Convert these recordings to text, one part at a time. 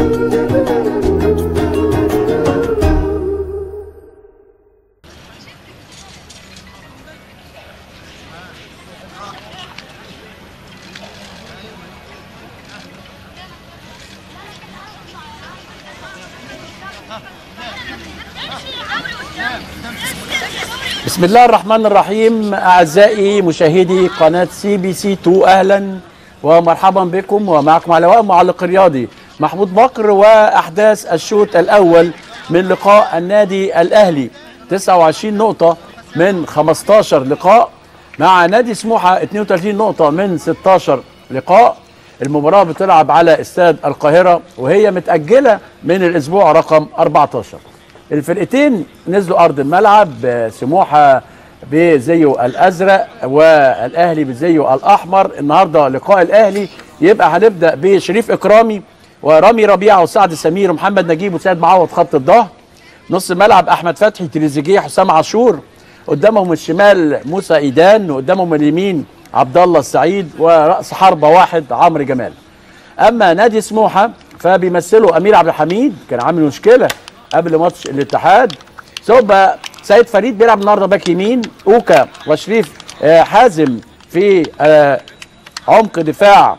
بسم الله الرحمن الرحيم اعزائي مشاهدي قناه سي بي سي 2 اهلا ومرحبا بكم ومعكم على لواء معلق رياضي محمود بكر واحداث الشوط الاول من لقاء النادي الاهلي 29 نقطه من 15 لقاء مع نادي سموحه 32 نقطه من 16 لقاء المباراه بتلعب على استاد القاهره وهي متاجله من الاسبوع رقم 14 الفرقتين نزلوا ارض الملعب سموحه بزيه الازرق والاهلي بزيه الاحمر النهارده لقاء الاهلي يبقى هنبدا بشريف اكرامي ورامي ربيعه وسعد سمير ومحمد نجيب وسيد معوض خط الظهر نص الملعب احمد فتحي تريزيجيه حسام عاشور قدامهم الشمال موسى ايدان وقدامهم اليمين عبد الله السعيد وراس حربه واحد عمرو جمال اما نادي سموحه فبيمثله امير عبد الحميد كان عامل مشكله قبل ماتش الاتحاد ثم سيد فريد بيلعب النهارده باك يمين اوكا وشريف آه حازم في آه عمق دفاع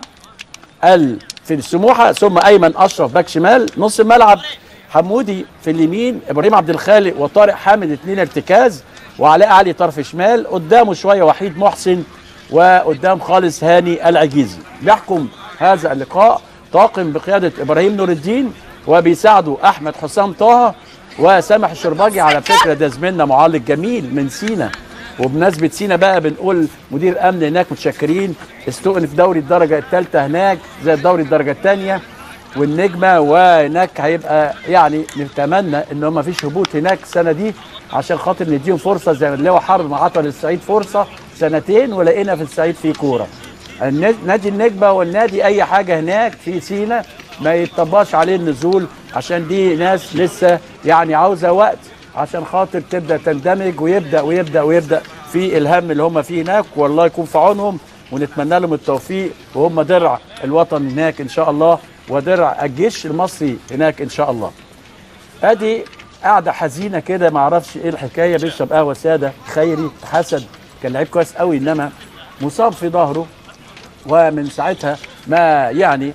ال في السموحه ثم ايمن اشرف باك شمال نص الملعب حمودي في اليمين ابراهيم عبد الخالق وطارق حامد اثنين ارتكاز وعلاء علي طرف شمال قدامه شويه وحيد محسن وقدام خالص هاني العجيزي بيحكم هذا اللقاء طاقم بقياده ابراهيم نور الدين وبيساعده احمد حسام طه وسامح الشرباجي على فكره ده زميلنا معلق جميل من سينا وبمناسبه سينا بقى بنقول مدير امن هناك متشكرين استؤنف دوري الدرجه الثالثه هناك زي الدوري الدرجه الثانيه والنجمه وهناك هيبقى يعني نتمنى ان هم مفيش هبوط هناك السنه دي عشان خاطر نديهم فرصه زي ما اللواء حرب ما عطى للصعيد فرصه سنتين ولقينا في الصعيد في كوره نادي النجمه والنادي اي حاجه هناك في سينا ما يتطبقش عليه النزول عشان دي ناس لسه يعني عاوزه وقت عشان خاطر تبدا تندمج ويبدا ويبدا ويبدا في الهم اللي هم فيه هناك والله يكون في عونهم ونتمنى لهم التوفيق وهم درع الوطن هناك ان شاء الله ودرع الجيش المصري هناك ان شاء الله. ادي قاعده حزينه كده ما اعرفش ايه الحكايه بيشرب قهوه ساده خيري حسن كان لعيب كويس قوي انما مصاب في ظهره ومن ساعتها ما يعني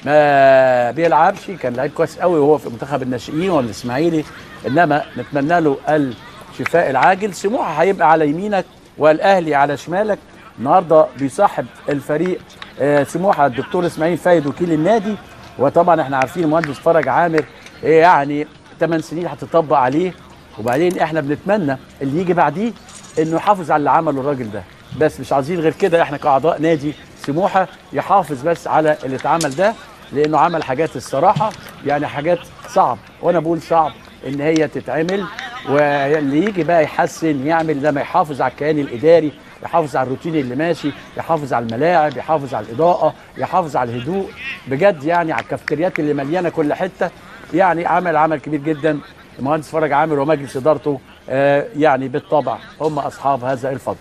ما بيلعبش كان لعيب كويس قوي وهو في منتخب الناشئين والاسماعيلي انما نتمنى له الشفاء العاجل سموحه هيبقى على يمينك والاهلي على شمالك النهارده بيصاحب الفريق آه سموحه الدكتور اسماعيل فايد وكيل النادي وطبعا احنا عارفين المهندس فرج عامر إيه يعني 8 سنين هتطبق عليه وبعدين احنا بنتمنى اللي يجي بعديه انه يحافظ على اللي عمله الراجل ده بس مش عايزين غير كده احنا كاعضاء نادي سموحه يحافظ بس على اللي اتعمل ده لانه عمل حاجات الصراحه يعني حاجات صعب وانا بقول صعب ان هي تتعمل واللي يجي بقى يحسن يعمل ده ما يحافظ على الكيان الاداري يحافظ على الروتين اللي ماشي يحافظ على الملاعب يحافظ على الاضاءه يحافظ على الهدوء بجد يعني على الكافتريات اللي مليانه كل حته يعني عمل عمل كبير جدا المهندس فرج عامر ومجلس ادارته آه يعني بالطبع هم اصحاب هذا الفضل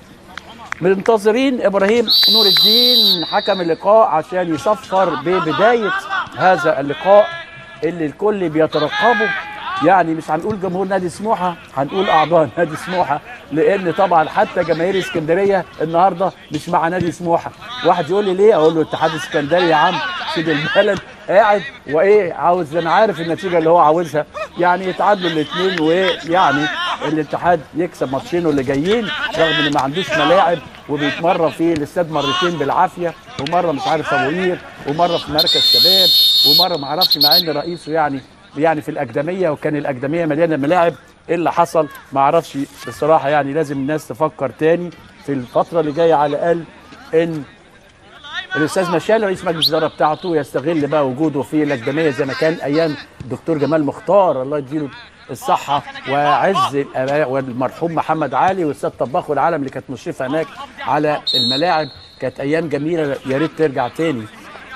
منتظرين ابراهيم نور الدين حكم اللقاء عشان يصفر ببدايه هذا اللقاء اللي الكل بيترقبه يعني مش هنقول جمهور نادي سموحه هنقول اعضاء نادي سموحه لان طبعا حتى جماهير اسكندريه النهارده مش مع نادي سموحه واحد يقول لي ليه اقول له اتحاد اسكندريه يا عم سيد البلد قاعد وايه عاوز انا عارف النتيجه اللي هو عاوزها يعني يتعادلوا الاثنين ويعني الاتحاد يكسب ماتشينه اللي جايين رغم ان ما عندوش ملاعب وبيتمرن في الاستاد مرتين بالعافيه ومره مش عارف ابو قير ومره في مركز شباب ومره ما اعرفش مع ان رئيسه يعني يعني في الاكاديميه وكان الاكاديميه مليانه ملاعب ايه اللي حصل ما اعرفش بصراحه يعني لازم الناس تفكر تاني في الفتره اللي جايه على الاقل ان الاستاذ مشال رئيس مجلس الاداره بتاعته يستغل بقى وجوده في الاكاديميه زي ما كان ايام الدكتور جمال مختار الله يديله الصحة وعز الآباء والمرحوم محمد علي والسيد طباخ العالم اللي كانت مشرفة هناك على الملاعب كانت أيام جميلة يا ريت ترجع تاني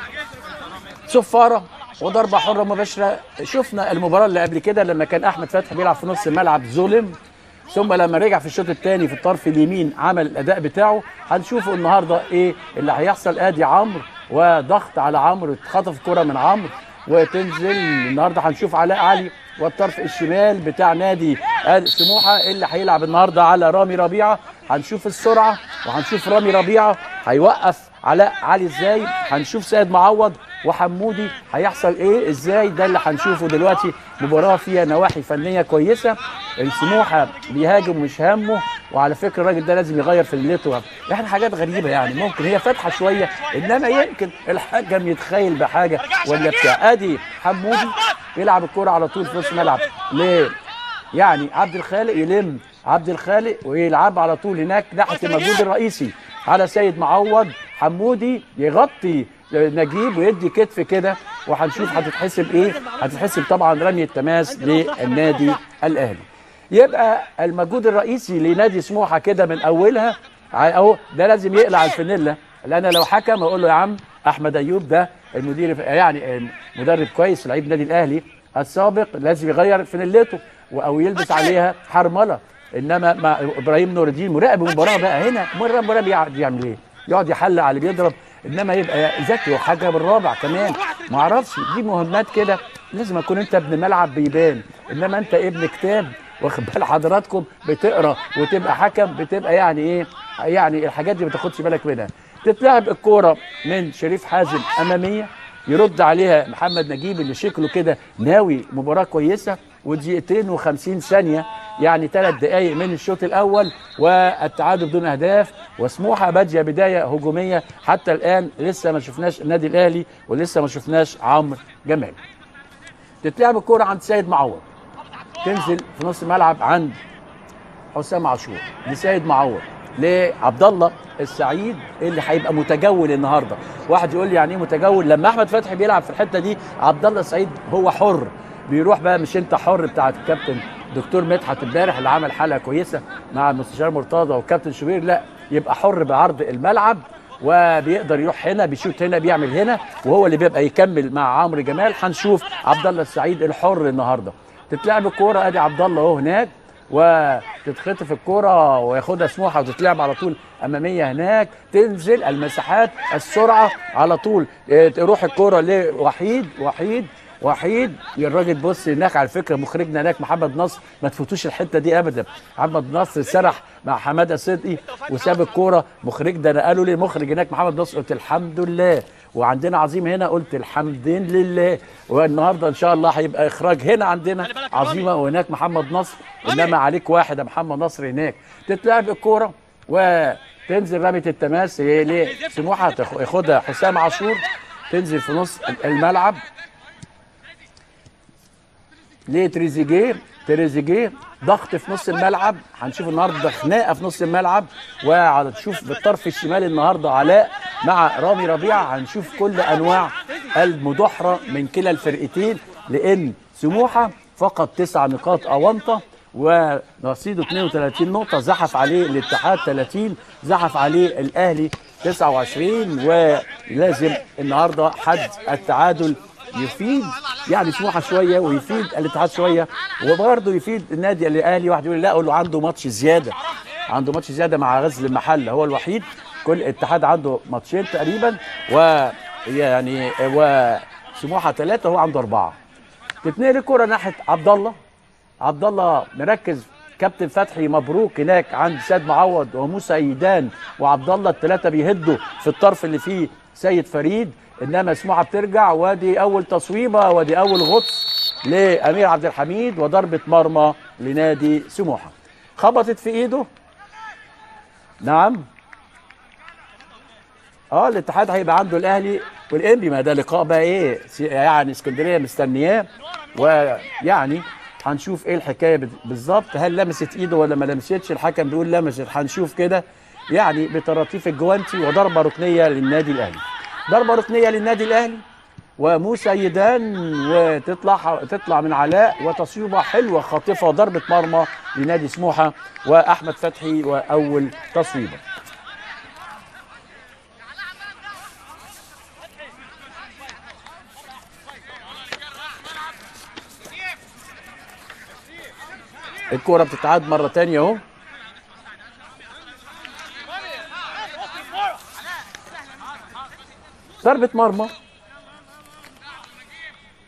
صفارة وضربة حرة مباشرة شفنا المباراة اللي قبل كده لما كان أحمد فتحي بيلعب في نص الملعب ظلم ثم لما رجع في الشوط الثاني في الطرف اليمين عمل الأداء بتاعه هنشوفه النهارده إيه اللي هيحصل آدي عمرو وضغط على عمرو اتخطف كرة من عمرو وتنزل النهارده هنشوف علاء علي والطرف الشمال بتاع نادي سموحه اللي هيلعب النهارده على رامي ربيعه هنشوف السرعه وهنشوف رامي ربيعه هيوقف علاء علي ازاي هنشوف سيد معوض وحمودي هيحصل ايه ازاي ده اللي هنشوفه دلوقتي مباراه فيها نواحي فنيه كويسه السموحه بيهاجم مش همه وعلى فكره الراجل ده لازم يغير في الليتو احنا حاجات غريبه يعني ممكن هي فاتحه شويه انما يمكن الحكم يتخيل بحاجه ولا بتاع ادي حمودي يلعب الكوره على طول في نص الملعب ليه يعني عبد الخالق يلم عبد الخالق ويلعب على طول هناك ناحيه المجهود الرئيسي على سيد معوض حمودي يغطي نجيب ويدي كتف كده وهنشوف هتتحسب ايه هتتحسب طبعا رمي التماس للنادي الاهلي يبقى المجهود الرئيسي لنادي سموحه كده من اولها اهو ده لازم يقلع الفانيلا لان لو حكم اقول له يا عم احمد ايوب ده المدير يعني مدرب كويس لعيب النادي الاهلي السابق لازم يغير فانيلته او يلبس عليها حرمله انما مع ابراهيم نور الدين مراقب المباراه بقى هنا مره مراقب يقعد يعمل ايه؟ يقعد يحلق على اللي بيضرب انما يبقى ذكي وحاجه بالرابع كمان ما اعرفش دي مهمات كده لازم اكون انت ابن ملعب بيبان انما انت ابن كتاب واخد بال حضراتكم بتقرا وتبقى حكم بتبقى يعني ايه يعني الحاجات دي ما تاخدش بالك منها تتلعب الكوره من شريف حازم اماميه يرد عليها محمد نجيب اللي شكله كده ناوي مباراه كويسه ودقيقتين و50 ثانيه يعني ثلاث دقائق من الشوط الاول والتعادل بدون اهداف وسموحه باديه بدايه هجوميه حتى الان لسه ما شفناش النادي الاهلي ولسه ما شفناش عمرو جمال تتلعب الكوره عند سيد معوض تنزل في نص الملعب عند حسام عاشور لسيد معوض لعبد الله السعيد اللي هيبقى متجول النهارده واحد يقول لي يعني ايه متجول لما احمد فتحي بيلعب في الحته دي عبد الله السعيد هو حر بيروح بقى مش انت حر بتاعت الكابتن دكتور مدحت امبارح اللي عمل حلقه كويسه مع المستشار مرتضى والكابتن شوبير لا يبقى حر بعرض الملعب وبيقدر يروح هنا بيشوت هنا بيعمل هنا وهو اللي بيبقى يكمل مع عمرو جمال هنشوف عبد الله السعيد الحر النهارده تتلعب الكوره ادي عبد الله اهو هناك وتتخطف الكرة وياخدها سموحة وتتلعب على طول أمامية هناك تنزل المساحات السرعة على طول تروح الكرة لوحيد وحيد وحيد الراجل بص هناك على فكره مخرجنا هناك محمد نصر ما تفوتوش الحته دي ابدا محمد نصر سرح مع حماده صدقي وساب الكوره مخرج ده انا قالوا لي مخرج هناك محمد نصر قلت الحمد لله وعندنا عظيم هنا قلت الحمد لله والنهارده ان شاء الله هيبقى اخراج هنا عندنا عظيمه وهناك محمد نصر انما عليك واحد يا محمد نصر هناك تتلعب الكوره وتنزل رميه التماس لسموحه ياخدها حسام عاشور تنزل في نص الملعب ليه تريزيجيه تريزيجيه ضغط في نص الملعب هنشوف النهارده خناقه في نص الملعب وهنشوف بالطرف الشمالي النهارده علاء مع رامي ربيعه هنشوف كل انواع المدحره من كلا الفرقتين لان سموحه فقط تسع نقاط اونطه ورصيده 32 نقطه زحف عليه الاتحاد 30 زحف عليه الاهلي 29 ولازم النهارده حد التعادل يفيد يعني سموحه شويه ويفيد الاتحاد شويه وبرضه يفيد النادي الاهلي واحد يقول لا اقول له عنده ماتش زياده عنده ماتش زياده مع غزل المحله هو الوحيد كل اتحاد عنده ماتشين تقريبا ويعني وسموحه ثلاثه هو عنده اربعه تتنقل الكره ناحيه عبد الله عبد الله مركز كابتن فتحي مبروك هناك عند سيد معوض وموسى ايدان وعبد الله الثلاثه بيهدوا في الطرف اللي فيه سيد فريد انما سموحه بترجع وادي اول تصويبه وادي اول غطس لامير عبد الحميد وضربه مرمى لنادي سموحه خبطت في ايده نعم اه الاتحاد هيبقى عنده الاهلي والانبي ما ده لقاء بقى ايه يعني اسكندريه مستنياه ويعني هنشوف ايه الحكايه بالظبط هل لمست ايده ولا ما لمستش الحكم بيقول لمست هنشوف كده يعني بطراطيف الجوانتي وضربه ركنيه للنادي الاهلي ضربه ركنيه للنادي الاهلي وموسى يدان وتطلع تطلع من علاء وتصويبه حلوه خاطفه ضربه مرمى لنادي سموحه واحمد فتحي واول تصويبه الكرة بتتعاد مرة تانية اهو ضربة مرمى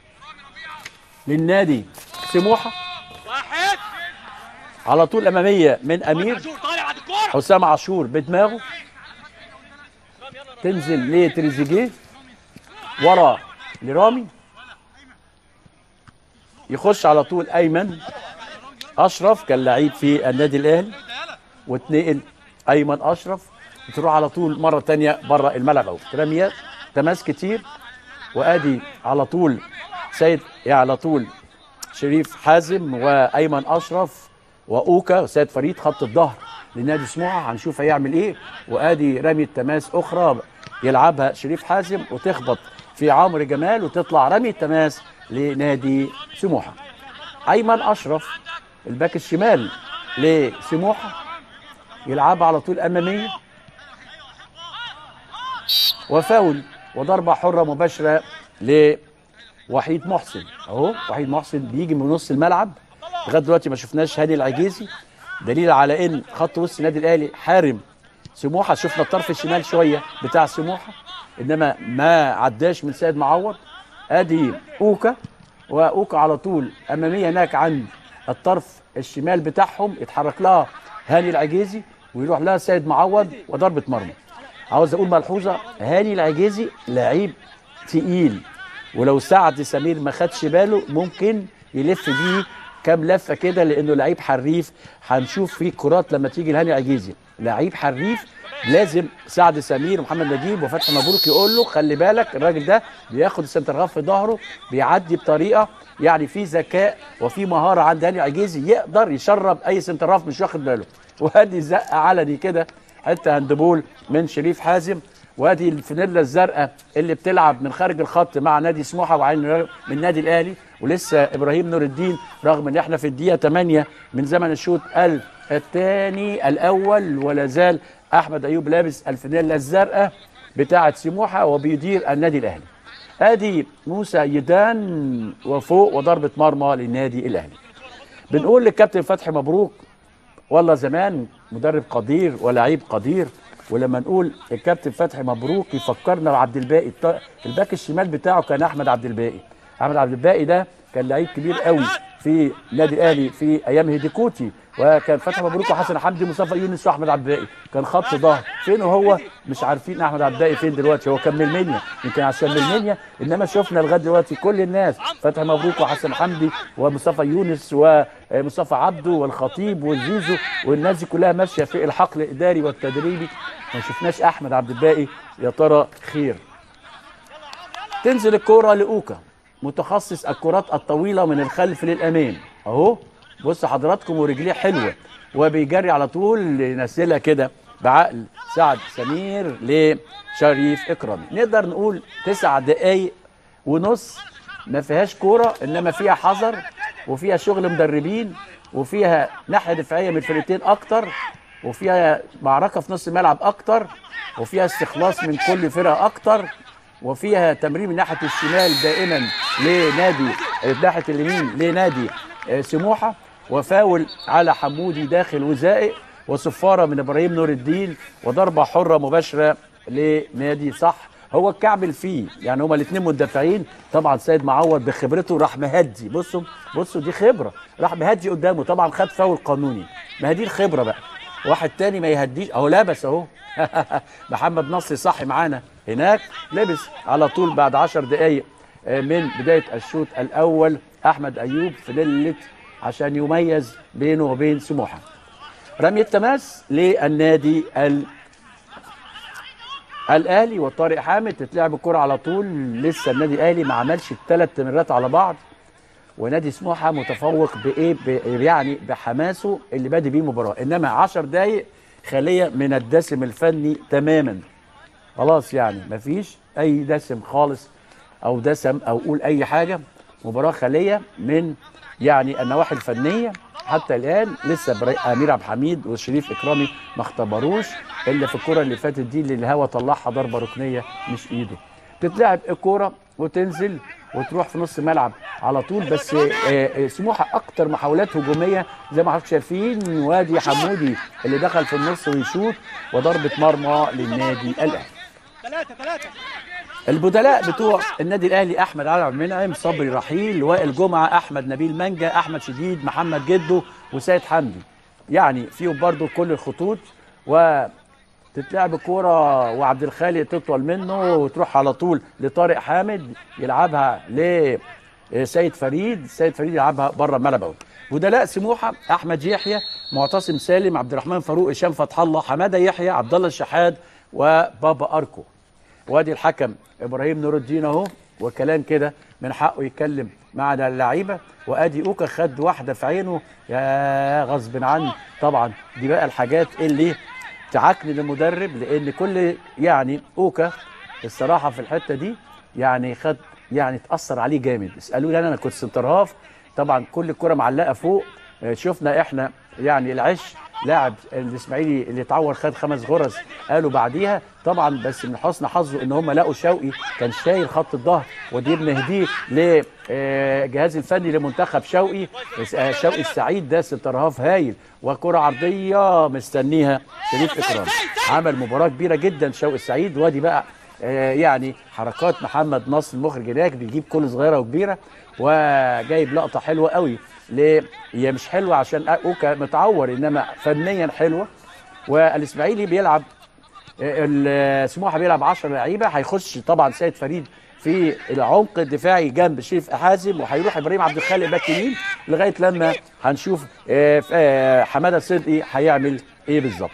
للنادي سموحه واحد على طول اماميه من امير عاشور طالع بعد الكوره حسام عاشور بدماغه تنزل لتريزيجيه ورا لرامي يخش على طول ايمن اشرف كان لعيب في النادي الاهلي واتنقل ايمن اشرف تروح على طول مره تانية بره الملعب اهو رميات تماس كتير وادي على طول سيد يعني على طول شريف حازم وايمن اشرف واوكا وسيد فريد خط الظهر لنادي سموحه هنشوف هيعمل ايه وادي رمي التماس اخرى يلعبها شريف حازم وتخبط في عمرو جمال وتطلع رمي التماس لنادي سموحه ايمن اشرف الباك الشمال لسموحه يلعبها على طول اماميه وفاول وضربه حره مباشره لوحيد محسن اهو وحيد محسن بيجي من نص الملعب لغايه دلوقتي ما شفناش هاني العجيزي دليل على ان خط وسط النادي الاهلي حارم سموحه شفنا الطرف الشمال شويه بتاع سموحه انما ما عداش من سيد معوض ادي اوكا واوكا على طول اماميه هناك عند الطرف الشمال بتاعهم يتحرك لها هاني العجيزي ويروح لها سيد معوض وضربه مرمى عاوز اقول ملحوظه هاني العجيزي لعيب تقيل ولو سعد سمير ما خدش باله ممكن يلف بيه كام لفه كده لانه لعيب حريف هنشوف فيه كرات لما تيجي لهاني عجيزي لعيب حريف لازم سعد سمير ومحمد نجيب وفتحي مبروك يقول له خلي بالك الراجل ده بياخد السنتر هاف في ظهره بيعدي بطريقه يعني في ذكاء وفي مهاره عند هاني عجيزي يقدر يشرب اي سنتر هاف مش واخد باله وادي زقه علني كده حته هاندبول من شريف حازم وادي الفانيلا الزرقاء اللي بتلعب من خارج الخط مع نادي سموحه وعين من النادي الاهلي ولسه ابراهيم نور الدين رغم ان احنا في الدقيقه 8 من زمن الشوط الثاني الاول ولا زال احمد ايوب لابس الفانيلا الزرقاء بتاعه سموحه وبيدير النادي الاهلي ادي موسى يدان وفوق وضربه مرمى للنادي الاهلي بنقول للكابتن فتحي مبروك والله زمان مدرب قدير ولعيب قدير ولما نقول الكابتن فتحي مبروك يفكرنا بعبد الباقي الط- الباك الشمال بتاعه كان احمد عبد الباقي احمد عبد الباقي ده كان لعيب كبير قوي في النادي الاهلي في ايام هيديكوتي وكان فتحي مبروك وحسن حمدي مصطفى يونس واحمد عبد الباقي كان خط ظهر فين هو مش عارفين احمد عبد الباقي فين دلوقتي هو كان من المنيا يمكن عشان من المنيا انما شفنا لغايه دلوقتي كل الناس فتحي مبروك وحسن حمدي ومصطفى يونس ومصطفى عبده والخطيب والزيزو والناس دي كلها ماشيه في الحقل الاداري والتدريبي ما شفناش احمد عبد الباقي يا ترى خير تنزل الكرة لأوكا متخصص الكرات الطويلة من الخلف للأمام أهو بص حضراتكم ورجليه حلوة وبيجري على طول ينزلها كده بعقل سعد سمير لشريف إكرامي نقدر نقول تسع دقايق ونص ما فيهاش كورة إنما فيها حذر وفيها شغل مدربين وفيها ناحية دفاعية من الفرقتين أكتر وفيها معركة في نص الملعب أكتر وفيها استخلاص من كل فرقة أكتر وفيها تمرير من ناحيه الشمال دائما لنادي ناحيه اليمين لنادي آه، سموحه وفاول على حمودي داخل وزائق وصفاره من ابراهيم نور الدين وضربه حره مباشره لنادي صح هو الكعبل فيه يعني هما الاثنين مدافعين طبعا سيد معوض بخبرته راح مهدي بصوا بصوا دي خبره راح مهدي قدامه طبعا خد فاول قانوني ما هي دي الخبره بقى واحد تاني ما يهديش اهو لبس اهو محمد نصر صحي معانا هناك لبس على طول بعد عشر دقايق آه، من بداية الشوط الأول أحمد أيوب في ليلة عشان يميز بينه وبين سموحة رمي التماس للنادي ال... الاهلي وطارق حامد تتلعب الكرة على طول لسه النادي الاهلي ما عملش الثلاث تمريرات على بعض ونادي سموحه متفوق بايه ب- يعني بحماسه اللي بادئ بيه المباراه انما 10 دقائق خاليه من الدسم الفني تماما خلاص يعني مفيش اي دسم خالص او دسم او قول اي حاجه مباراه خاليه من يعني النواحي الفنيه حتى الان لسه بري- امير عبد الحميد وشريف اكرامي ما اختبروش الا في الكره اللي فاتت دي اللي الهوا طلعها ضربه ركنيه مش ايده تتلعب الكوره وتنزل وتروح في نص ملعب على طول بس آه، آه، سموحه اكتر محاولات هجوميه زي ما حضرتك شايفين وادي حمودي اللي دخل في النص ويشوط وضربه مرمى للنادي الاهلي ثلاثة ثلاثة البدلاء بتوع النادي الاهلي احمد علي عبد المنعم صبري رحيل وائل جمعه احمد نبيل منجا احمد شديد محمد جدو وسيد حمدي يعني فيهم برضو كل الخطوط وتتلعب الكوره وعبد الخالق تطول منه وتروح على طول لطارق حامد يلعبها لسيد فريد سيد فريد يلعبها بره الملعب أوي. بدلاء سموحه احمد يحيى معتصم سالم عبد الرحمن فاروق هشام فتح الله حماده يحيى عبد الله الشحات وبابا اركو وادي الحكم ابراهيم نور الدين اهو وكلام كده من حقه يتكلم مع اللعيبه وادي اوكا خد واحده في عينه يا غصب عنه طبعا دي بقى الحاجات اللي تعكنن المدرب لان كل يعني اوكا الصراحه في الحته دي يعني خد يعني اتاثر عليه جامد اسالوني انا انا كنت سنترهاف طبعا كل الكره معلقه فوق آه، شفنا احنا يعني العش لاعب الاسماعيلي اللي اتعور خد خمس غرز قالوا بعديها طبعا بس من حسن حظه ان هم لقوا شوقي كان شايل خط الظهر ودي بنهديه للجهاز الفني لمنتخب شوقي آه، شوقي السعيد ده سنترهاف هايل وكره عرضيه مستنيها شريف اكرام عمل مباراه كبيره جدا شوقي السعيد وادي بقى آه، يعني حركات محمد نصر المخرج هناك بيجيب كل صغيره وكبيره وجايب لقطه حلوه قوي ليه هي مش حلوه عشان اوكا متعور انما فنيا حلوه والاسماعيلي بيلعب آه، ال- سموحه بيلعب 10 لعيبه هيخش طبعا سيد فريد في العمق الدفاعي جنب شريف حازم وهيروح ابراهيم عبد الخالق باك يمين لغايه لما هنشوف آه، ف- آه، حماده صدقي هيعمل ايه بالظبط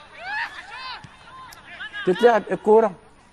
تتلعب الكوره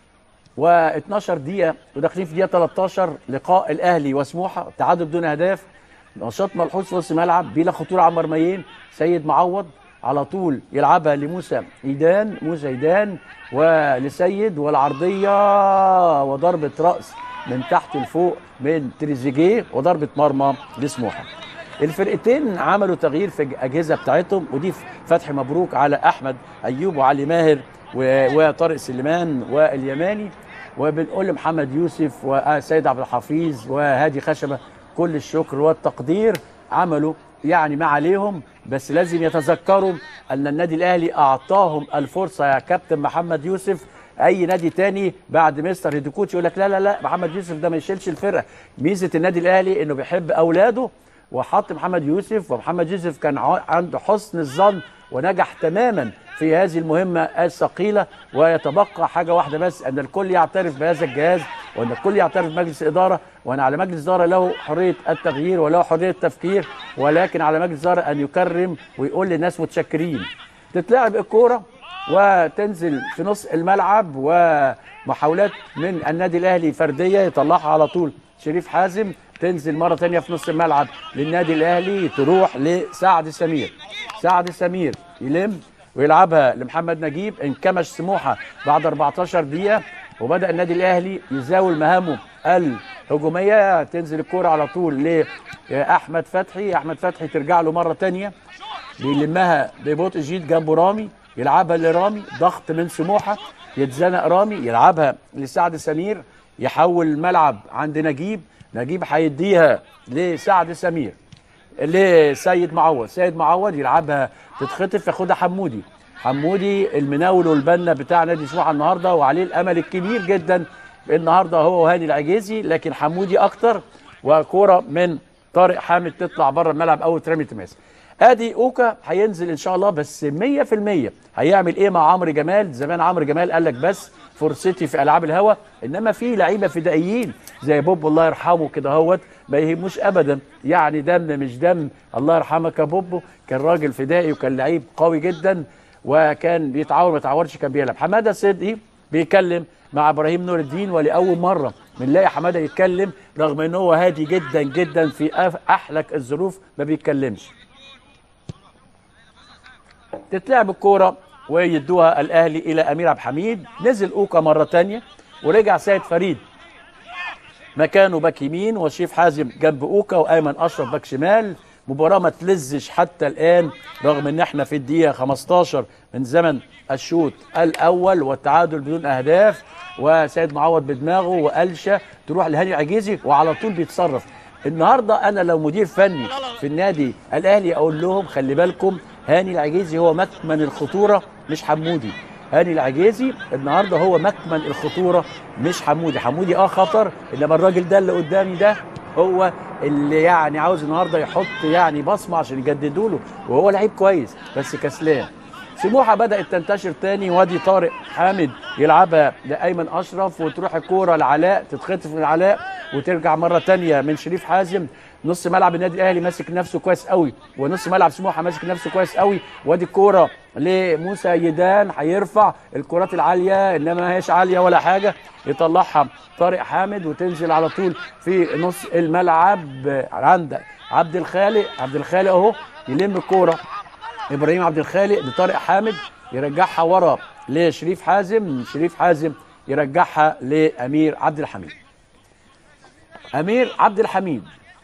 و12 دقيقة وداخلين في دقيقة 13 لقاء الأهلي وسموحة تعادل بدون أهداف نشاط ملحوظ في نص الملعب بلا خطورة على مرميين سيد معوض على طول يلعبها لموسى ايدان موسى ايدان ولسيد والعرضية وضربة رأس من تحت لفوق من تريزيجيه وضربة مرمى لسموحة الفرقتين عملوا تغيير في الأجهزة بتاعتهم ودي فتح مبروك على أحمد أيوب وعلي ماهر و- وطارق سليمان واليماني وبنقول لمحمد يوسف وسيد عبد الحفيظ وهادي خشبه كل الشكر والتقدير عملوا يعني ما عليهم بس لازم يتذكروا ان النادي الاهلي اعطاهم الفرصه يا كابتن محمد يوسف اي نادي تاني بعد مستر هيديكوتش يقول لك لا لا لا محمد يوسف ده ما يشيلش الفرقه ميزه النادي الاهلي انه بيحب اولاده وحط محمد يوسف ومحمد يوسف كان ع- عنده حسن الظن ونجح تماما في هذه المهمة الثقيلة ويتبقى حاجة واحدة بس أن الكل يعترف بهذا الجهاز وأن الكل يعترف بمجلس الإدارة وأن على مجلس الإدارة له حرية التغيير وله حرية التفكير ولكن على مجلس الإدارة أن يكرم ويقول للناس متشكرين تتلعب الكورة وتنزل في نص الملعب ومحاولات من النادي الأهلي فردية يطلعها على طول شريف حازم تنزل مرة تانية في نص الملعب للنادي الأهلي تروح لسعد سمير سعد سمير يلم ويلعبها لمحمد نجيب انكمش سموحه بعد 14 دقيقه وبدا النادي الاهلي يزاول مهامه الهجوميه تنزل الكوره على طول لاحمد فتحي احمد فتحي ترجع له مره تانية بيلمها ببطء جيد جنبه رامي يلعبها لرامي ضغط من سموحه يتزنق رامي يلعبها لسعد سمير يحول الملعب عند نجيب نجيب هيديها لسعد سمير لسيد معوض سيد معوض يلعبها تتخطف ياخدها حمودي حمودي المناول والبنا بتاع نادي سموحه النهارده وعليه الامل الكبير جدا النهارده هو وهاني العجيزي لكن حمودي اكتر وكوره من طارق حامد تطلع بره الملعب او ترمي تماس ادي اوكا هينزل ان شاء الله بس 100% هيعمل ايه مع عمرو جمال زمان عمرو جمال قال لك بس فرصتي في العاب الهوا انما في لعيبه فدائيين زي بوب الله يرحمه كده هوت ما يهموش ابدا يعني دم مش دم الله يرحمك يا بوبو كان راجل فدائي وكان لعيب قوي جدا وكان بيتعور ما يتعورش كان بيلعب حماده صدقي بيتكلم مع ابراهيم نور الدين ولاول مره بنلاقي حماده يتكلم رغم ان هو هادي جدا جدا في أف- احلك الظروف ما بيتكلمش تتلعب الكوره ويدوها الاهلي الى امير عبد الحميد نزل اوكا مره تانية ورجع سيد فريد مكانه باك يمين وشريف حازم جنب اوكا وايمن اشرف باك شمال مباراه ما تلزش حتى الان رغم ان احنا في الدقيقه 15 من زمن الشوط الاول والتعادل بدون اهداف وسيد معوض بدماغه وقلشه تروح لهاني عجيزي وعلى طول بيتصرف النهارده انا لو مدير فني في النادي الاهلي اقول لهم خلي بالكم هاني العجيزي هو مكمن الخطوره مش حمودي هاني العجيزي النهارده هو مكمن الخطوره مش حمودي حمودي اه خطر انما الراجل ده اللي قدامي ده هو اللي يعني عاوز النهارده يحط يعني بصمه عشان يجددوا له وهو لعيب كويس بس كسلان سموحه بدات تنتشر تاني وادي طارق حامد يلعبها لايمن اشرف وتروح الكوره لعلاء تتخطف من علاء وترجع مره تانية من شريف حازم نص ملعب النادي الاهلي ماسك نفسه كويس قوي ونص ملعب سموحه ماسك نفسه كويس قوي وادي الكوره لموسى يدان هيرفع الكرات العاليه انما ما هيش عاليه ولا حاجه يطلعها طارق حامد وتنزل على طول في نص الملعب عندك عبد الخالق عبد الخالق اهو يلم الكوره ابراهيم عبد الخالق لطارق حامد يرجعها ورا لشريف حازم شريف حازم يرجعها لامير عبد الحميد امير عبد الحميد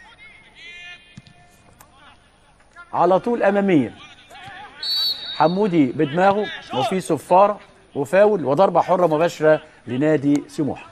على طول اماميه حمودي بدماغه وفي صفاره وفاول وضربه حره مباشره لنادي سموحه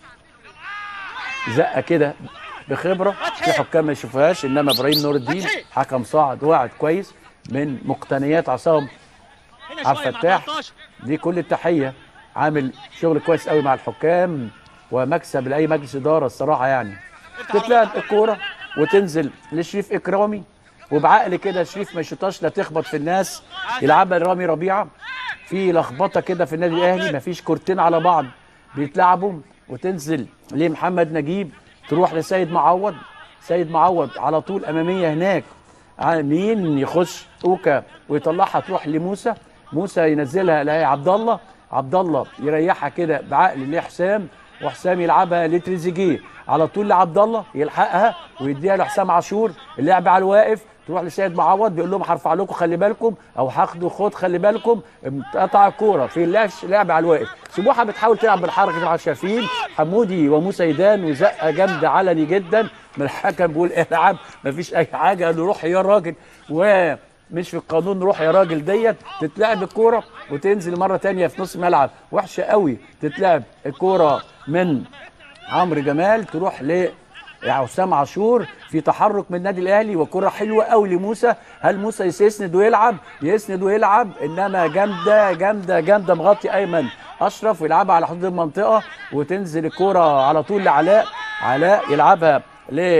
زقه كده بخبره في حكام ما يشوفوهاش انما ابراهيم نور الدين حكم صاعد واعد كويس من مقتنيات عصام عبد الفتاح دي كل التحيه عامل شغل كويس قوي مع الحكام ومكسب لاي مجلس اداره الصراحه يعني تتلعب الكوره وتنزل لشريف اكرامي وبعقل كده شريف ما يشوطهاش لا تخبط في الناس يلعبها لرامي ربيعه في لخبطه كده في النادي الاهلي مفيش كورتين على بعض بيتلعبوا وتنزل لمحمد نجيب تروح لسيد معوض سيد معوض على طول اماميه هناك مين يخش اوكا ويطلعها تروح لموسى موسى ينزلها لعبد الله عبد الله يريحها كده بعقل لحسام وحسام يلعبها لتريزيجيه على طول لعبد الله يلحقها ويديها لحسام عاشور اللعب على الواقف تروح لسيد معوض بيقول لهم هرفع لكم خلي بالكم او هاخده خد خلي بالكم قطع الكوره في اللعش لعب على الواقف سموحه بتحاول تلعب بالحركه مع شافين حمودي وموسى يدان وزقه جامده علني جدا من الحكم بيقول العب مفيش اي حاجه قال له روح يا راجل و مش في القانون روح يا راجل ديت تتلعب الكوره وتنزل مره تانية في نص الملعب وحشه قوي تتلعب الكوره من عمرو جمال تروح ل حسام عاشور في تحرك من النادي الاهلي وكره حلوه قوي لموسى هل موسى يسند ويلعب يسند ويلعب انما جامده جامده جامده مغطي ايمن اشرف ويلعبها على حدود المنطقه وتنزل الكوره على طول لعلاء علاء يلعبها ل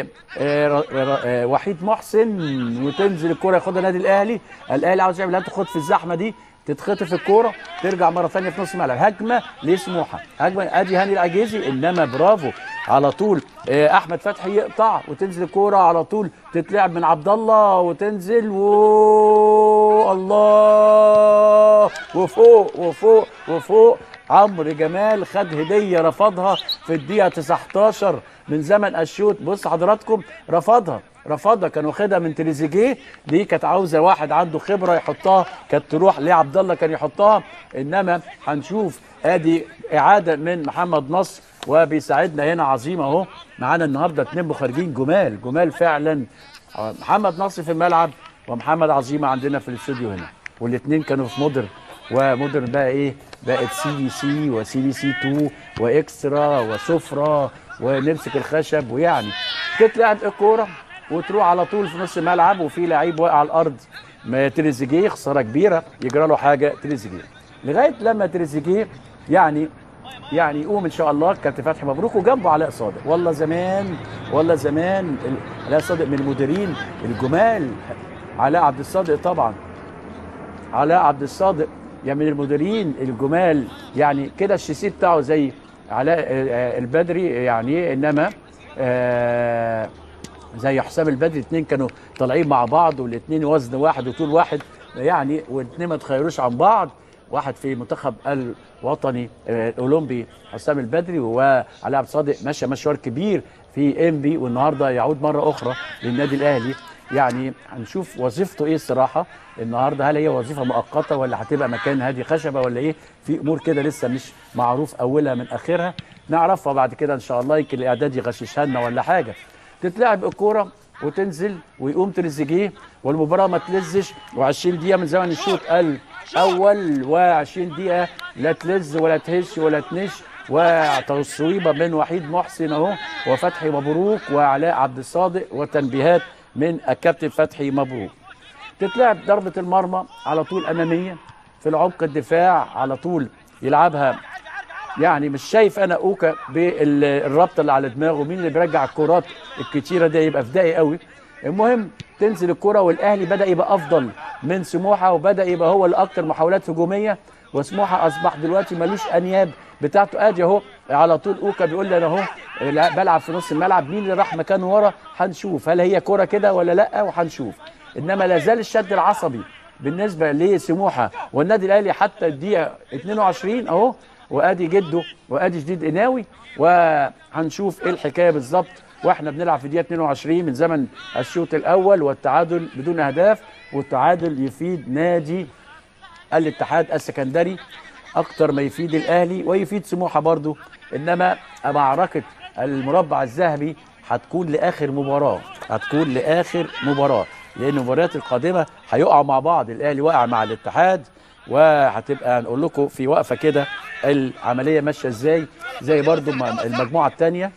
وحيد محسن وتنزل الكوره ياخدها النادي الاهلي الاهلي عاوز يعمل تاخد في الزحمه دي تتخطف الكوره ترجع مره ثانيه في نص الملعب هجمه لسموحه هجمه ادي هاني العجيزي انما برافو على طول احمد فتحي يقطع وتنزل الكوره على طول تتلعب من عبد الله وتنزل و الله وفوق وفوق وفوق عمرو جمال خد هديه رفضها في الدقيقه 19 من زمن الشوط بص حضراتكم رفضها رفضها كان واخدها من تريزيجيه دي كانت عاوزه واحد عنده خبره يحطها كانت تروح لعبد الله كان يحطها انما هنشوف ادي اعاده من محمد نصر وبيساعدنا هنا عظيم اهو معانا النهارده اتنين مخرجين جمال جمال فعلا محمد نصر في الملعب ومحمد عظيمه عندنا في الاستوديو هنا والاثنين كانوا في مودرن ومودرن بقى ايه بقت سي بي سي وسي بي سي 2 واكسترا وسفره ونمسك الخشب ويعني تتلعب الكوره وتروح على طول في نص الملعب وفي لعيب واقع على الارض تريزيجيه خساره كبيره يجرى له حاجه تريزيجيه لغايه لما تريزيجيه يعني يعني يقوم ان شاء الله كابتن فتحي مبروك وجنبه علاء صادق والله زمان والله زمان علاء صادق من المديرين الجمال علاء عبد الصادق طبعا علاء عبد الصادق يعني من المديرين الجمال يعني كده الشيسي بتاعه زي علاء البدري يعني انما آه زي حسام البدري الاثنين كانوا طالعين مع بعض والاثنين وزن واحد وطول واحد يعني والاثنين ما تخيروش عن بعض واحد في المنتخب الوطني الاولمبي حسام البدري وعلاء عبد الصادق مشى مشوار كبير في ام بي والنهارده يعود مره اخرى للنادي الاهلي يعني هنشوف وظيفته ايه الصراحه النهارده هل هي وظيفه مؤقته ولا هتبقى مكان هادي خشبه ولا ايه في امور كده لسه مش معروف اولها من اخرها نعرفها بعد كده ان شاء الله يمكن الاعداد يغششها لنا ولا حاجه تتلعب الكوره وتنزل ويقوم تريزيجيه والمباراه ما تلزش و20 دقيقه من زمن الشوط الاول و20 دقيقه لا تلز ولا تهش ولا تنش وتصويبه من وحيد محسن اهو وفتحي مبروك وعلاء عبد الصادق وتنبيهات من الكابتن فتحي مبروك تتلعب ضربه المرمى على طول اماميه في العمق الدفاع على طول يلعبها يعني مش شايف انا اوكا بالرابطه اللي على دماغه مين اللي بيرجع الكرات الكتيره ده يبقى فدائي قوي المهم تنزل الكره والاهلي بدا يبقى افضل من سموحه وبدا يبقى هو الاكثر محاولات هجوميه وسموحه اصبح دلوقتي ملوش انياب بتاعته ادي اهو على طول اوكا بيقول لي انا اهو لا، بلعب في نص الملعب مين اللي راح مكانه ورا هنشوف هل هي كره كده ولا لا وهنشوف انما لا زال الشد العصبي بالنسبه لسموحه والنادي الاهلي حتى الدقيقه 22 اهو وادي جده وادي جديد قناوي وهنشوف ايه الحكايه بالظبط واحنا بنلعب في الدقيقه 22 من زمن الشوط الاول والتعادل بدون اهداف والتعادل يفيد نادي الاتحاد السكندري اكتر ما يفيد الاهلي ويفيد سموحه برضو انما معركه المربع الذهبي هتكون لاخر مباراه هتكون لاخر مباراه لان المباريات القادمه هيقعوا مع بعض الاهلي واقع مع الاتحاد وهتبقى نقول لكم في وقفه كده العمليه ماشيه ازاي زي برضو ما- المجموعه الثانيه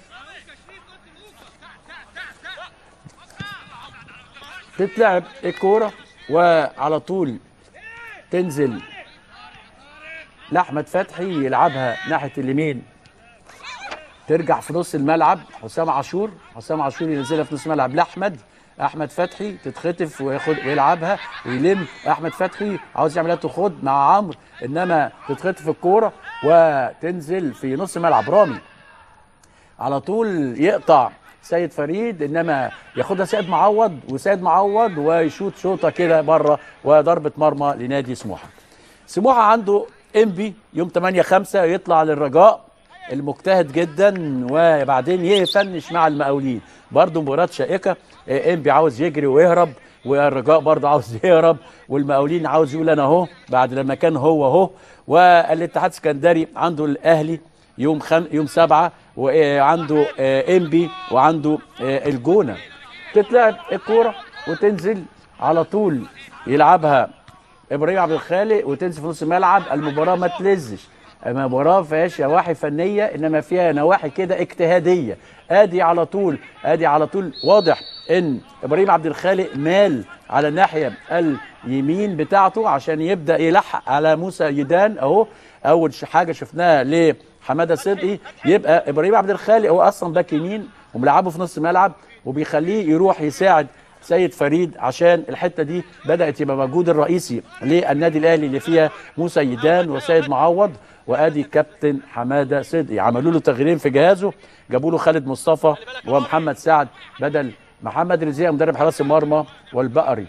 تتلعب الكوره وعلى طول تنزل لاحمد فتحي يلعبها ناحيه اليمين ترجع في نص الملعب حسام عاشور حسام عاشور ينزلها في نص الملعب لاحمد احمد فتحي تتخطف وياخد ويلعبها ويلم احمد فتحي عاوز يعملها تاخد مع عمرو انما تتخطف الكوره وتنزل في نص ملعب رامي على طول يقطع سيد فريد انما ياخدها سيد معوض وسيد معوض ويشوط شوطه كده بره وضربه مرمى لنادي سموحه. سموحه عنده انبي يوم 8 5 يطلع للرجاء المجتهد جدا وبعدين يفنش مع المقاولين برضه مباراه شائكه آه، انبي عاوز يجري ويهرب والرجاء برضه عاوز يهرب والمقاولين عاوز يقول انا اهو بعد لما كان هو اهو والاتحاد السكندري عنده الاهلي يوم خم... يوم سبعة وعنده آه، انبي وعنده آه، الجونه تتلعب الكوره وتنزل على طول يلعبها ابراهيم عبد الخالق وتنزل في نص الملعب المباراه ما تلزش المباراه ما فيهاش نواحي فنيه انما فيها نواحي كده اجتهاديه ادي على طول ادي على طول واضح ان ابراهيم عبد الخالق مال على الناحيه اليمين بتاعته عشان يبدا يلحق على موسى يدان اهو اول ش- حاجه شفناها لحماده صدقي يبقى ابراهيم عبد الخالق هو اصلا باك يمين وملعبه في نص الملعب وبيخليه يروح يساعد سيد فريد عشان الحته دي بدات يبقى مجهود الرئيسي للنادي الاهلي اللي فيها موسى يدان وسيد معوض وادي كابتن حماده صدقي عملوا له تغييرين في جهازه جابوا له خالد مصطفى ومحمد سعد بدل محمد رزيق مدرب حراس المرمى والبقري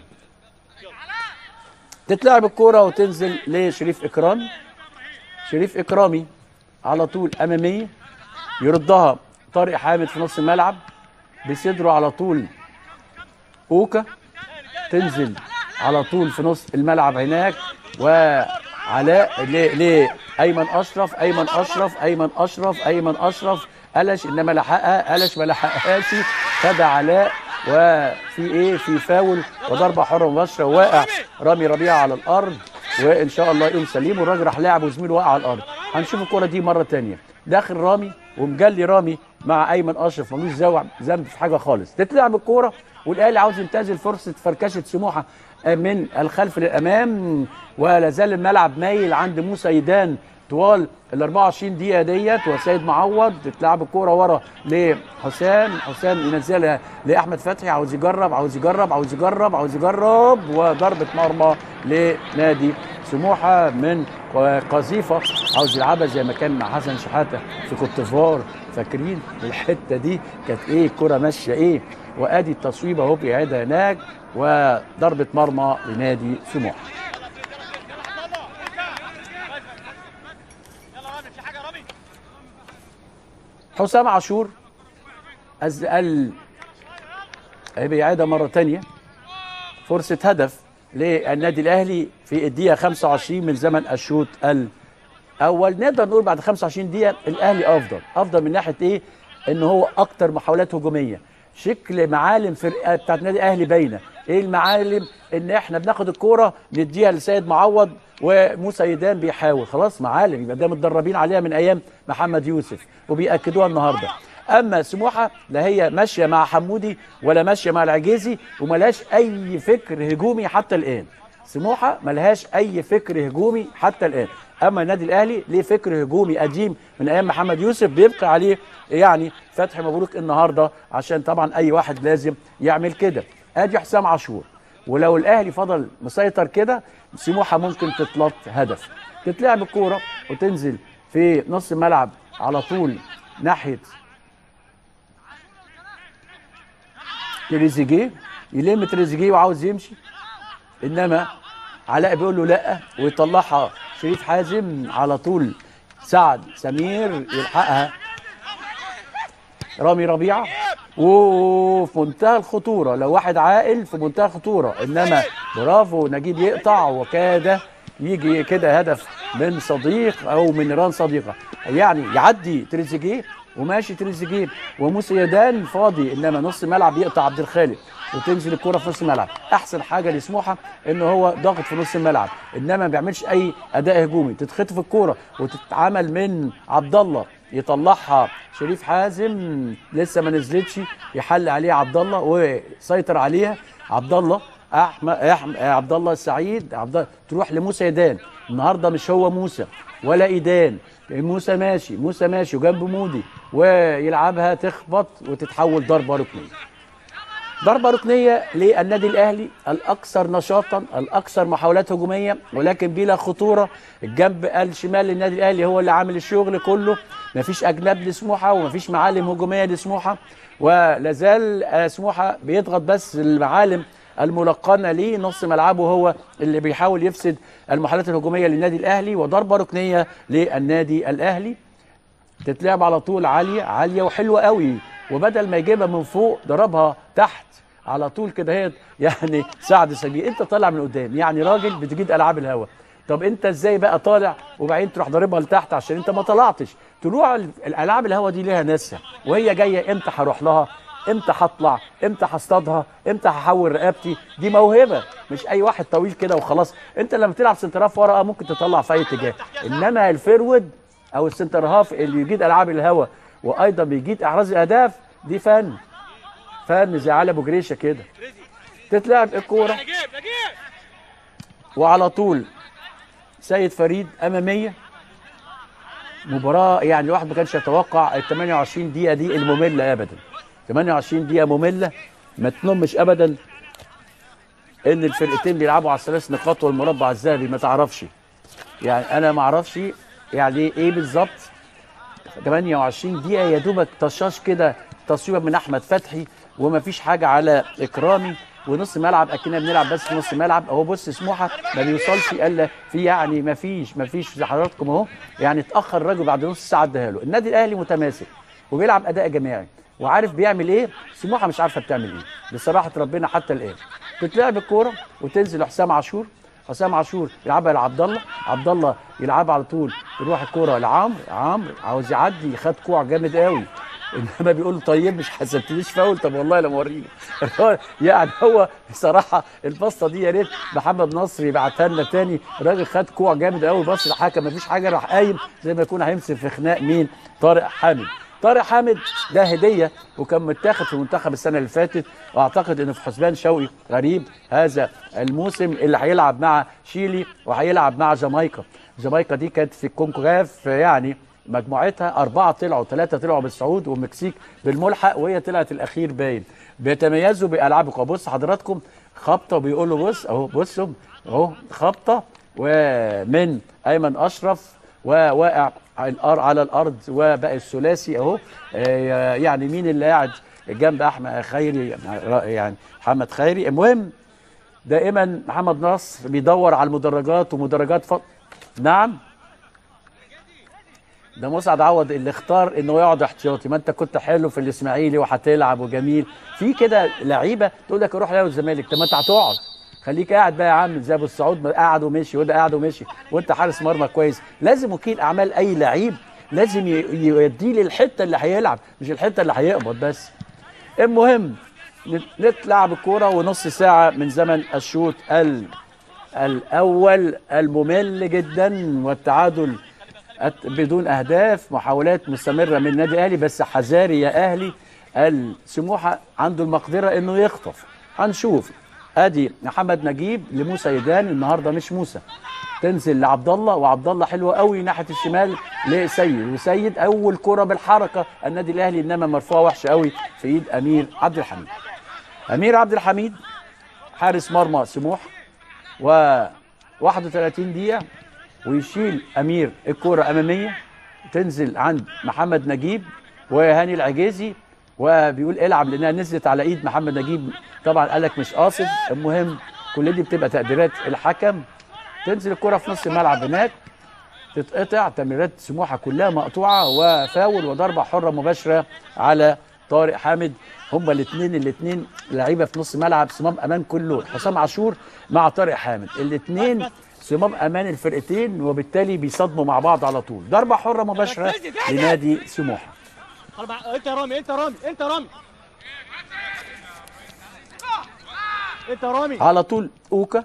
تتلعب الكوره وتنزل لشريف اكرام شريف اكرامي على طول اماميه يردها طارق حامد في نص الملعب بصدره على طول اوكا تنزل على طول في نص الملعب هناك وعلاء ل- لايمن اشرف ايمن اشرف ايمن اشرف ايمن اشرف قلش انما لحقها قلش ما لحقهاش خد علاء وفي ايه في فاول وضربه حره مباشره واقع رامي ربيعه على الارض وان شاء الله يقوم سليم والراجل راح لاعب وزميله وقع على الارض هنشوف الكره دي مره تانية داخل رامي ومجلي رامي مع ايمن اشرف ملوش زوع ذنب في حاجه خالص تتلعب الكوره والاهلي عاوز ينتهز فرصه فركشه سموحه من الخلف للامام ولا زال الملعب مايل عند موسى يدان طوال ال 24 دقيقه ديت وسيد معوض تتلعب الكوره ورا لحسام حسام ينزلها لاحمد فتحي عاوز يجرب عاوز يجرب عاوز يجرب عاوز يجرب وضربه مرمى لنادي سموحه من قذيفه عاوز يلعبها زي ما كان مع حسن شحاته في كوتيفوار فاكرين الحته دي كانت ايه الكره ماشيه ايه وادي التصويبه اهو بيعيدها هناك وضربه مرمى لنادي سموحه حسام عاشور أز- قال بيعيدها مره تانية فرصه هدف للنادي الاهلي في الدقيقه 25 من زمن الشوط الاول نقدر نقول بعد 25 دقيقه الاهلي افضل افضل من ناحيه ايه ان هو اكتر محاولات هجوميه شكل معالم فرقه بتاعت النادي الاهلي باينه ايه المعالم ان احنا بناخد الكوره نديها لسيد معوض وموسى يدان بيحاول خلاص معالم يبقى ده متدربين عليها من ايام محمد يوسف وبياكدوها النهارده اما سموحه لا هي ماشيه مع حمودي ولا ماشيه مع العجيزي وملاش اي فكر هجومي حتى الان سموحه ملهاش اي فكر هجومي حتى الان اما النادي الاهلي ليه فكر هجومي قديم من ايام محمد يوسف بيبقى عليه يعني فتحي مبروك النهارده عشان طبعا اي واحد لازم يعمل كده ادي حسام عاشور ولو الاهلي فضل مسيطر كده سموحه ممكن تتلط هدف تتلعب الكوره وتنزل في نص الملعب على طول ناحيه تريزيجيه يلم تريزيجيه وعاوز يمشي انما علاء بيقول له لا ويطلعها شريف حازم على طول سعد سمير يلحقها رامي ربيعه وفي منتهى الخطوره لو واحد عاقل في منتهى الخطوره انما برافو نجيب يقطع وكاد يجي كده هدف من صديق او من نيران صديقه يعني يعدي تريزيجيه وماشي تريزيجيه وموسى يدان فاضي انما نص ملعب يقطع عبد الخالق وتنزل الكره في نص الملعب احسن حاجه لسموحه ان هو ضاغط في نص الملعب انما ما بيعملش اي اداء هجومي تتخطف الكوره وتتعمل من عبد الله يطلعها شريف حازم لسه ما نزلتش يحل عليها عبد الله وسيطر عليها عبد الله احمد احمد عبد الله السعيد عبد الله تروح لموسى يدان النهارده مش هو موسى ولا ايدان موسى ماشي موسى ماشي وجنب مودي ويلعبها تخبط وتتحول ضربه ركنيه ضربه ركنيه للنادي الاهلي الاكثر نشاطا الاكثر محاولات هجوميه ولكن بلا خطوره الجنب الشمال للنادي الاهلي هو اللي عامل الشغل كله مفيش اجناب لسموحه ومفيش معالم هجوميه لسموحه ولازال سموحه بيضغط بس المعالم الملقنه ليه نص ملعبه هو اللي بيحاول يفسد المحاولات الهجوميه للنادي الاهلي وضربه ركنيه للنادي الاهلي تتلعب على طول عاليه عاليه وحلوه قوي وبدل ما يجيبها من فوق ضربها تحت على طول كده هي يعني سعد سمير انت طالع من قدام يعني راجل بتجيد العاب الهوا طب انت ازاي بقى طالع وبعدين تروح ضاربها لتحت عشان انت ما طلعتش طلوع الالعاب الهوا دي ليها ناسها وهي جايه امتى هروح لها امتى هطلع امتى هصطادها امتى هحول رقبتي دي موهبه مش اي واحد طويل كده وخلاص انت لما تلعب سنتراف ورقه ممكن تطلع في اي اتجاه انما الفيرود او السنتر هاف اللي يجيد العاب الهوا وايضا بيجيد احراز الاهداف دي فن فن زي علي ابو جريشه كده تتلعب الكوره وعلى طول سيد فريد اماميه مباراه يعني الواحد ما كانش يتوقع ال 28 دقيقه دي الممله ابدا 28 دقيقه ممله ما تنمش ابدا ان الفرقتين بيلعبوا على الثلاث نقاط والمربع الذهبي ما تعرفش يعني انا ما اعرفش يعني ايه بالظبط 28 دقيقه يا دوبك طشاش كده تصويبه من احمد فتحي وما فيش حاجه على اكرامي ونص ملعب اكننا بنلعب بس في نص ملعب اهو بص سموحه ما بيوصلش الا في يعني ما فيش ما فيش زي حضراتكم اهو يعني اتاخر الراجل بعد نص ساعه اداها له النادي الاهلي متماسك وبيلعب اداء جماعي وعارف بيعمل ايه سموحه مش عارفه بتعمل ايه بصراحه ربنا حتى الان تتلعب الكوره وتنزل حسام عاشور حسام عاشور يلعبها لعبد الله عبد الله يلعبها على طول تروح الكوره لعمرو عمرو عاوز يعدي خد كوع جامد قوي انما بيقول له طيب مش حسبتليش فاول طب والله لا موريني يعني هو بصراحه البسطه دي يا ريت محمد نصر يبعتها لنا تاني الراجل خد كوع جامد قوي بص الحكم مفيش حاجه راح قايم زي ما يكون هيمسك في خناق مين طارق حامد طارق حامد ده هديه وكان متاخد في المنتخب السنه اللي فاتت واعتقد انه في حسبان شوقي غريب هذا الموسم اللي هيلعب مع شيلي وهيلعب مع جامايكا جامايكا دي كانت في الكونكاف يعني مجموعتها أربعة طلعوا ثلاثة طلعوا بالسعود والمكسيك بالملحق وهي طلعت الأخير باين بيتميزوا بألعاب القوى بص حضراتكم خبطة وبيقول له بص أهو بصوا أهو خبطة ومن أيمن أشرف وواقع على الأرض وباقي الثلاثي أهو يعني مين اللي قاعد جنب أحمد خيري يعني محمد خيري المهم دائما محمد نصر بيدور على المدرجات ومدرجات فضل نعم ده مسعد عوض اللي اختار انه يقعد احتياطي ما انت كنت حلو في الاسماعيلي وهتلعب وجميل في كده لعيبه تقول لك روح لاعب الزمالك طب ما انت هتقعد خليك قاعد بقى يا عم زي ابو السعود قاعد ومشي وده قاعد ومشي وانت حارس مرمى كويس لازم وكيل اعمال اي لعيب لازم يوديه للحته اللي هيلعب مش الحته اللي هيقبض بس المهم نطلع بالكوره ونص ساعه من زمن الشوط الاول الممل جدا والتعادل بدون اهداف محاولات مستمره من النادي الاهلي بس حذاري يا اهلي السموحه عنده المقدره انه يخطف هنشوف ادي محمد نجيب لموسى يدان النهارده مش موسى تنزل لعبد الله وعبد الله حلوه قوي ناحيه الشمال لسيد وسيد اول كره بالحركه النادي الاهلي انما مرفوعه وحشه قوي في ايد امير عبد الحميد امير عبد الحميد حارس مرمى سموح و 31 دقيقه ويشيل امير الكره اماميه تنزل عند محمد نجيب وهاني العجيزي وبيقول العب لانها نزلت على ايد محمد نجيب طبعا قال لك مش قاصد المهم كل دي بتبقى تقديرات الحكم تنزل الكره في نص الملعب هناك تتقطع تمريرات سموحه كلها مقطوعه وفاول وضربه حره مباشره على طارق حامد هما الاثنين الاثنين لعيبه في نص ملعب صمام امان كله حسام عاشور مع طارق حامد الاثنين صمام امان الفرقتين وبالتالي بيصادموا مع بعض على طول ضربه حره مباشره لنادي سموحه أربعة انت يا رامي انت يا رامي انت يا رامي انت يا رامي على طول اوكا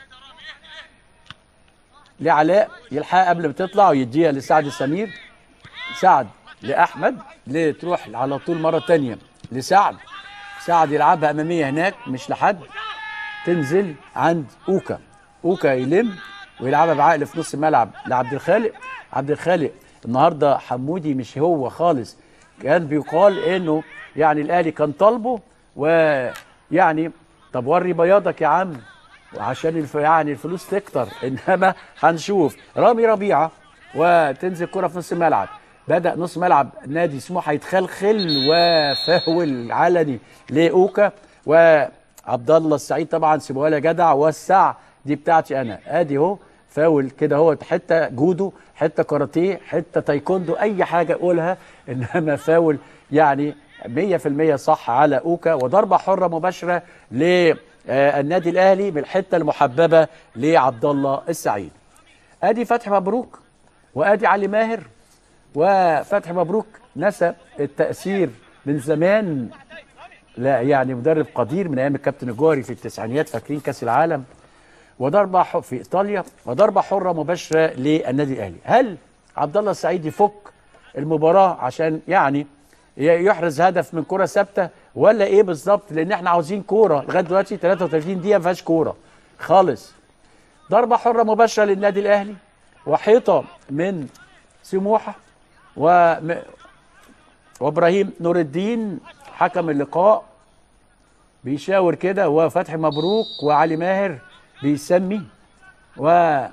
لعلاء يلحقها قبل ما تطلع ويديها لسعد السمير سعد لاحمد لتروح على طول مره تانية لسعد سعد يلعبها اماميه هناك مش لحد تنزل عند اوكا اوكا يلم ويلعبها بعقل في نص الملعب لعبد الخالق عبد الخالق النهارده حمودي مش هو خالص كان بيقال انه يعني الاهلي كان طالبه ويعني طب وري بياضك يا عم وعشان الف... يعني الفلوس تكتر انما هنشوف رامي ربيعه وتنزل كره في نص الملعب بدا نص ملعب نادي سموحه يتخلخل وفاول علني لاوكا وعبد الله السعيد طبعا سيبوها لي يا جدع وسع دي بتاعتي انا ادي اهو فاول كده هو حته جودو حته كاراتيه حته تايكوندو اي حاجه قولها انما فاول يعني 100% صح على اوكا وضربه حره مباشره للنادي الاهلي من الحته المحببه لعبد الله السعيد ادي فتحي مبروك وادي علي ماهر وفتحي مبروك نسى التاثير من زمان لا يعني مدرب قدير من ايام الكابتن الجوهري في التسعينيات فاكرين كاس العالم وضربه ح- في ايطاليا وضربه حره مباشره للنادي الاهلي هل عبد الله السعيد يفك المباراه عشان يعني ي- يحرز هدف من كره ثابته ولا ايه بالظبط لان احنا عاوزين كوره لغايه دلوقتي 33 دقيقه ما فيهاش كوره خالص ضربه حره مباشره للنادي الاهلي وحيطه من سموحه و وابراهيم نور الدين حكم اللقاء بيشاور كده وفتحي مبروك وعلي ماهر بيسمي و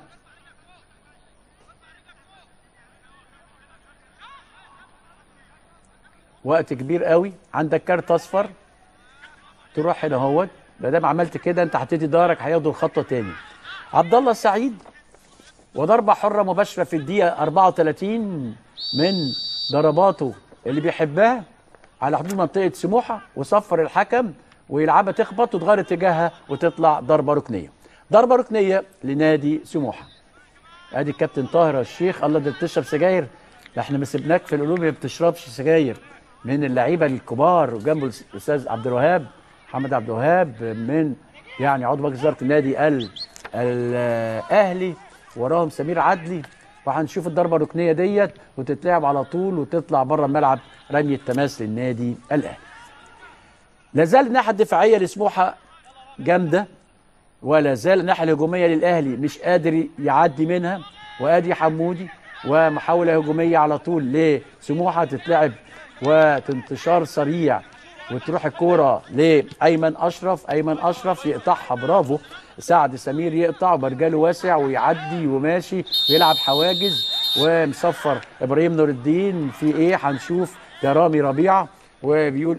وقت كبير قوي عندك كارت اصفر تروح هنا اهوت ما دام عملت كده انت هتدي ظهرك هياخدوا الخطوه تاني عبد الله السعيد وضربه حره مباشره في الدقيقه 34 من ضرباته اللي بيحبها على حدود منطقه سموحه وصفر الحكم ويلعبها تخبط وتغير اتجاهها وتطلع ضربه ركنيه ضربه ركنيه لنادي سموحه ادي الكابتن طاهر الشيخ الله ده بتشرب سجاير ده احنا ما سيبناك في القلوب ما بتشربش سجاير من اللعيبه الكبار وجنبه الاستاذ عبد الوهاب محمد عبد الوهاب من يعني عضو مجلس اداره النادي ال- الاهلي وراهم سمير عدلي وهنشوف الضربه الركنيه ديت وتتلعب على طول وتطلع بره الملعب رمي التماس للنادي الاهلي لا زال الناحيه الدفاعيه لسموحه جامده ولا زال الناحيه الهجوميه للاهلي مش قادر يعدي منها وادي حمودي ومحاوله هجوميه على طول لسموحه تتلعب وتنتشار سريع وتروح الكوره لايمن اشرف ايمن اشرف يقطعها برافو سعد سمير يقطع برجاله واسع ويعدي وماشي ويلعب حواجز ومصفر ابراهيم نور الدين في ايه هنشوف ده رامي ربيعه وبيقول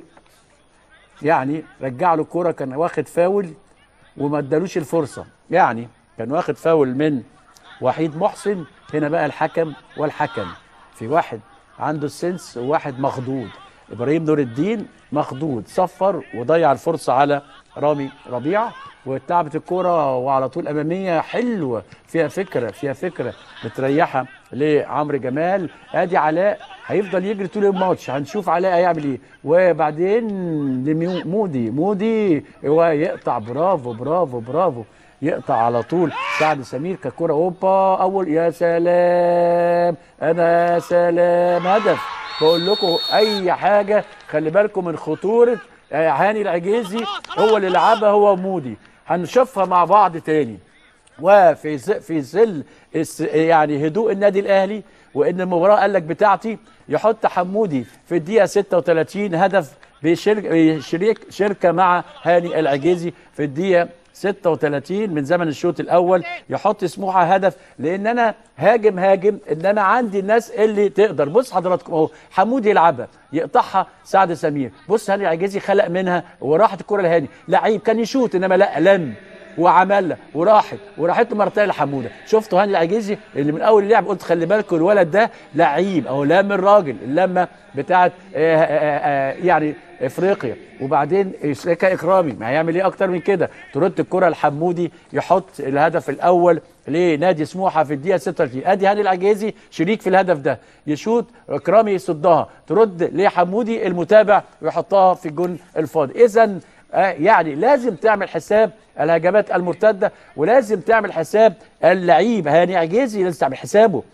يعني رجع له الكوره كان واخد فاول وما ادالوش الفرصه يعني كان واخد فاول من وحيد محسن هنا بقى الحكم والحكم في واحد عنده السنس وواحد مخضوض ابراهيم نور الدين مخضوض صفر وضيع الفرصه على رامي ربيعه واتلعبت الكرة وعلى طول اماميه حلوه فيها فكره فيها فكره متريحه لعمرو جمال ادي علاء هيفضل يجري طول الماتش هنشوف علاء هيعمل ايه وبعدين لمودي مودي هو يقطع برافو برافو برافو يقطع على طول سعد سمير ككرة اوبا اول يا سلام انا سلام هدف بقول لكم اي حاجه خلي بالكم من خطوره آه، هاني العجيزي هو اللي لعبها هو مودي هنشوفها مع بعض تاني وفي ز- في ظل الس- يعني هدوء النادي الاهلي وان المباراه قال لك بتاعتي يحط حمودي في الدقيقه 36 هدف بشرك شريك شركه مع هاني العجيزي في الدقيقه 36 من زمن الشوط الاول يحط سموحه هدف لان انا هاجم هاجم ان انا عندي الناس اللي تقدر بص حضراتكم اهو حمودي يلعبها يقطعها سعد سمير بص هاني العجيزي خلق منها وراحت الكره لهاني لعيب كان يشوط انما لا لم وعملها وراحت وراحت له مرتين لحموده شفتوا هاني العجيزي اللي من اول اللعب قلت خلي بالكم الولد ده لعيب او لام الراجل اللمه بتاعت آه، آه، آه، يعني افريقيا وبعدين يشركها اكرامي ما هيعمل ايه اكتر من كده ترد الكره لحمودي يحط الهدف الاول لنادي سموحه في الدقيقه 36 ادي هاني العجيزي شريك في الهدف ده يشوط اكرامي يصدها ترد لحمودي المتابع ويحطها في الجون الفاضي اذا آه، يعني لازم تعمل حساب الهجمات المرتده ولازم تعمل حساب اللعيب هاني عجيزي لازم تعمل حسابه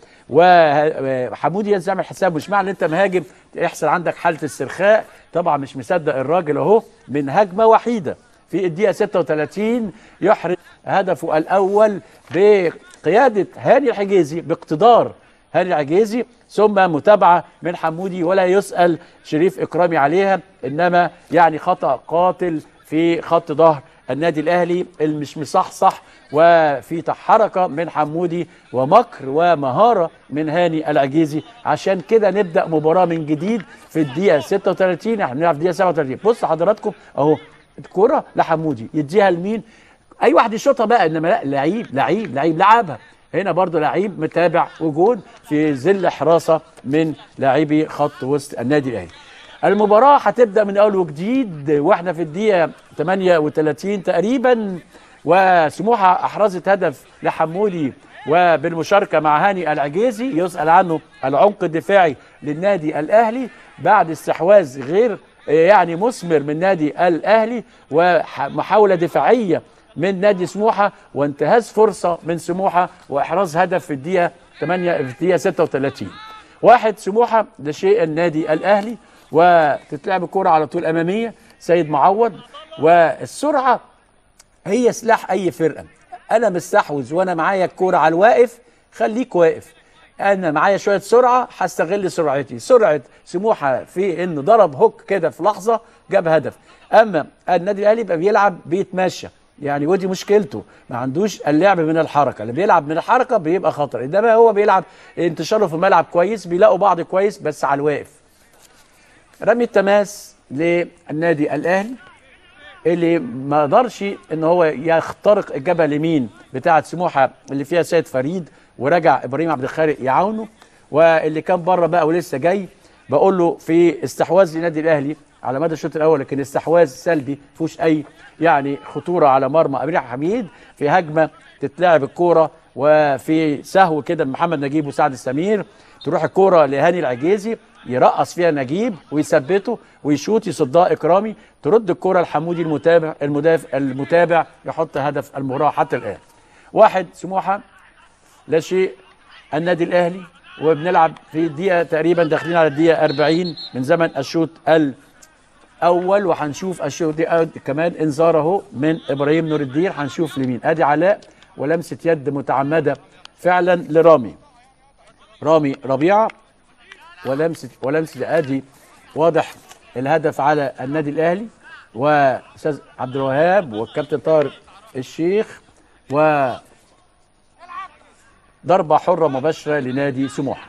وحمودي لازم تعمل حسابه مش معنى ان انت مهاجم يحصل عندك حاله استرخاء طبعا مش مصدق الراجل اهو من هجمه وحيده في الدقيقه 36 يحرز هدفه الاول بقياده هاني الحجيزي باقتدار هاني العجيزي ثم متابعه من حمودي ولا يسال شريف اكرامي عليها انما يعني خطا قاتل في خط ظهر النادي الاهلي اللي مش مصحصح وفي حركه من حمودي ومكر ومهاره من هاني العجيزي عشان كده نبدا مباراه من جديد في الدقيقه 36 احنا بنلعب في الدقيقه 37 بص حضراتكم اهو الكره لحمودي يديها لمين اي واحد يشوطها بقى انما لا لعيب لعيب لعيب لعبها هنا برضو لعيب متابع وجود في ظل حراسه من لاعبي خط وسط النادي الاهلي المباراة هتبدأ من أول وجديد واحنا في الدقيقة 38 تقريبا وسموحة أحرزت هدف لحمودي وبالمشاركة مع هاني العجيزي يسأل عنه العمق الدفاعي للنادي الأهلي بعد استحواذ غير يعني مثمر من نادي الأهلي ومحاولة دفاعية من نادي سموحة وانتهاز فرصة من سموحة وإحراز هدف في الدقيقة 8 في الدقيقة 36 واحد سموحة ده شيء النادي الأهلي وتتلعب الكرة على طول أمامية سيد معوض والسرعة هي سلاح أي فرقة أنا مستحوذ وأنا معايا الكرة على الواقف خليك واقف أنا معايا شوية سرعة هستغل سرعتي سرعة سموحة في إنه ضرب هوك كده في لحظة جاب هدف أما النادي الأهلي يبقى بيلعب بيتمشى يعني ودي مشكلته ما عندوش اللعب من الحركه اللي بيلعب من الحركه بيبقى خطر انما هو بيلعب انتشاره في الملعب كويس بيلاقوا بعض كويس بس على الواقف رمي التماس للنادي الاهلي اللي ما قدرش ان هو يخترق الجبهه اليمين بتاعه سموحه اللي فيها سيد فريد ورجع ابراهيم عبد الخالق يعاونه واللي كان بره بقى ولسه جاي بقول له في استحواذ للنادي الاهلي على مدى الشوط الاول لكن استحواذ سلبي فيهوش اي يعني خطوره على مرمى ابراهيم حميد في هجمه تتلعب الكوره وفي سهو كده محمد نجيب وسعد السمير تروح الكوره لهاني العجيزي يرقص فيها نجيب ويثبته ويشوط يصدها اكرامي ترد الكوره لحمودي المتابع المدافع المتابع يحط هدف المباراه حتى الان واحد سموحه لا شيء النادي الاهلي وبنلعب في الدقيقه تقريبا داخلين على الدقيقه 40 من زمن الشوط الاول وهنشوف الشوط دي كمان انذار اهو من ابراهيم نور الدين هنشوف لمين ادي علاء ولمسه يد متعمده فعلا لرامي رامي ربيعه ولمسه ولمسه ادي واضح الهدف على النادي الاهلي واستاذ عبد الوهاب والكابتن طارق الشيخ و ضربه حره مباشره لنادي سموحه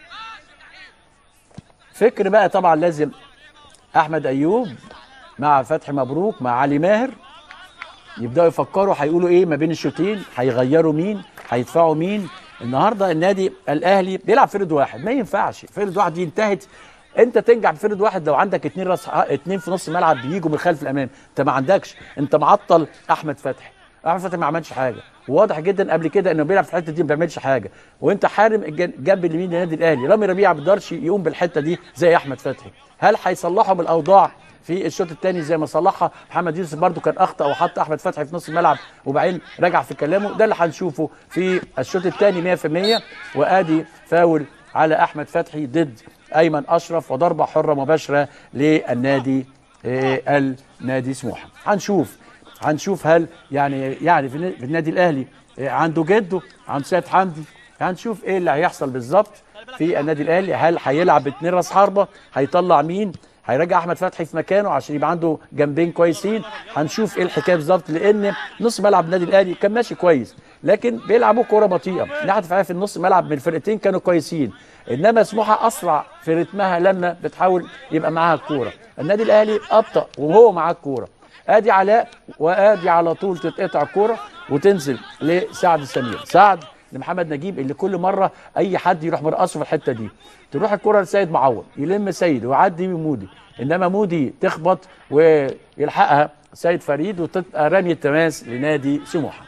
فكر بقى طبعا لازم احمد ايوب مع فتحي مبروك مع علي ماهر يبداوا يفكروا هيقولوا ايه ما بين الشوطين هيغيروا مين هيدفعوا مين النهارده النادي الاهلي بيلعب فرد واحد ما ينفعش فرد واحد دي انتهت انت تنجح بفرد واحد لو عندك اتنين راس اتنين في نص الملعب بيجوا من خلف الامام انت ما عندكش انت معطل احمد فتحي احمد فتحي ما عملش حاجه وواضح جدا قبل كده انه بيلعب في الحته دي ما بيعملش حاجه وانت حارم الجنب اليمين للنادي الاهلي رامي ربيعه ما بيقدرش يقوم بالحته دي زي احمد فتحي هل هيصلحوا من الاوضاع في الشوط الثاني زي ما صلحها محمد يوسف برده كان اخطا وحط احمد فتحي في نص الملعب وبعدين رجع في كلامه ده اللي هنشوفه في الشوط الثاني 100% وادي فاول على احمد فتحي ضد ايمن اشرف وضربه حره مباشره للنادي آه النادي سموحه هنشوف هنشوف هل يعني يعني في الن- في النادي الاهلي آه، عنده جده عنده سيد حمدي هنشوف ايه اللي هيحصل بالظبط في النادي الاهلي هل هيلعب باتنين راس حربه هيطلع مين هيرجع احمد فتحي في مكانه عشان يبقى عنده جنبين كويسين هنشوف ايه الحكايه بالظبط لان نص ملعب النادي الاهلي كان ماشي كويس لكن بيلعبوا كوره بطيئه الناحيه الدفاعيه في النص ملعب من الفرقتين كانوا كويسين انما سموحه اسرع في رتمها لما بتحاول يبقى معاها الكوره النادي الاهلي ابطا وهو معاه الكوره ادي علاء وادي على طول تتقطع الكوره وتنزل لسعد السمير سعد لمحمد نجيب اللي كل مره اي حد يروح مرقصه في الحته دي تروح الكره لسيد معوض يلم سيد ويعدي من مودي انما مودي تخبط ويلحقها سيد فريد وتبقى رمي التماس لنادي سموحه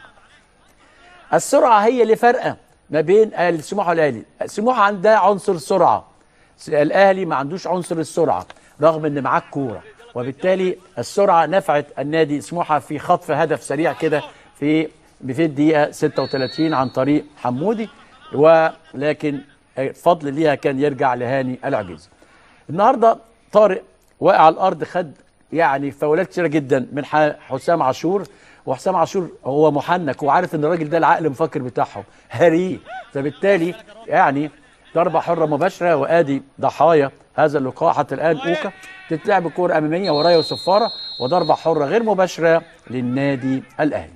السرعه هي اللي فارقه ما بين السموحه والاهلي سموحه عندها عنصر سرعه الاهلي ما عندوش عنصر السرعه رغم ان معاه الكوره وبالتالي السرعه نفعت النادي سموحه في خطف هدف سريع كده في في الدقيقه 36 عن طريق حمودي ولكن الفضل ليها كان يرجع لهاني العجيزي النهارده طارق واقع على الارض خد يعني فاولات كتيره جدا من ح- حسام عاشور وحسام عاشور هو محنك وعارف ان الراجل ده العقل مفكر بتاعه هريه فبالتالي يعني ضربه حره مباشره وادي ضحايا هذا اللقاء حتى الان اوكا تتلعب كوره اماميه ورايا وصفاره وضربه حره غير مباشره للنادي الاهلي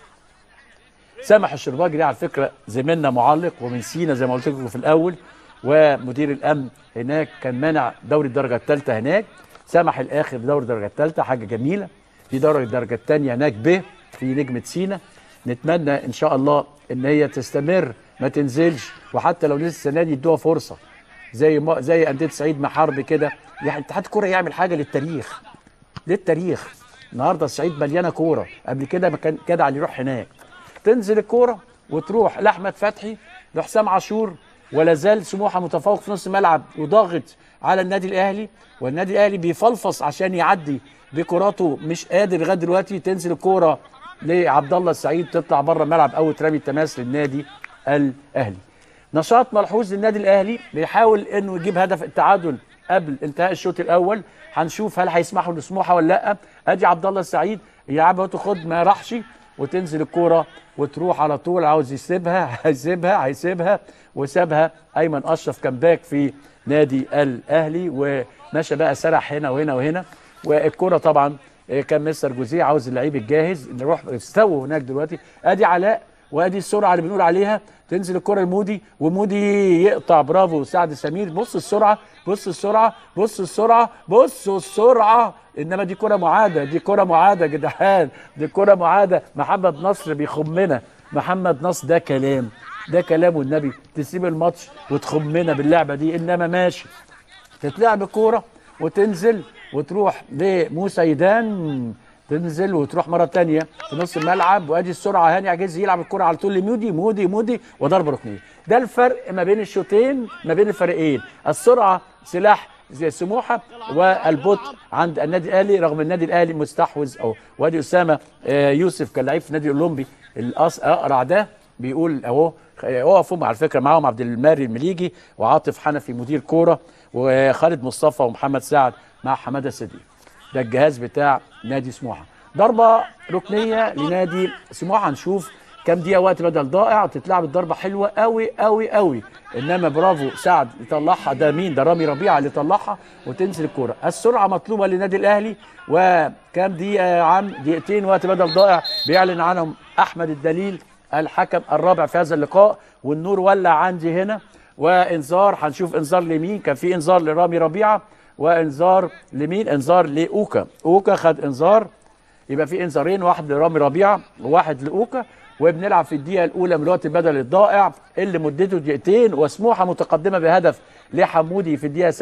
سامح الشرباجي ده على فكره زميلنا معلق ومن سينا زي ما قلت لكم في الاول ومدير الامن هناك كان مانع دوري الدرجه الثالثه هناك سمح الاخر دوري الدرجه الثالثه حاجه جميله في دوري الدرجه الثانيه هناك ب في نجمه سينا نتمنى ان شاء الله ان هي تستمر ما تنزلش وحتى لو نزل السنه دي يدوها فرصه زي ما زي انديه سعيد محارب كده يعني اتحاد الكوره يعمل حاجه للتاريخ للتاريخ النهارده الصعيد مليانه كوره قبل كده ما كان جدع اللي يروح هناك تنزل الكوره وتروح لاحمد فتحي لحسام عاشور ولا زال سموحه متفوق في نص الملعب وضاغط على النادي الاهلي والنادي الاهلي بيفلفص عشان يعدي بكراته مش قادر لغايه دلوقتي تنزل الكوره لعبد الله السعيد تطلع بره الملعب او ترمي التماس للنادي الاهلي نشاط ملحوظ للنادي الاهلي بيحاول انه يجيب هدف التعادل قبل انتهاء الشوط الاول هنشوف هل هيسمحوا لسموحه ولا لا ادي عبد الله السعيد يلعبها وتاخد ما راحش وتنزل الكوره وتروح على طول عاوز يسيبها هيسيبها هيسيبها وسابها ايمن اشرف كان باك في نادي الاهلي ومشى بقى سرح هنا وهنا وهنا والكوره طبعا آه، كان مستر جوزيه عاوز اللعيب الجاهز نروح استووا هناك دلوقتي ادي علاء وادي السرعه اللي بنقول عليها تنزل الكره لمودي ومودي يقطع برافو سعد سمير بص السرعه بص السرعه بص السرعه بص السرعه انما دي كره معاده دي كره معاده يا جدعان دي كره معاده محمد نصر بيخمنا محمد نصر ده كلام ده كلام والنبي تسيب الماتش وتخمنا باللعبه دي انما ماشي تتلعب الكوره وتنزل وتروح لموسى يدان تنزل وتروح مره تانية في نص الملعب وادي السرعه هاني عجيز يلعب الكره على طول لمودي مودي مودي وضربه ركنيه ده الفرق ما بين الشوطين ما بين الفريقين السرعه سلاح زي سموحه والبطء عند النادي الاهلي رغم النادي الاهلي مستحوذ او وادي اسامه آه، يوسف كان لعيب في النادي الاولمبي الأص- اقرع ده بيقول اهو اقفوا على فكره معاهم عبد الماري المليجي وعاطف حنفي مدير كوره وخالد مصطفى ومحمد سعد مع حماده صديق ده الجهاز بتاع نادي سموحه ضربه ركنيه لنادي سموحه هنشوف كام دقيقه وقت بدل ضائع تتلعب الضربه حلوه قوي قوي قوي انما برافو سعد يطلعها ده مين ده رامي ربيعه اللي طلعها وتنزل الكوره السرعه مطلوبه للنادي الاهلي وكام دقيقه يا عم دقيقتين وقت بدل ضائع بيعلن عنهم احمد الدليل الحكم الرابع في هذا اللقاء والنور ولع عندي هنا وانذار هنشوف انذار لمين كان في انذار لرامي ربيعه وانذار لمين انذار لاوكا اوكا خد انذار يبقى في انذارين واحد لرامي ربيعه وواحد لاوكا وبنلعب في الدقيقه الاولى من الوقت البدل الضائع اللي مدته دقيقتين وسموحه متقدمه بهدف لحمودي في الدقيقه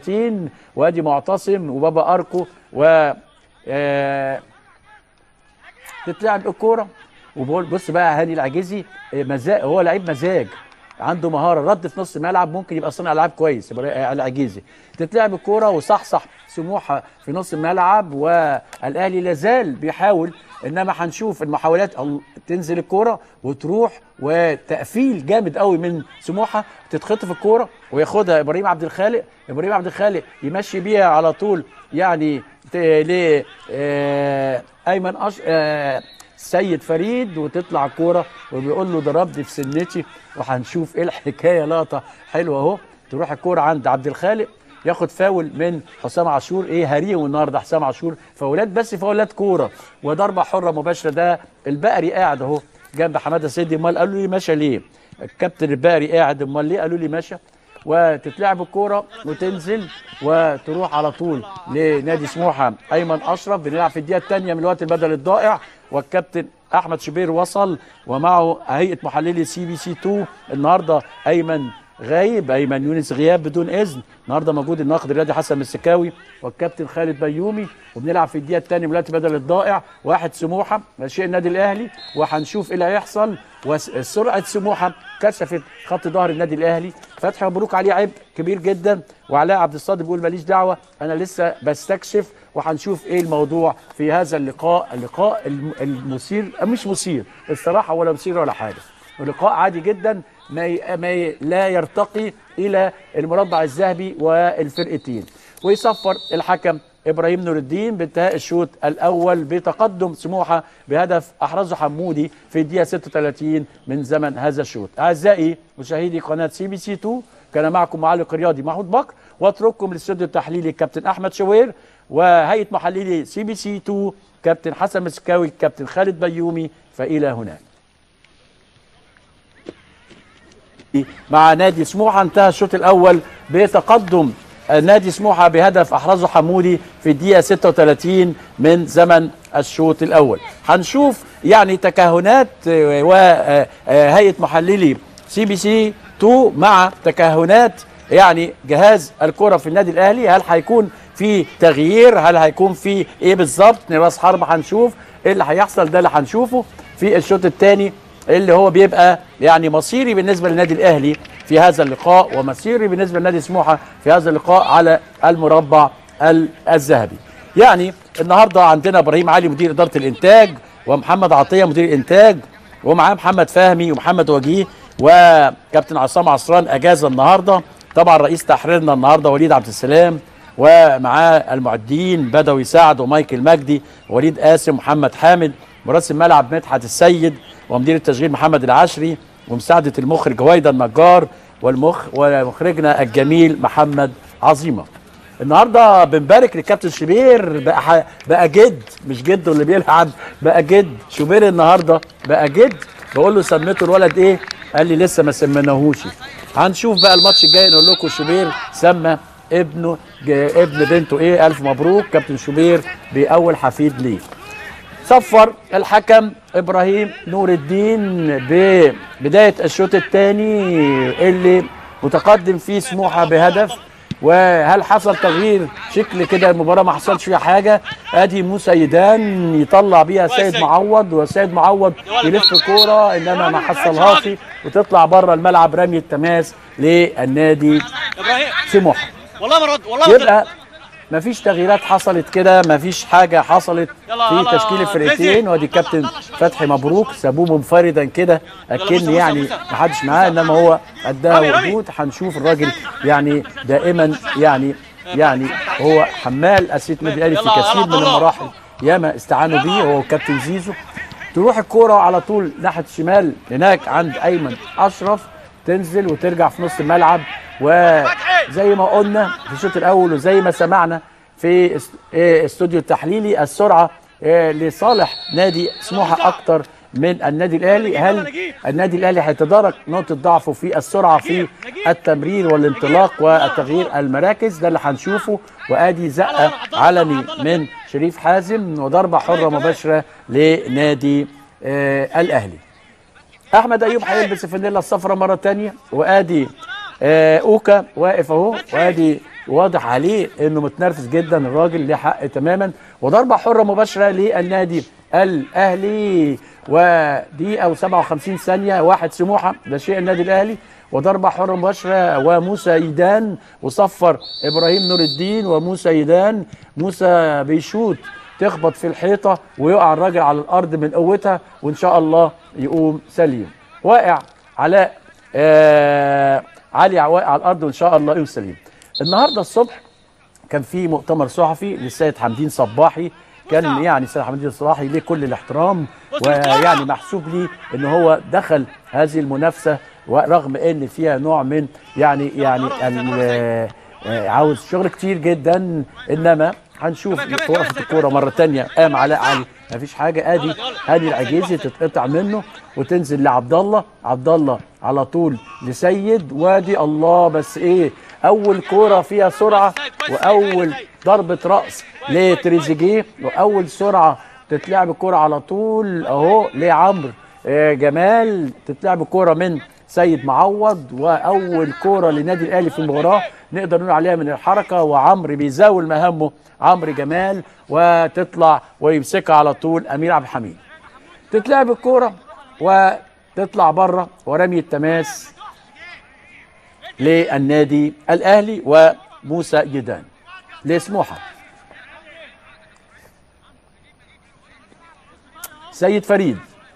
36 وادي معتصم وبابا اركو و آه تتلعب الكوره وبقول بص بقى هاني العجيزي آه، مزاج هو لعيب مزاج عنده مهاره رد في نص الملعب ممكن يبقى صانع العاب كويس يبقى العجيزي تتلعب الكوره وصحصح سموحه في نص الملعب والاهلي لازال بيحاول انما هنشوف المحاولات ال- تنزل الكوره وتروح وتقفيل جامد قوي من سموحه تتخطف الكوره وياخدها ابراهيم عبد الخالق ابراهيم عبد الخالق يمشي بيها على طول يعني ت- ل آه، ايمن أش... آه، سيد فريد وتطلع الكوره وبيقول له ضربني في سنتي وهنشوف ايه الحكايه لقطه حلوه اهو تروح الكوره عند عبد الخالق ياخد فاول من حسام عاشور ايه هريهم النهارده حسام عاشور فاولات بس فاولات كوره وضربه حره مباشره ده البقري قاعد اهو جنب حماده سيدي امال قالوا لي مشى ليه الكابتن البقري قاعد امال ليه قالوا لي مشى وتتلعب الكوره وتنزل وتروح على طول لنادي سموحه ايمن اشرف بنلعب في الدقيقه الثانيه من الوقت البدل الضائع والكابتن احمد شبير وصل ومعه هيئه محللي سي بي سي 2 النهارده ايمن غايب ايمن يونس غياب بدون اذن النهارده موجود الناقد الرياضي حسن السكاوي والكابتن خالد بيومي وبنلعب في الدقيقه الثانيه من الوقت بدل الضائع واحد سموحه ماشي النادي الاهلي وهنشوف ايه اللي هيحصل وسرعه سموحه كشفت خط ظهر النادي الاهلي فتحي مبروك عليه عبء كبير جدا وعلاء عبد الصادق بيقول ماليش دعوه انا لسه بستكشف وهنشوف ايه الموضوع في هذا اللقاء اللقاء الم- المثير مش مثير الصراحه ولا مثير ولا حاجه لقاء عادي جدا ما ي... ما ي... لا يرتقي الى المربع الذهبي والفرقتين ويصفر الحكم ابراهيم نور الدين بانتهاء الشوط الاول بتقدم سموحه بهدف احرزه حمودي في الدقيقه 36 من زمن هذا الشوط اعزائي مشاهدي قناه سي بي سي 2 كان معكم معلق رياضي محمود بكر واترككم للاستوديو التحليلي الكابتن احمد شوير وهيئه محللي سي بي سي 2 كابتن حسن مسكاوي كابتن خالد بيومي فالى هناك مع نادي سموحه انتهى الشوط الاول بتقدم نادي سموحه بهدف احرزه حمودي في الدقيقه 36 من زمن الشوط الاول هنشوف يعني تكهنات وهيئه محللي سي بي سي 2 مع تكهنات يعني جهاز الكره في النادي الاهلي هل هيكون في تغيير هل هيكون في ايه بالظبط راس حرب هنشوف ايه اللي هيحصل ده اللي هنشوفه في الشوط الثاني اللي هو بيبقى يعني مصيري بالنسبه للنادي الاهلي في هذا اللقاء ومصيري بالنسبه لنادي سموحه في هذا اللقاء على المربع ال- الذهبي. يعني النهارده عندنا ابراهيم علي مدير اداره الانتاج ومحمد عطيه مدير الانتاج ومعاه محمد فهمي ومحمد وجيه وكابتن عصام عصران اجازه النهارده طبعا رئيس تحريرنا النهارده وليد عبد السلام ومعاه المعدين بدوي سعد ومايكل مجدي ووليد قاسم ومحمد حامد مراسم ملعب مدحت السيد ومدير التشغيل محمد العشري ومساعدة المخرج هويدا النجار والمخ ومخرجنا الجميل محمد عظيمة النهارده بنبارك للكابتن شوبير بقى ح... بقى جد مش جد اللي بيلعب بقى جد شوبير النهارده بقى جد بقول له سميته الولد ايه قال لي لسه ما سميناهوش هنشوف بقى الماتش الجاي نقول لكم شوبير سمى ابنه ج... ابن بنته ايه الف مبروك كابتن شوبير باول حفيد ليه صفر الحكم ابراهيم نور الدين ببدايه الشوط الثاني اللي متقدم فيه سموحه بهدف وهل حصل تغيير شكل كده المباراه ما حصلش فيها حاجه ادي موسى يدان يطلع بيها سيد معوض وسيد معوض يلف كوره انما ما حصلهاش وتطلع بره الملعب رمي التماس للنادي ابراهيم سموحه والله ما رد والله ما يبقى مفيش تغييرات حصلت كده مفيش حاجه حصلت يلا، في يلا، تشكيل زيزي. الفرقتين وادي كابتن فتحي مبروك سابوه منفردا كده بص، اكن بص، يعني بص. محدش معاه انما هو اداها رامي، رامي. وجود هنشوف الراجل يعني دائما يعني يعني هو حمال اسية النادي الاهلي في يلا، يلا، كثير من عبد الله. المراحل ياما استعانوا بيه هو كابتن زيزو تروح الكوره على طول ناحيه الشمال هناك عند ايمن اشرف تنزل وترجع في نص الملعب وزي ما قلنا في الشوط الاول وزي ما سمعنا في است- إيه استوديو التحليلي السرعه إيه لصالح نادي سموحه اكتر من النادي الاهلي هل النادي الاهلي هيتدارك نقطه ضعفه في السرعه في التمرير والانطلاق والتغيير المراكز ده اللي هنشوفه وادي زقه علني من شريف حازم وضربه حره مباشره لنادي آه الاهلي احمد ايوب هيلبس الفانيلا الصفراء مره تانية وادي آه اوكا واقف اهو وادي واضح عليه انه متنرفز جدا الراجل ليه حق تماما وضربه حره مباشره للنادي الاهلي ودقيقه و57 ثانيه واحد سموحه ده شيء النادي الاهلي وضربه حره مباشره وموسى ايدان وصفر ابراهيم نور الدين وموسى ايدان موسى بيشوت تخبط في الحيطه ويقع الراجل على الارض من قوتها وان شاء الله يقوم سليم واقع علاء آه علي واقع على الارض وان شاء الله يقوم سليم النهارده الصبح كان في مؤتمر صحفي للسيد حمدين صباحي كان يعني السيد حمدين صباحي ليه كل الاحترام ويعني محسوب لي ان هو دخل هذه المنافسه ورغم ان فيها نوع من يعني يعني ال- آه، عاوز شغل كتير جدا انما هنشوف في وقفه الكوره مره تانية قام علاء علي مفيش حاجه ادي ادي العجيزي تتقطع منه وتنزل لعبد الله عبد الله على طول لسيد وادي الله بس ايه اول كوره فيها سرعه واول ضربه راس لتريزيجيه واول سرعه تتلعب الكوره على طول اهو لعمرو آه، جمال تتلعب الكوره من سيد معوض واول كوره لنادي الاهلي في المباراه نقدر نقول عليها من الحركه وعمرو بيزاول مهامه عمرو جمال وتطلع ويمسكها على طول امير عبد الحميد تتلعب الكوره وتطلع بره ورمي التماس للنادي الاهلي وموسى يدان لسموحه سيد فريد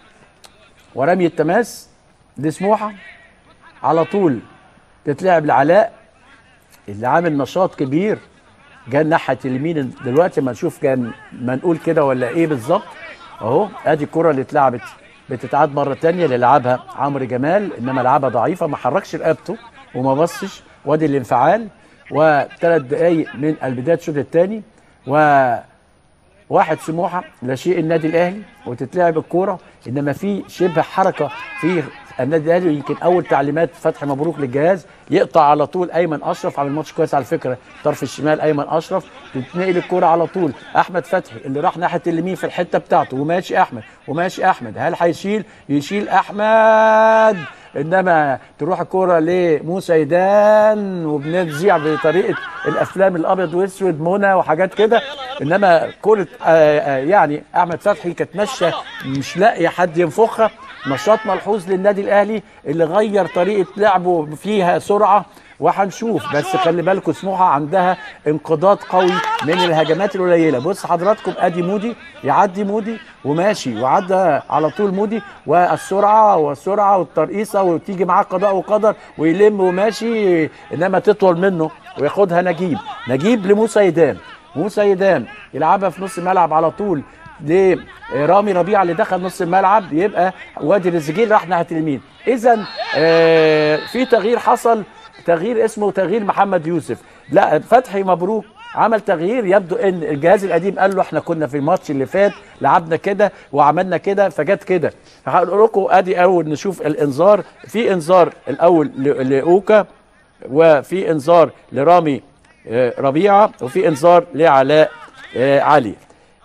ورمي التماس لسموحه على طول تتلعب لعلاء اللي عامل نشاط كبير جاء ناحيه اليمين دلوقتي ما نشوف كان ما نقول كده ولا ايه بالظبط اهو ادي الكره اللي اتلعبت بتتعاد مره تانية اللي لعبها عمرو جمال انما لعبها ضعيفه ما حركش رقبته وما بصش وادي الانفعال وثلاث دقائق من البدايه الشوط الثاني و واحد سموحه لا شيء النادي الاهلي وتتلعب الكوره انما في شبه حركه في النادي الاهلي يمكن اول تعليمات فتحي مبروك للجهاز يقطع على طول ايمن اشرف عامل ماتش كويس على فكره طرف الشمال ايمن اشرف تتنقل الكوره على طول احمد فتحي اللي راح ناحيه اليمين في الحته بتاعته وماشي احمد وماشي احمد هل هيشيل يشيل احمد انما تروح الكوره لموسى يدان وبنذيع بطريقه الافلام الابيض واسود منى وحاجات كده انما كره آه، آه، يعني احمد فتحي كانت ماشيه مش لاقي حد ينفخها نشاط ملحوظ للنادي الاهلي اللي غير طريقه لعبه فيها سرعه وهنشوف بس خلي بالكم سموحه عندها انقضاض قوي من الهجمات القليله بص حضراتكم ادي مودي يعدي مودي وماشي وعدى على طول مودي والسرعه والسرعه والترقيصه وتيجي معاه قضاء وقدر ويلم وماشي انما تطول منه وياخدها نجيب نجيب لموسى يدان موسى يدان يلعبها في نص الملعب على طول لرامي ربيعه اللي دخل نص الملعب يبقى وادي الرزجيل راح ناحيه اليمين اذا آه، في تغيير حصل تغيير اسمه تغيير محمد يوسف لا فتحي مبروك عمل تغيير يبدو ان الجهاز القديم قال له احنا كنا في الماتش اللي فات لعبنا كده وعملنا كده فجت كده هقول لكم ادي اول نشوف الانذار في انذار الاول ل- لاوكا وفي انذار لرامي آه، ربيعه وفي انذار لعلاء آه، علي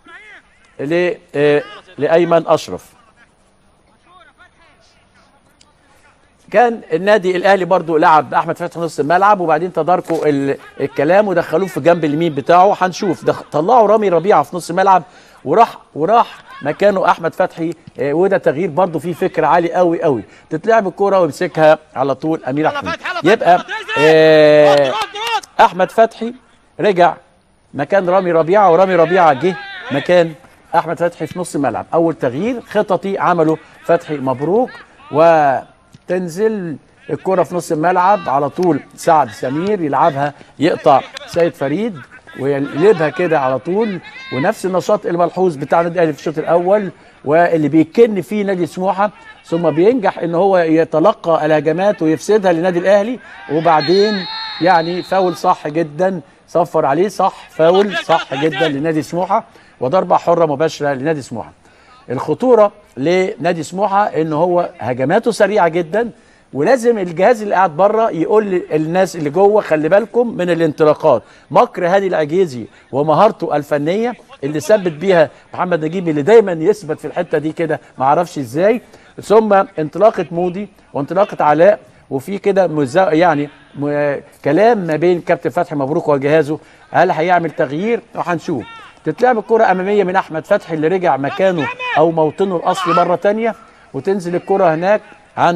ل- آه، لايمن اشرف كان النادي الاهلي برضو لعب احمد فتحي نص الملعب وبعدين تداركوا ال- الكلام ودخلوه في جنب اليمين بتاعه هنشوف دخ- طلعوا رامي ربيعه في نص الملعب وراح وراح مكانه احمد فتحي آه، وده تغيير برضو فيه فكر عالي قوي قوي تتلعب الكوره ويمسكها على طول امير احمد يبقى آه احمد فتحي رجع مكان رامي ربيعه ورامي ربيعه جه مكان احمد فتحي في نص الملعب اول تغيير خططي عمله فتحي مبروك وتنزل الكره في نص الملعب على طول سعد سمير يلعبها يقطع سيد فريد ويقلبها كده على طول ونفس النشاط الملحوظ بتاع النادي الاهلي في الشوط الاول واللي بيكن فيه نادي سموحه ثم بينجح ان هو يتلقى الهجمات ويفسدها للنادي الاهلي وبعدين يعني فاول صح جدا صفر عليه صح فاول صح جدا لنادي سموحه وضربه حره مباشره لنادي سموحه الخطوره لنادي سموحه ان هو هجماته سريعه جدا ولازم الجهاز اللي قاعد بره يقول للناس اللي جوه خلي بالكم من الانطلاقات مكر هادي العجيزي ومهارته الفنيه اللي ثبت بيها محمد نجيب اللي دايما يثبت في الحته دي كده ما اعرفش ازاي ثم انطلاقه مودي وانطلاقه علاء وفي كده مزا... يعني م... كلام ما بين كابتن فتحي مبروك وجهازه هل هيعمل تغيير وهنشوف تتلعب الكرة أمامية من أحمد فتحي اللي رجع مكانه أو موطنه الأصلي مرة تانية وتنزل الكرة هناك عند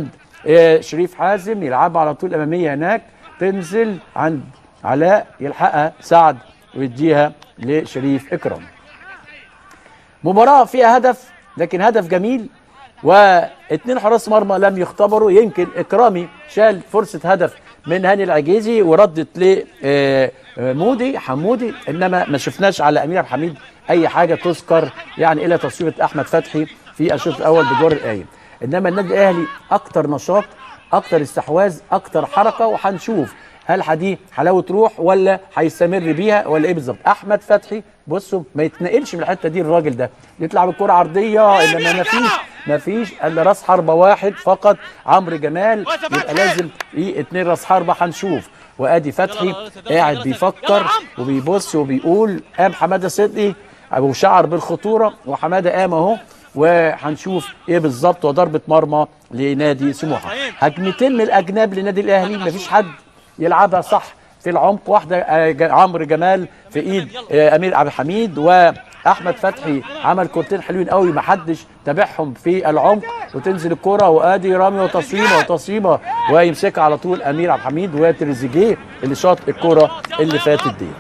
آه، شريف حازم يلعبها على طول اماميه هناك تنزل عند علاء يلحقها سعد ويديها لشريف اكرم مباراة فيها هدف لكن هدف جميل واثنين حراس مرمى لم يختبروا يمكن اكرامي شال فرصة هدف من هاني العجيزي وردت لمودي حمودي انما ما شفناش على امير عبد الحميد اي حاجة تذكر يعني الى تصويبة احمد فتحي في الشوط الاول بجوار القايم انما النادي الاهلي اكتر نشاط اكتر استحواذ اكتر حركة وهنشوف هل دي حلاوه روح ولا هيستمر بيها ولا ايه بالظبط احمد فتحي بصوا ما يتنقلش من الحته دي الراجل ده يطلع بالكره عرضيه انما ما فيش ما فيش الا راس حربه واحد فقط عمرو جمال يبقى لازم ايه اتنين راس حربه هنشوف وادي فتحي قاعد بيفكر وبيبص وبيقول قام حماده صدقي ابو شعر بالخطوره وحماده قام اهو وهنشوف ايه بالظبط وضربه مرمى لنادي سموحه هجمتين من الاجناب لنادي الاهلي مفيش حد يلعبها صح في العمق واحده آه، ج- عمرو جمال في ايد آه، امير عبد الحميد واحمد فتحي عمل كورتين حلوين قوي ما حدش تابعهم في العمق وتنزل الكره وادي رامي وتصويبه وتصويبه ويمسكها على طول امير عبد الحميد وتريزيجيه اللي شاط الكره اللي فاتت دي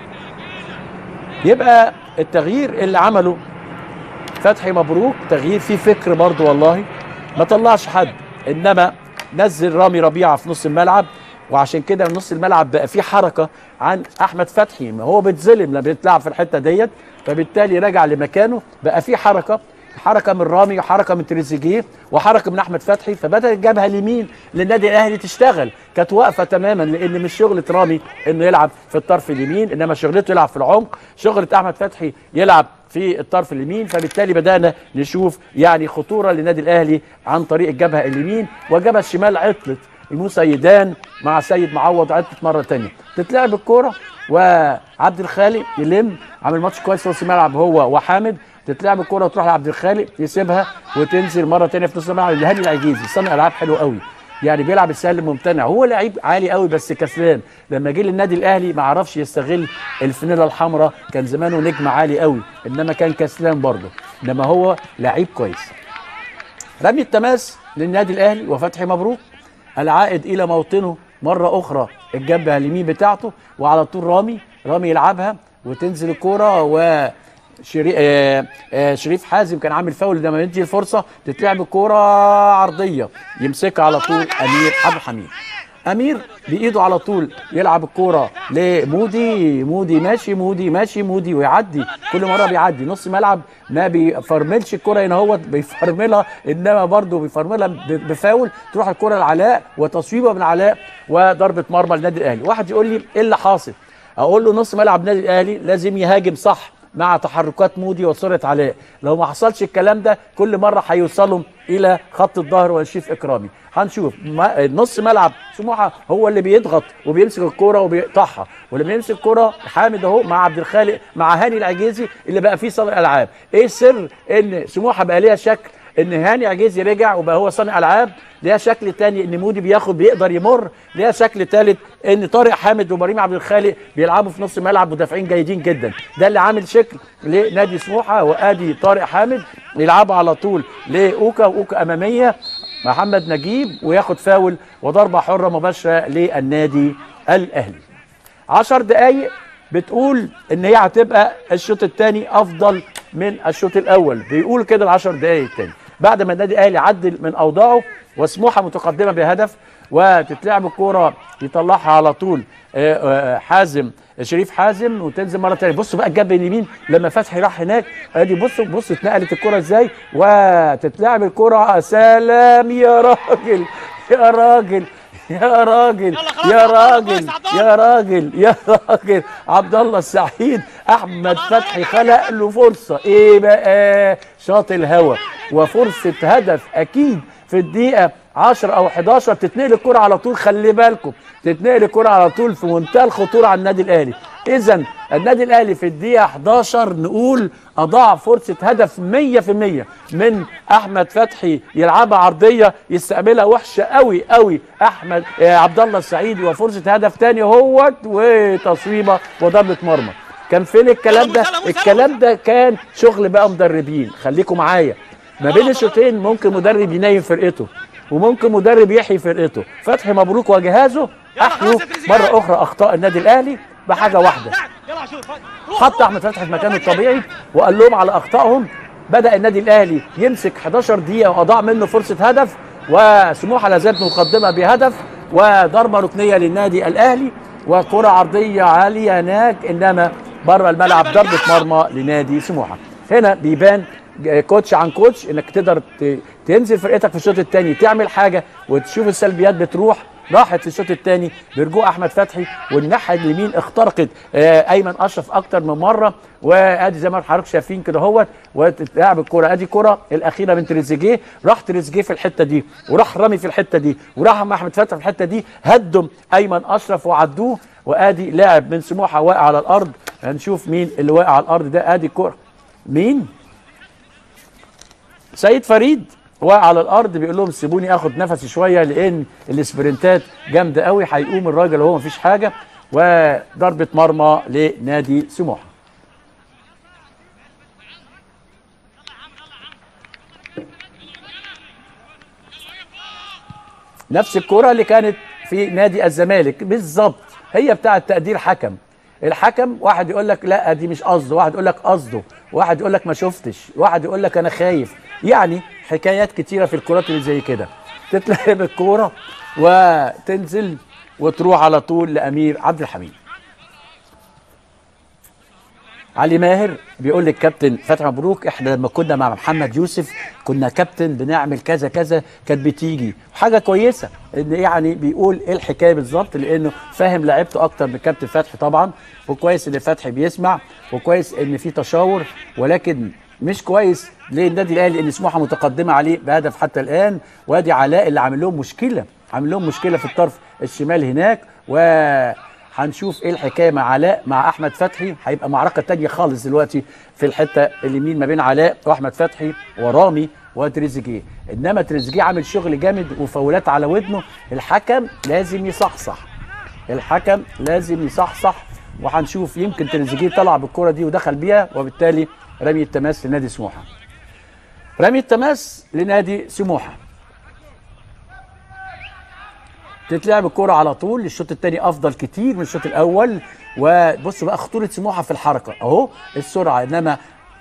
يبقى التغيير اللي عمله فتحي مبروك تغيير فيه فكر برضو والله ما طلعش حد انما نزل رامي ربيعه في نص الملعب وعشان كده نص الملعب بقى فيه حركه عن احمد فتحي ما هو بيتظلم لما بيتلعب في الحته ديت فبالتالي رجع لمكانه بقى فيه حركه حركه من رامي وحركه من تريزيجيه وحركه من احمد فتحي فبدا الجبهه اليمين للنادي الاهلي تشتغل كانت واقفه تماما لان مش شغله رامي انه يلعب في الطرف اليمين انما شغلته يلعب في العمق شغله احمد فتحي يلعب في الطرف اليمين فبالتالي بدانا نشوف يعني خطوره للنادي الاهلي عن طريق الجبهه اليمين والجبهه الشمال عطلت موسى يدان مع سيد معوض عطلت مره تانية تتلعب الكوره وعبد الخالق يلم عامل ماتش كويس في نص الملعب هو وحامد تتلعب الكوره وتروح لعبد الخالق يسيبها وتنزل مره تانية في نص الملعب لهاني العجيزي صانع العاب حلو قوي يعني بيلعب السهل ممتنع هو لعيب عالي قوي بس كسلان لما جه للنادي الاهلي ما عرفش يستغل الفانيلا الحمراء كان زمانه نجم عالي قوي انما كان كسلان برضه انما هو لعيب كويس رمي التماس للنادي الاهلي وفتحي مبروك العائد الى موطنه مره اخرى الجبهه اليمين بتاعته وعلى طول رامي رامي يلعبها وتنزل الكوره و شري... آه آه شريف حازم كان عامل فاول لما يدي الفرصه تتلعب الكوره عرضيه يمسكها على طول امير عبد الحميد امير بايده على طول يلعب الكوره لمودي مودي ماشي مودي ماشي مودي ويعدي كل مره بيعدي نص ملعب ما بيفرملش الكوره هنا هو بيفرملها انما برضه بيفرملها ب- بفاول تروح الكوره لعلاء وتصويبه من علاء وضربه مرمى للنادي الاهلي واحد يقول لي ايه اللي حاصل اقول له نص ملعب النادي الاهلي لازم يهاجم صح مع تحركات مودي وسرعه علاء لو ما حصلش الكلام ده كل مره هيوصلوا الى خط الظهر ونشوف اكرامي هنشوف ما- نص ملعب سموحه هو اللي بيضغط وبيمسك الكوره وبيقطعها ولما يمسك الكوره حامد اهو مع عبد الخالق مع هاني العجيزي اللي بقى فيه صانع العاب ايه السر ان سموحه بقى ليها شكل ان هاني عجيزي رجع وبقى هو صانع العاب ليها شكل تاني ان مودي بياخد بيقدر يمر ليها شكل تالت ان طارق حامد وابراهيم عبد الخالق بيلعبوا في نص ملعب مدافعين جيدين جدا ده اللي عامل شكل لنادي سموحه وادي طارق حامد يلعبوا على طول لاوكا واوكا اماميه محمد نجيب وياخد فاول وضربه حره مباشره للنادي الاهلي 10 دقايق بتقول ان هي هتبقى الشوط الثاني افضل من الشوط الاول بيقول كده ال 10 دقايق الثاني بعد ما النادي الاهلي عدل من اوضاعه وسموحه متقدمه بهدف وتتلعب الكوره يطلعها على طول آه، آه، حازم شريف حازم وتنزل مره ثانيه بصوا بقى الجنب اليمين لما فتحي راح هناك ادي بصوا بصوا اتنقلت الكوره ازاي وتتلعب الكوره سلام يا راجل يا راجل يا راجل يا راجل يا راجل يا راجل عبد الله السعيد احمد فتحي خلق له فرصه ايه بقى شاط الهوا وفرصه هدف اكيد في الدقيقه 10 او 11 تتنقل الكره على طول خلي بالكم تتنقل الكره على طول في منتهى الخطوره على النادي الاهلي اذا النادي الاهلي في الدقيقه 11 نقول اضاع فرصه هدف 100% من احمد فتحي يلعبها عرضيه يستقبلها وحشه قوي قوي احمد آه عبد الله السعيدي وفرصه هدف تاني هوت وتصويبه وضربه مرمى كان فين الكلام ده الكلام ده كان شغل بقى مدربين خليكم معايا ما بين الشوطين ممكن مدرب ينيم فرقته وممكن مدرب يحيي فرقته فتحي مبروك وجهازه احيوا مره اخرى اخطاء النادي الاهلي بحاجه واحده يلا عاشور حط احمد فتحي في مكانه الطبيعي وقال لهم على اخطائهم بدا النادي الاهلي يمسك 11 دقيقه واضاع منه فرصه هدف وسموحه لا زالت مقدمه بهدف وضربه ركنيه للنادي الاهلي وكره عرضيه عاليه هناك انما بره الملعب ضربه مرمى لنادي سموحه هنا بيبان كوتش عن كوتش انك تقدر ت- تنزل فرقتك في الشوط الثاني تعمل حاجه وتشوف السلبيات بتروح راحت في الشوط الثاني برجوع احمد فتحي والناحيه اليمين اخترقت آه، ايمن اشرف اكتر من مره وادي زي ما حضرتك شايفين كده اهوت وتتلعب الكره ادي كره الاخيره من تريزيجيه راح تريزيجيه في الحته دي وراح رامي في الحته دي وراح مع احمد فتحي في الحته دي هدم ايمن اشرف وعدوه وادي لاعب من سموحه واقع على الارض هنشوف مين اللي واقع على الارض ده ادي كره مين سيد فريد واقع على الارض بيقول لهم سيبوني اخد نفسي شويه لان الاسبرنتات جامده قوي هيقوم الراجل وهو مفيش حاجه وضربه مرمى لنادي سموحه نفس الكرة اللي كانت في نادي الزمالك بالظبط هي بتاعة تقدير حكم الحكم واحد يقول لك لا دي مش قصده واحد يقول لك قصده واحد يقول لك ما شفتش واحد يقول لك انا خايف يعني حكايات كتيرة في الكرات اللي زي كده تتلعب الكورة وتنزل وتروح على طول لأمير عبد الحميد علي ماهر بيقول للكابتن فتحي مبروك احنا لما كنا مع محمد يوسف كنا كابتن بنعمل كذا كذا كانت بتيجي حاجه كويسه ان يعني بيقول ايه الحكايه بالظبط لانه فاهم لعيبته اكتر من كابتن فتحي طبعا وكويس ان فتحي بيسمع وكويس ان في تشاور ولكن مش كويس للنادي الاهلي ان سموحه متقدمه عليه بهدف حتى الان وادي علاء اللي عامل لهم مشكله عامل لهم مشكله في الطرف الشمال هناك و هنشوف ايه الحكايه مع علاء مع احمد فتحي هيبقى معركه تانية خالص دلوقتي في الحته اليمين ما بين علاء واحمد فتحي ورامي وتريزيجيه انما تريزيجيه عامل شغل جامد وفاولات على ودنه الحكم لازم يصحصح الحكم لازم يصحصح وهنشوف يمكن تريزيجيه طلع بالكره دي ودخل بيها وبالتالي رمي التماس لنادي سموحه رمي التماس لنادي سموحه تتلعب الكرة على طول الشوط الثاني افضل كتير من الشوط الاول وبصوا بقى خطوره سموحه في الحركه اهو السرعه انما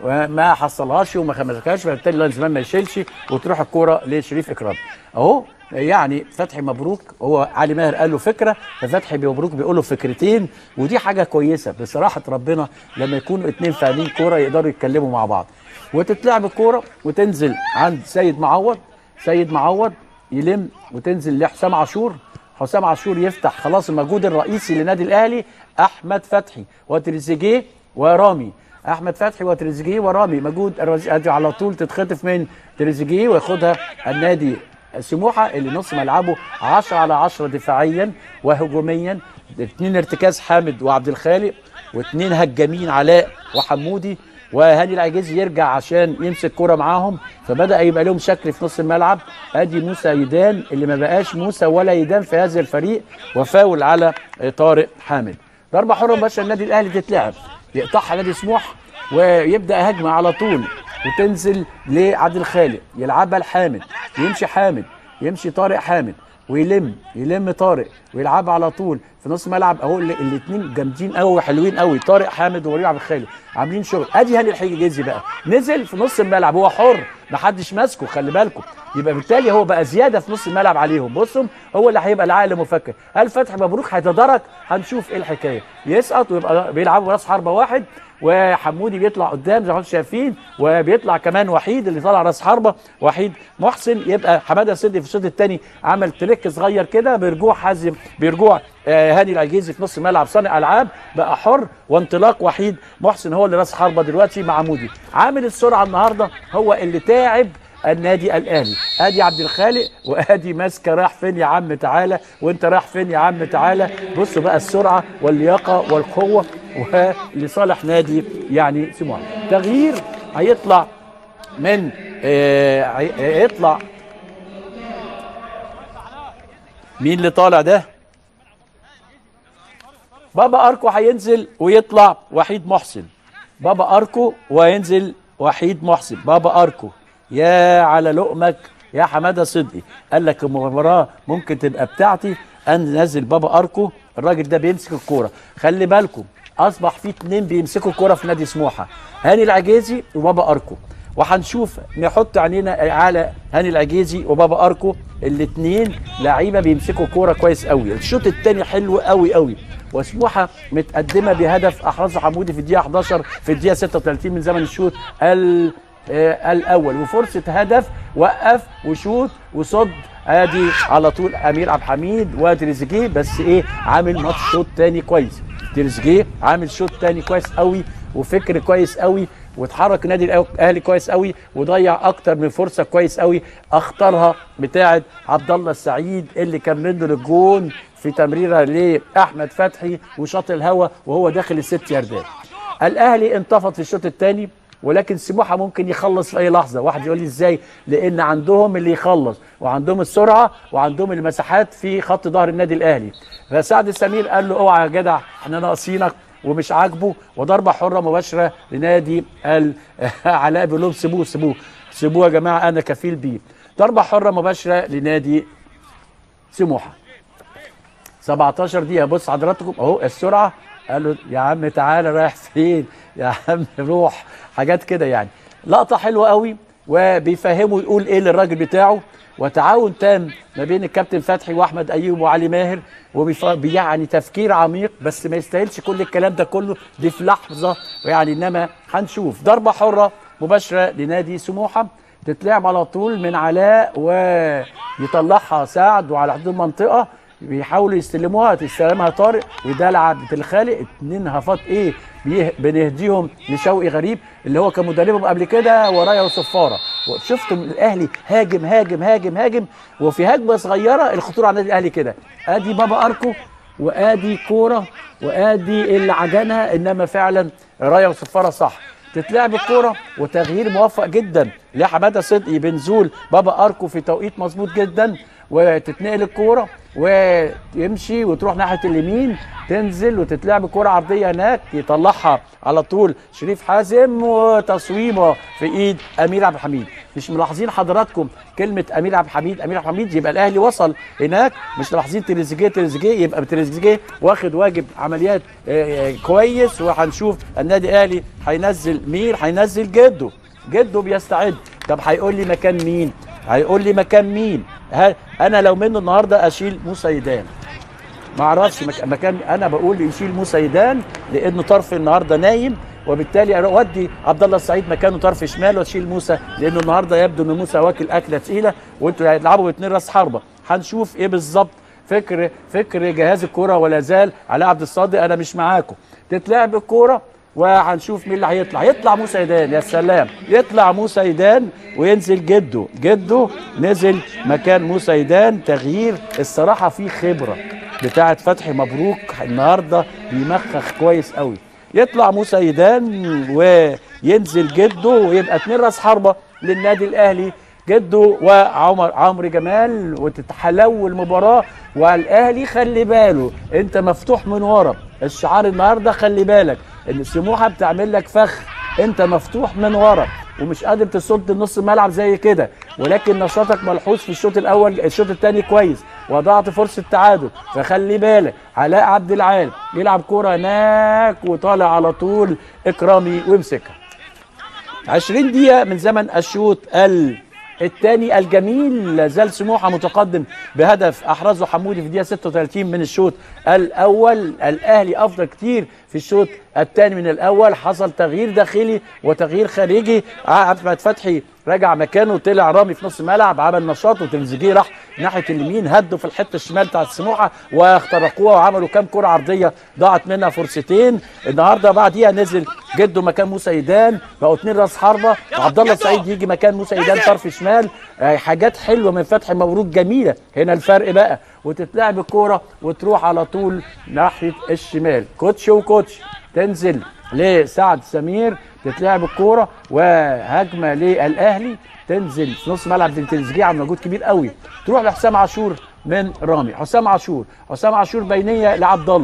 ما حصلهاش وما خمسكهاش فبالتالي لاين زمان ما يشيلش وتروح الكرة لشريف اكرام اهو يعني فتحي مبروك هو علي ماهر قال له فكره ففتحي مبروك بيقول له فكرتين ودي حاجه كويسه بصراحه ربنا لما يكونوا اتنين فاهمين كوره يقدروا يتكلموا مع بعض وتتلعب الكوره وتنزل عند سيد معوض سيد معوض يلم وتنزل لحسام عاشور حسام عاشور يفتح خلاص المجهود الرئيسي للنادي الاهلي احمد فتحي وتريزيجيه ورامي احمد فتحي وتريزيجيه ورامي مجهود الرئيسي ادي على طول تتخطف من تريزيجيه وياخدها النادي سموحه اللي نص ملعبه 10 على 10 دفاعيا وهجوميا اثنين ارتكاز حامد وعبد الخالق واثنين هجامين علاء وحمودي وهاني العجيزي يرجع عشان يمسك كرة معاهم فبدا يبقى لهم شكل في نص الملعب ادي موسى يدان اللي ما بقاش موسى ولا يدان في هذا الفريق وفاول على طارق حامد ضربه حره مباشره النادي الاهلي تتلعب يقطعها نادي سموح ويبدا هجمه على طول وتنزل لعبد الخالق يلعبها لحامد يمشي حامد يمشي طارق حامد ويلم يلم طارق ويلعبها على طول في نص ملعب اهو الاثنين جامدين قوي وحلوين قوي طارق حامد ووليد عبد الخالق عاملين شغل ادي هاني الحجيزي بقى نزل في نص الملعب هو حر محدش ماسكه خلي بالكم يبقى بالتالي هو بقى زياده في نص الملعب عليهم بصوا هو اللي هيبقى العقل مفكر هل فتحي مبروك هيتدرك هنشوف ايه الحكايه يسقط ويبقى بيلعبوا راس حربه واحد وحمودي بيطلع قدام زي ما انتم شايفين وبيطلع كمان وحيد اللي طلع راس حربه وحيد محسن يبقى حماده سيدي في الشوط الثاني عمل تريك صغير كده برجوع حازم برجوع آه هاني العجيزي في نص الملعب صانع العاب بقى حر وانطلاق وحيد محسن هو اللي راس حربه دلوقتي مع مودي عامل السرعه النهارده هو اللي تاعب النادي الاهلي ادي عبد الخالق وادي ماسكه رايح فين يا عم تعالى وانت رايح فين يا عم تعالى بصوا بقى السرعه واللياقه والقوه ولصالح نادي يعني سموحه تغيير هيطلع من آه هيطلع مين اللي طالع ده بابا اركو هينزل ويطلع وحيد محسن بابا اركو وينزل وحيد محسن بابا اركو يا على لقمك يا حماده صدقي قال لك المباراه ممكن تبقى بتاعتي انزل بابا اركو الراجل ده بيمسك الكوره خلي بالكم اصبح في اتنين بيمسكوا الكوره في نادي سموحه هاني العجيزي وبابا اركو وهنشوف نحط عينينا على هاني العجيزي وبابا اركو الاثنين لعيبه بيمسكوا كوره كويس قوي الشوط الثاني حلو قوي قوي وسموحه متقدمه بهدف احرزه حمودي في الدقيقه 11 في الدقيقه 36 من زمن الشوط ال آه، الاول وفرصه هدف وقف وشوط وصد ادي على طول امير عبد الحميد وتريزيجيه بس ايه عامل ماتش شوط تاني كويس تريزيجيه عامل شوط تاني كويس قوي وفكر كويس قوي واتحرك النادي الاهلي كويس قوي وضيع اكتر من فرصه كويس قوي اختارها بتاعه عبد الله السعيد اللي كان منه للجون في تمريره لاحمد فتحي وشاط الهوا وهو داخل الست ياردات الاهلي انتفض في الشوط الثاني ولكن سموحه ممكن يخلص في اي لحظه واحد يقول لي ازاي لان عندهم اللي يخلص وعندهم السرعه وعندهم المساحات في خط ظهر النادي الاهلي فسعد سمير قال له اوعى يا جدع احنا ناقصينك ومش عاجبه وضربه حره مباشره لنادي ال- علاء بيقول لهم سيبوه سيبوه سيبوه يا جماعه انا كفيل بيه ضربه حره مباشره لنادي سموحه 17 دقيقة بص حضراتكم اهو السرعة قال له يا عم تعالى رايح فين يا عم روح حاجات كده يعني لقطة حلوة قوي وبيفهمه يقول ايه للراجل بتاعه وتعاون تام ما بين الكابتن فتحي واحمد ايوب وعلي ماهر ويعني تفكير عميق بس ما يستاهلش كل الكلام ده كله دي في لحظه يعني انما هنشوف ضربه حره مباشره لنادي سموحه تتلعب على طول من علاء ويطلعها سعد وعلى حدود المنطقه بيحاولوا يستلموها تستلمها طارق ودلع عبد الخالق اتنين هفات ايه بيه- بنهديهم لشوقي غريب اللي هو كان مدربهم قبل كده ورايا وصفاره شفتم الاهلي هاجم هاجم هاجم هاجم وفي هجمه صغيره الخطوره على النادي الاهلي كده ادي بابا اركو وادي كوره وادي اللي عجنها انما فعلا رايا وصفاره صح تتلعب الكوره وتغيير موفق جدا لحماده صدقي بنزول بابا اركو في توقيت مظبوط جدا وتتنقل الكوره ويمشي وتروح ناحيه اليمين تنزل وتتلعب كوره عرضيه هناك يطلعها على طول شريف حازم وتصويبه في ايد امير عبد الحميد مش ملاحظين حضراتكم كلمه امير عبد الحميد امير عبد الحميد يبقى الاهلي وصل هناك مش ملاحظين تريزيجيه تريزيجيه يبقى تريزيجيه واخد واجب عمليات آه، آه، كويس وهنشوف النادي الاهلي هينزل مين هينزل جده جده بيستعد طب هيقول لي مكان مين هيقول لي مكان مين ها انا لو منه النهارده اشيل موسيدان ما اعرفش مك- مكان انا بقول يشيل موسيدان لانه طرف النهارده نايم وبالتالي اودي عبد الله السعيد مكانه طرف شمال واشيل موسى لانه النهارده يبدو ان موسى واكل اكله تقيله وانتوا هتلعبوا باثنين راس حربه هنشوف ايه بالظبط فكر فكر جهاز الكوره ولا زال علاء عبد الصادق انا مش معاكم تتلعب الكوره وهنشوف مين اللي هيطلع يطلع موسى يدان يا سلام يطلع موسى يدان وينزل جده جده نزل مكان موسى يدان تغيير الصراحه فيه خبره بتاعه فتحي مبروك النهارده بيمخخ كويس قوي يطلع موسى يدان وينزل جده ويبقى اتنين راس حربه للنادي الاهلي جده وعمر عمرو جمال وتتحلو المباراه والاهلي خلي باله انت مفتوح من ورا الشعار النهارده خلي بالك ان سموحه بتعمل لك فخ انت مفتوح من ورا ومش قادر تصد نص الملعب زي كده ولكن نشاطك ملحوظ في الشوط الاول الشوط الثاني كويس وضعت فرصه تعادل فخلي بالك علاء عبد العال يلعب كوره هناك وطالع على طول اكرامي ويمسكها 20 دقيقة من زمن الشوط ال الثاني الجميل لا زال سموحه متقدم بهدف احرزه حمودي في الدقيقه 36 من الشوط الاول الاهلي افضل كتير في الشوط الثاني من الاول حصل تغيير داخلي وتغيير خارجي احمد فتحي رجع مكانه طلع رامي في نص الملعب عمل نشاط وتريزيجيه راح ناحيه اليمين هدوا في الحته الشمال بتاعت سموحه واخترقوها وعملوا كام كره عرضيه ضاعت منها فرصتين النهارده بعديها نزل جده مكان موسى يدان بقوا اتنين راس حربه وعبد الله السعيد يجي مكان موسى يدان طرف شمال آه، حاجات حلوه من فتحي مبروك جميله هنا الفرق بقى وتتلعب الكوره وتروح على طول ناحيه الشمال كوتش وكوتش تنزل لسعد سمير تتلعب الكوره وهجمه للاهلي تنزل في نص ملعب تريزيجيه عمل مجهود كبير قوي تروح لحسام عاشور من رامي حسام عاشور حسام عاشور بينيه لعبد الله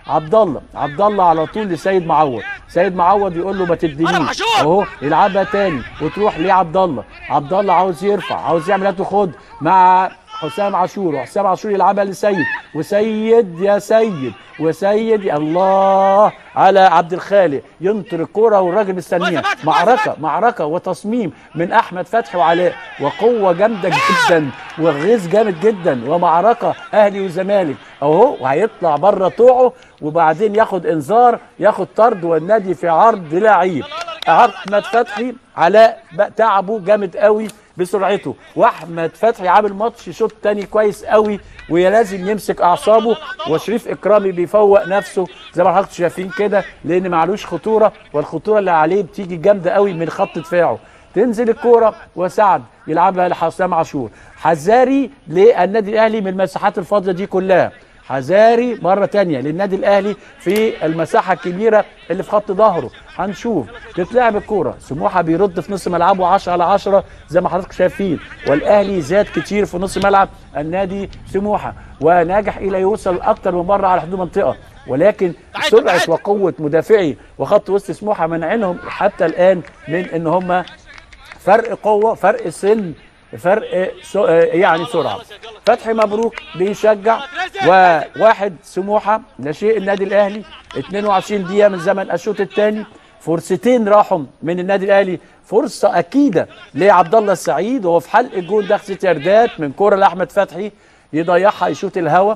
عبد الله عبد الله على طول لسيد معوض سيد معوض يقول له ما تدينيش اهو يلعبها تاني وتروح لعبد الله عبد الله عاوز يرفع عاوز يعمل هات وخد مع حسام عاشور وحسام عاشور يلعبها لسيد وسيد يا سيد وسيد يا الله على عبد الخالق ينطر الكرة والراجل مستنيها معركة معركة وتصميم من أحمد فتحي وعلاء وقوة جامدة جدا وغيظ جامد جدا ومعركة أهلي وزمالك أهو وهيطلع بره طوعه وبعدين ياخد إنذار ياخد طرد والنادي في عرض لعيب احمد فتحي علاء بقى تعبه جامد قوي بسرعته واحمد فتحي عامل ماتش شوط تاني كويس قوي ولازم يمسك اعصابه وشريف اكرامي بيفوق نفسه زي ما حضرتك شايفين كده لان معلوش خطوره والخطوره اللي عليه بتيجي جامده قوي من خط دفاعه تنزل الكوره وسعد يلعبها لحسام عاشور حذاري للنادي الاهلي من المساحات الفاضيه دي كلها حذاري مرة تانية للنادي الأهلي في المساحة الكبيرة اللي في خط ظهره هنشوف تتلعب الكورة سموحة بيرد في نص ملعبه 10 على 10 زي ما حضرتك شايفين والأهلي زاد كتير في نص ملعب النادي سموحة وناجح إلى يوصل أكتر من مرة على حدود منطقة ولكن سرعة وقوة مدافعي وخط وسط سموحة منعينهم حتى الآن من إن هم فرق قوة فرق سن فرق سو يعني سرعه فتحي مبروك بيشجع وواحد سموحه لا شيء النادي الاهلي 22 دقيقه من زمن الشوط الثاني فرصتين راحوا من النادي الاهلي فرصه اكيده لعبد الله السعيد وهو في حلق الجول ده ست ياردات من كوره لاحمد فتحي يضيعها يشوط الهوا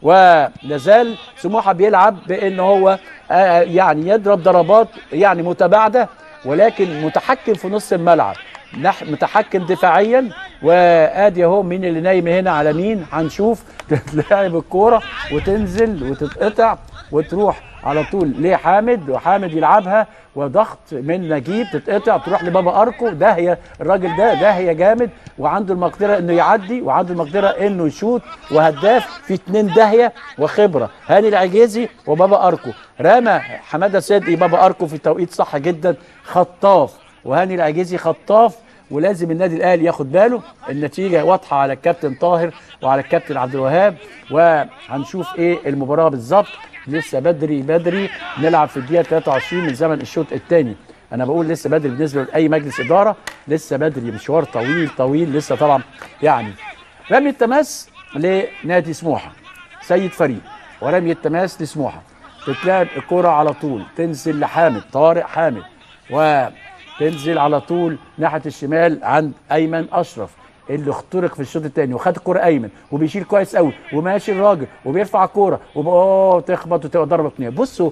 ولازال سموحه بيلعب بان هو آه يعني يضرب ضربات يعني متباعده ولكن متحكم في نص الملعب نح متحكم دفاعيا وادي اهو مين اللي نايم هنا على مين هنشوف تتلعب الكوره وتنزل وتتقطع وتروح على طول لحامد وحامد يلعبها وضغط من نجيب تتقطع تروح لبابا اركو ده هي الراجل ده ده هي جامد وعنده المقدره انه يعدي وعنده المقدره انه يشوط وهداف في اتنين داهيه وخبره هاني العجيزي وبابا اركو رمى حماده صدقي بابا اركو في توقيت صح جدا خطاف وهاني العجيزي خطاف ولازم النادي الاهلي ياخد باله النتيجه واضحه على الكابتن طاهر وعلى الكابتن عبد الوهاب وهنشوف ايه المباراه بالظبط لسه بدري بدري نلعب في الدقيقه 23 من زمن الشوط الثاني انا بقول لسه بدري بالنسبه لاي مجلس اداره لسه بدري مشوار طويل طويل لسه طبعا يعني رمي التماس لنادي سموحه سيد فريد ورمي التماس لسموحه تتلعب الكره على طول تنزل لحامد طارق حامد و تنزل على طول ناحيه الشمال عند ايمن اشرف اللي اخترق في الشوط الثاني وخد الكوره ايمن وبيشيل كويس قوي وماشي الراجل وبيرفع الكوره وبقى تخبط وتبقى ضربه ثانيه بصوا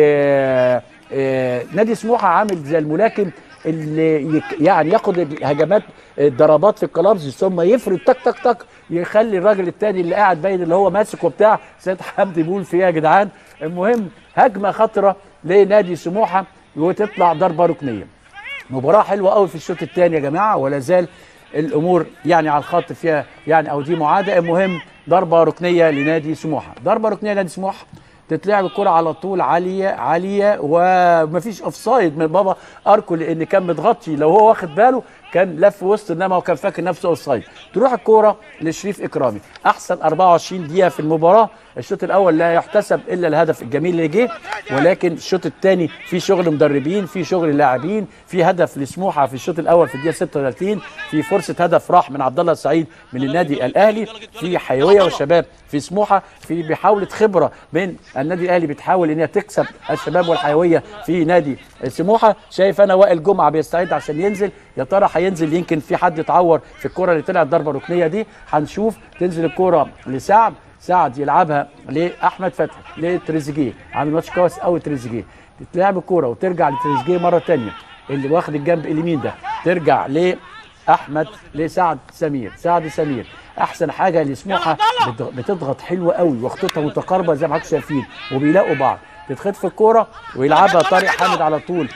إيه إيه نادي سموحه عامل زي الملاكم اللي يك يعني ياخد الهجمات الضربات في الكلابز ثم يفرد تك تك تك يخلي الراجل الثاني اللي قاعد باين اللي هو ماسك وبتاع سيد حمدي بيقول فيها يا جدعان المهم هجمه خطره لنادي سموحه وتطلع ضربه ركنيه مباراه حلوه قوي في الشوط الثاني يا جماعه ولا زال الامور يعني على الخط فيها يعني او دي معاده المهم ضربه ركنيه لنادي سموحه ضربه ركنيه لنادي سموحه تتلعب الكره على طول عاليه عاليه ومفيش اوفسايد من بابا اركو لان كان متغطي لو هو واخد باله كان لف وسط انما هو كان فاكر نفسه اوفسايد تروح الكوره لشريف اكرامي احسن 24 دقيقه في المباراه الشوط الاول لا يحتسب الا الهدف الجميل اللي جه ولكن الشوط الثاني في شغل مدربين في شغل لاعبين في هدف لسموحه في الشوط الاول في الدقيقه 36 في فرصه هدف راح من عبد الله السعيد من النادي الاهلي في حيويه والشباب في سموحه في بحاوله خبره من النادي الاهلي بتحاول ان هي تكسب الشباب والحيويه في نادي سموحه شايف انا وائل جمعه بيستعد عشان ينزل يا ترى هينزل يمكن في حد اتعور في الكره اللي طلعت ضربه ركنيه دي هنشوف تنزل الكره لسعد سعد يلعبها لاحمد فتحي لتريزيجيه عامل ماتش كويس قوي تريزيجيه تتلعب الكوره وترجع لتريزيجيه مره ثانيه اللي واخد الجنب اليمين ده ترجع لاحمد لسعد سمير سعد سمير احسن حاجه لسموحه بتضغط حلوه قوي وخطوطها متقاربه زي ما حضرتك شايفين وبيلاقوا بعض تتخطف الكوره ويلعبها طارق حامد على طول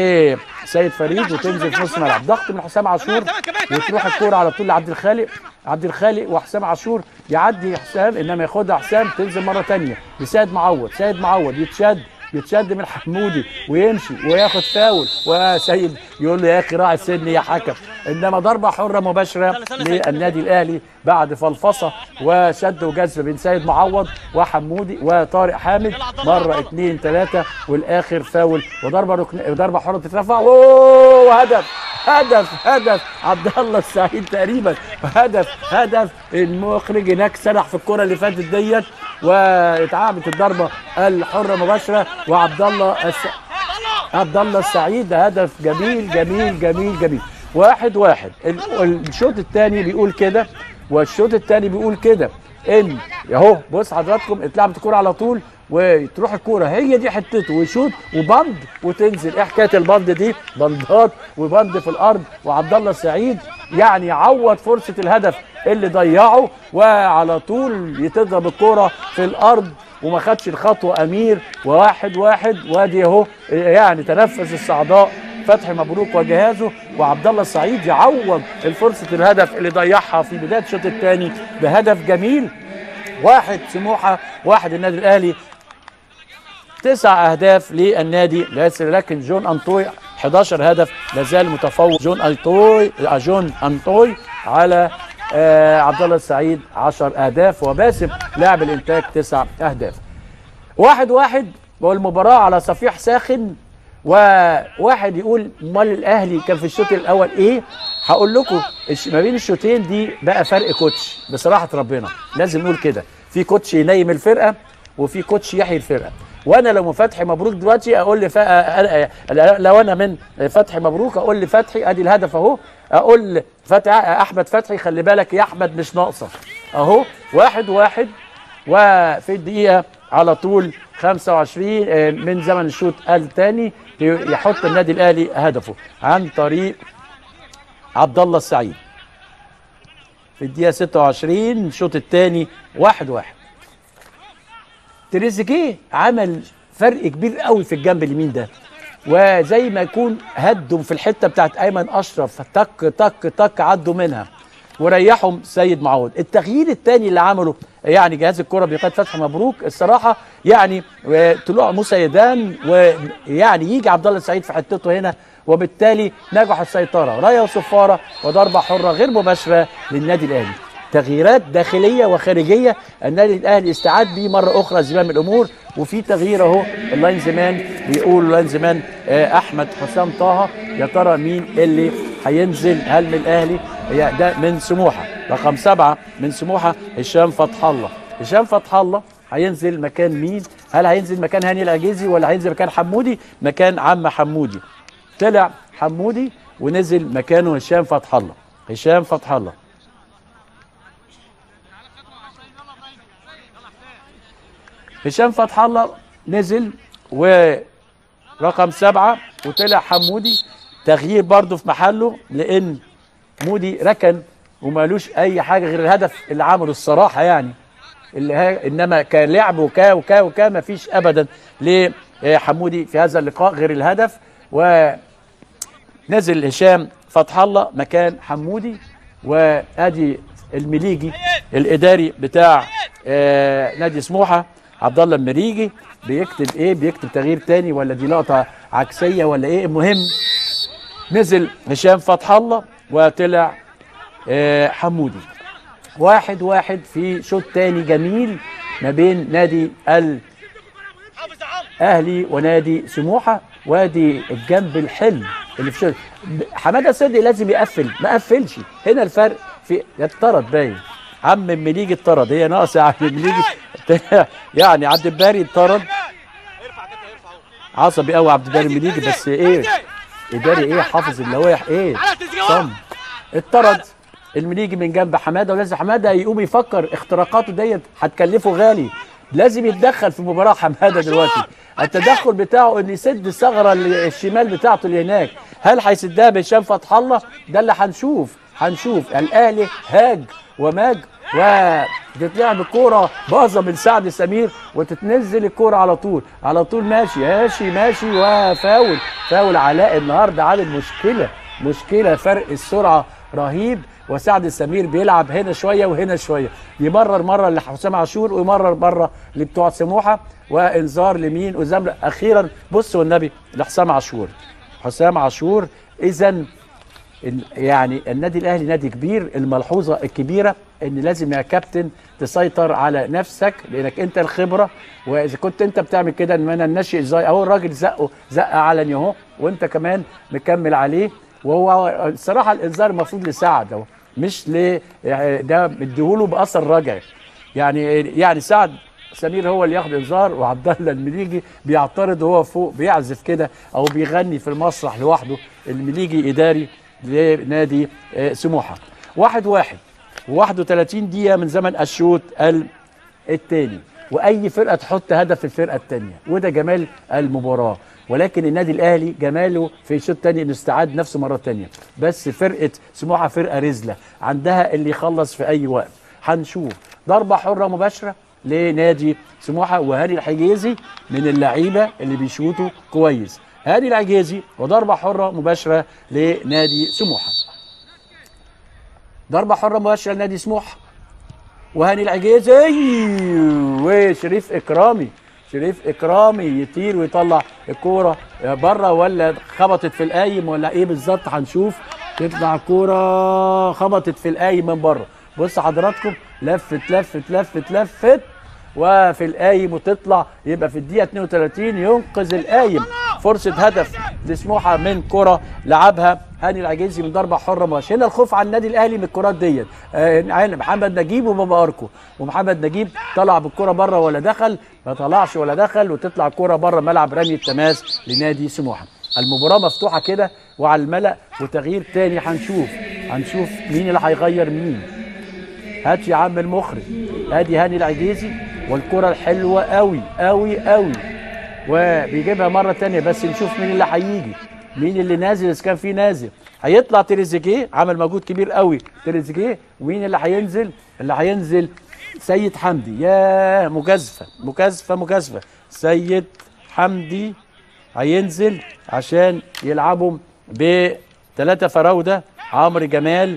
لسيد فريد وتنزل في نص الملعب ضغط من حسام عاشور وتروح الكوره على طول لعبد الخالق عبد الخالق وحسام عاشور يعدي حسام انما ياخدها حسام تنزل مره ثانيه لسيد معوض سيد معوض يتشد يتشد من حمودي ويمشي وياخد فاول وسيد يقول له يا اخي راعي السن يا حكم انما ضربه حره مباشره للنادي الاهلي بعد فلفصه وشد وجذب بين سيد معوض وحمودي وطارق حامد مره اثنين ثلاثه والاخر فاول وضربه ركن ضربه حره تترفع أوه، وهدف هدف هدف عبد الله السعيد تقريبا هدف هدف المخرج هناك سرح في الكره اللي فاتت ديت واتعملت الضربه الحره مباشره وعبد الله الس... عبد الله السعيد ده هدف جميل جميل جميل جميل واحد واحد ال- الشوط الثاني بيقول كده والشوط الثاني بيقول كده ان اهو بص حضراتكم اتلعبت الكوره على طول وتروح الكوره هي دي حتته ويشوط وبند وتنزل ايه حكايه البند دي بندات وبند في الارض وعبد الله السعيد يعني عوض فرصه الهدف اللي ضيعه وعلى طول تضرب الكوره في الارض وما خدش الخطوه امير وواحد واحد وادي اهو يعني تنفس الصعداء فتحي مبروك وجهازه وعبد الله السعيد يعوض الفرصه الهدف اللي ضيعها في بدايه الشوط الثاني بهدف جميل واحد سموحه واحد النادي الاهلي تسع اهداف للنادي اليسري لكن جون انطوي 11 هدف لازال متفوق جون انطوي آه، جون انطوي على آه عبد الله السعيد 10 اهداف وباسم لاعب الانتاج تسع اهداف واحد واحد والمباراة على صفيح ساخن وواحد يقول امال الاهلي كان في الشوط الاول ايه هقول لكم الش- ما بين الشوطين دي بقى فرق كوتش بصراحه ربنا لازم نقول كده في كوتش ينيم الفرقه وفي كوتش يحيي الفرقه وانا لو فتحي مبروك دلوقتي اقول لي لو انا من فتحي مبروك اقول لفتحي ادي الهدف اهو اقول فتحي احمد فتحي خلي بالك يا احمد مش ناقصه اهو واحد واحد وفي الدقيقة على طول 25 آه، من زمن الشوط الثاني يحط النادي الأهلي هدفه عن طريق عبد الله السعيد في الدقيقة 26 الشوط الثاني واحد واحد تريزيجيه عمل فرق كبير قوي في الجنب اليمين ده وزي ما يكون هدوا في الحته بتاعت ايمن اشرف تك تك تك عدوا منها وريحهم سيد معوض التغيير الثاني اللي عمله يعني جهاز الكره بقياده فتحي مبروك الصراحه يعني آه، طلوع موسى يدان ويعني يجي عبد الله السعيد في حتته هنا وبالتالي نجح السيطره رايه وصفاره وضربه حره غير مباشره للنادي الاهلي تغييرات داخليه وخارجيه النادي الاهلي استعاد بيه مره اخرى زمام الامور وفي تغيير اهو اللاين زمان بيقول اللاين زمان آه، احمد حسام طه يا ترى مين اللي هينزل هل من الاهلي يا ده من سموحه رقم سبعه من سموحه هشام فتح الله هشام فتح الله هينزل مكان مين هل هينزل مكان هاني العجيزي ولا هينزل مكان حمودي مكان عم حمودي طلع حمودي ونزل مكانه هشام فتح الله هشام فتح الله هشام فتح الله نزل ورقم سبعة وطلع حمودي تغيير برضه في محله لأن مودي ركن ومالوش أي حاجة غير الهدف اللي عمله الصراحة يعني اللي هي إنما كلعب وكا وكا وكا مفيش أبدا لحمودي في هذا اللقاء غير الهدف ونزل هشام فتح الله مكان حمودي وادي المليجي الاداري بتاع آه نادي سموحه عبد الله المريجي بيكتب ايه بيكتب تغيير تاني ولا دي لقطه عكسيه ولا ايه المهم نزل هشام فتح الله وطلع آه حمودي واحد واحد في شوط تاني جميل ما بين نادي الاهلي ونادي سموحه وادي الجنب الحلو اللي في شوط حماده صدقي لازم يقفل ما قفلش هنا الفرق في اتطرد باين عم مليجي اتطرد هي ناقصه يا عم مليجي يعني عبد الباري اتطرد عصبي قوي عبد الباري مليجي بس ايه اداري ايه حافظ اللوائح ايه صم اتطرد المليجي من جنب حماده ولازم حماده يقوم يفكر اختراقاته ديت هتكلفه غالي لازم يتدخل في مباراه حماده دلوقتي التدخل بتاعه ان يسد الثغره اللي- الشمال بتاعته اللي هناك هل هيسدها بهشام فتح الله ده اللي هنشوف هنشوف الاهلي هاج وماج وتتلعب الكوره باظه من سعد سمير وتتنزل الكوره على طول على طول ماشي ماشي ماشي وفاول فاول علاء النهارده عامل مشكله مشكله فرق السرعه رهيب وسعد السمير بيلعب هنا شويه وهنا شويه يمرر مره لحسام عاشور ويمرر مره لبتوع سموحه وانذار لمين وزمل اخيرا بصوا النبي لحسام عاشور حسام عاشور اذا ال- يعني النادي الاهلي نادي كبير الملحوظه الكبيره ان لازم يا كابتن تسيطر على نفسك لانك انت الخبره واذا كنت انت بتعمل كده ان انا الناشئ ازاي اهو الراجل زقه زقه علني اهو وانت كمان مكمل عليه وهو الصراحه الانذار المفروض لسعد اهو مش ل يعني ده مديهوله باثر رجعي يعني يعني سعد سمير هو اللي ياخد انذار وعبد الله المليجي بيعترض وهو فوق بيعزف كده او بيغني في المسرح لوحده المليجي اداري لنادي آه، سموحه واحد واحد و31 دقيقه من زمن الشوط الثاني واي فرقه تحط هدف في الفرقه الثانيه وده جمال المباراه ولكن النادي الاهلي جماله في الشوط الثاني انه استعاد نفسه مره ثانيه بس فرقه سموحه فرقه رزله عندها اللي يخلص في اي وقت هنشوف ضربه حره مباشره لنادي سموحه وهاني الحجيزي من اللعيبه اللي بيشوطوا كويس هاني العجيزي وضربه حره مباشره لنادي سموحه ضربه حره مباشره لنادي سموحه وهاني العجيزي وشريف اكرامي شريف اكرامي يطير ويطلع الكوره بره ولا خبطت في القايم ولا ايه بالظبط هنشوف تطلع الكوره خبطت في القايم من بره بص حضراتكم لفت لفت لفت لفت وفي القايم وتطلع يبقى في الدقيقه 32 ينقذ القايم فرصه هدف لسموحه من كره لعبها هاني العجيزي من ضربه حره مباشره هنا الخوف على النادي الاهلي من الكرات ديت آه عين محمد نجيب وبابا اركو ومحمد نجيب طلع بالكره بره ولا دخل ما طلعش ولا دخل وتطلع الكره بره ملعب رمي التماس لنادي سموحه المباراه مفتوحه كده وعلى الملأ وتغيير تاني هنشوف هنشوف مين اللي هيغير مين هات يا عم المخرج ادي هاني العجيزي والكره الحلوه قوي قوي قوي وبيجيبها مره تانية بس نشوف مين اللي هيجي مين اللي نازل اذا كان في نازل هيطلع تريزيجيه عمل مجهود كبير قوي تريزيجيه ومين اللي هينزل اللي هينزل سيد حمدي يا مجازفه مجازفه مجازفه سيد حمدي هينزل عشان يلعبوا بثلاثه فراوده عمرو جمال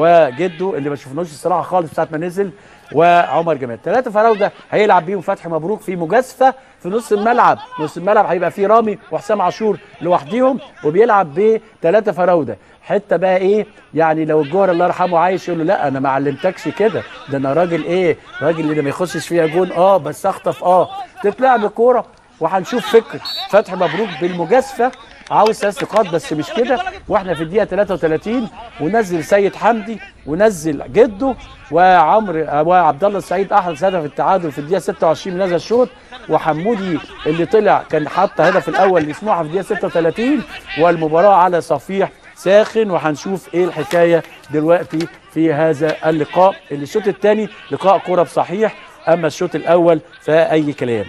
وجده اللي ما شفناش الصراحه خالص ساعه ما نزل وعمر جمال ثلاثه فراوده هيلعب بيهم فتحي مبروك في مجازفه في نص الملعب نص الملعب هيبقى فيه رامي وحسام عاشور لوحديهم وبيلعب بثلاثه فراوده حته بقى ايه يعني لو الجوهر الله يرحمه عايش يقول له لا انا ما علمتكش كده ده انا راجل ايه راجل اللي ما يخشش فيها جون اه بس اخطف اه تتلعب الكوره وهنشوف فكر فتحي مبروك بالمجازفه عاوز ثلاث نقاط بس مش كده واحنا في الدقيقه 33 ونزل سيد حمدي ونزل جده وعمرو وعبد الله السعيد احرز هدف التعادل في الدقيقه 26 من هذا الشوط وحمودي اللي طلع كان حط هدف الاول لسموحه في الدقيقه 36 والمباراه على صفيح ساخن وهنشوف ايه الحكايه دلوقتي في هذا اللقاء اللي الشوط الثاني لقاء كره بصحيح اما الشوط الاول فاي كلام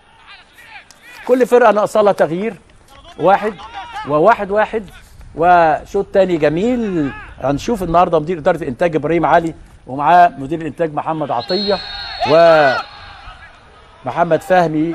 كل فرقه ناقصه لها تغيير واحد وواحد واحد وشوط تاني جميل هنشوف النهارده مدير اداره الانتاج ابراهيم علي ومعاه مدير الانتاج محمد عطيه ومحمد فهمي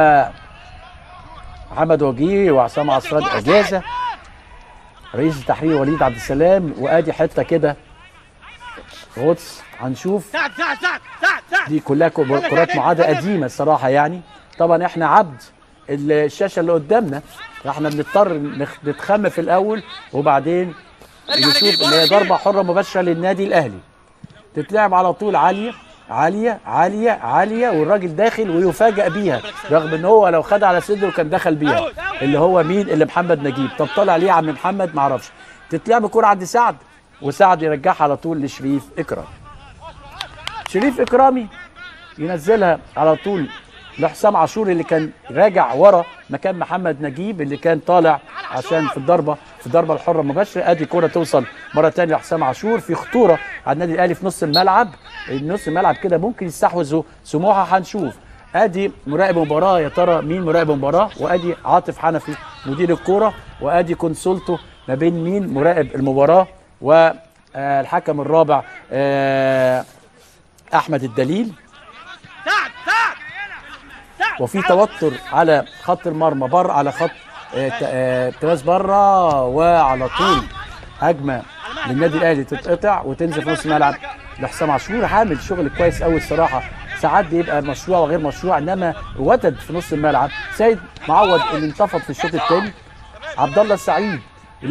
ومحمد وجيه وعصام عصران اجازه رئيس التحرير وليد عبد السلام وادي حته كده غطس هنشوف سعد سعد سعد سعد سعد دي كلها كو- كرات معادة قديمة الصراحة يعني طبعا احنا عبد الشاشة اللي قدامنا احنا بنضطر نخ- نتخم في الأول وبعدين نشوف اللي هي ضربة حرة مباشرة للنادي الأهلي تتلعب على طول عالية عالية عالية عالية والراجل داخل ويفاجأ بيها رغم ان هو لو خدها على صدره كان دخل بيها اللي هو مين اللي محمد نجيب طب طلع ليه يا عم محمد معرفش تتلعب الكرة عند سعد وسعد يرجعها على طول لشريف إكرام شريف اكرامي ينزلها على طول لحسام عاشور اللي كان راجع ورا مكان محمد نجيب اللي كان طالع عشان في الضربه في الضربه الحره المباشره ادي كره توصل مره ثانيه لحسام عاشور في خطوره على النادي الاهلي في نص الملعب نص الملعب كده ممكن يستحوذوا سموحه هنشوف ادي مراقب مباراه يا ترى مين مراقب مباراه وادي عاطف حنفي مدير الكوره وادي كونسولته ما بين مين مراقب المباراه والحكم الرابع آه، احمد الدليل سعد سعد سعد وفي توتر على خط المرمى بره على خط آه، ت- آه، تماس بره وعلى طول هجمه للنادي الاهلي تتقطع وتنزل في نص الملعب لحسام عاشور عامل شغل كويس قوي الصراحه ساعات بيبقى مشروع وغير مشروع انما وتد في نص الملعب سيد معوض اللي انتفض في الشوط الثاني عبد الله السعيد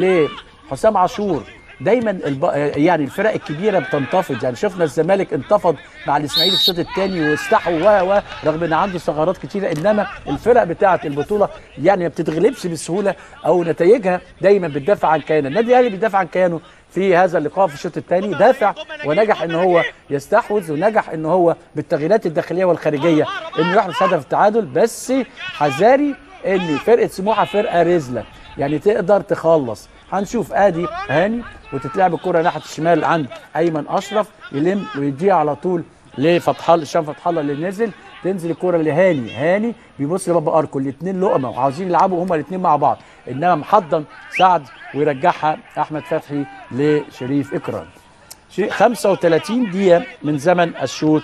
لحسام عاشور دايما الب... يعني الفرق الكبيره بتنتفض يعني شفنا الزمالك انتفض مع الاسماعيلي في الشوط الثاني واستحوا و و رغم ان عنده ثغرات كتيره انما الفرق بتاعه البطوله يعني ما بتتغلبش بسهوله او نتائجها دايما بتدافع عن كيانها النادي الاهلي بيدافع عن كيانه في هذا اللقاء في الشوط الثاني دافع ونجح ان هو يستحوذ ونجح ان هو بالتغييرات الداخليه والخارجيه انه يحرز هدف التعادل بس حذاري ان فرقه سموحه فرقه رزله يعني تقدر تخلص هنشوف ادي هاني وتتلعب الكره ناحيه الشمال عند ايمن اشرف يلم ويديها على طول لفتح الله هشام فتح الله اللي نزل تنزل الكره لهاني هاني بيبص لبابا اركو الاثنين لقمه وعاوزين يلعبوا هما الاثنين مع بعض انما محضن سعد ويرجعها احمد فتحي لشريف اكرام شريف 35 دقيقه من زمن الشوط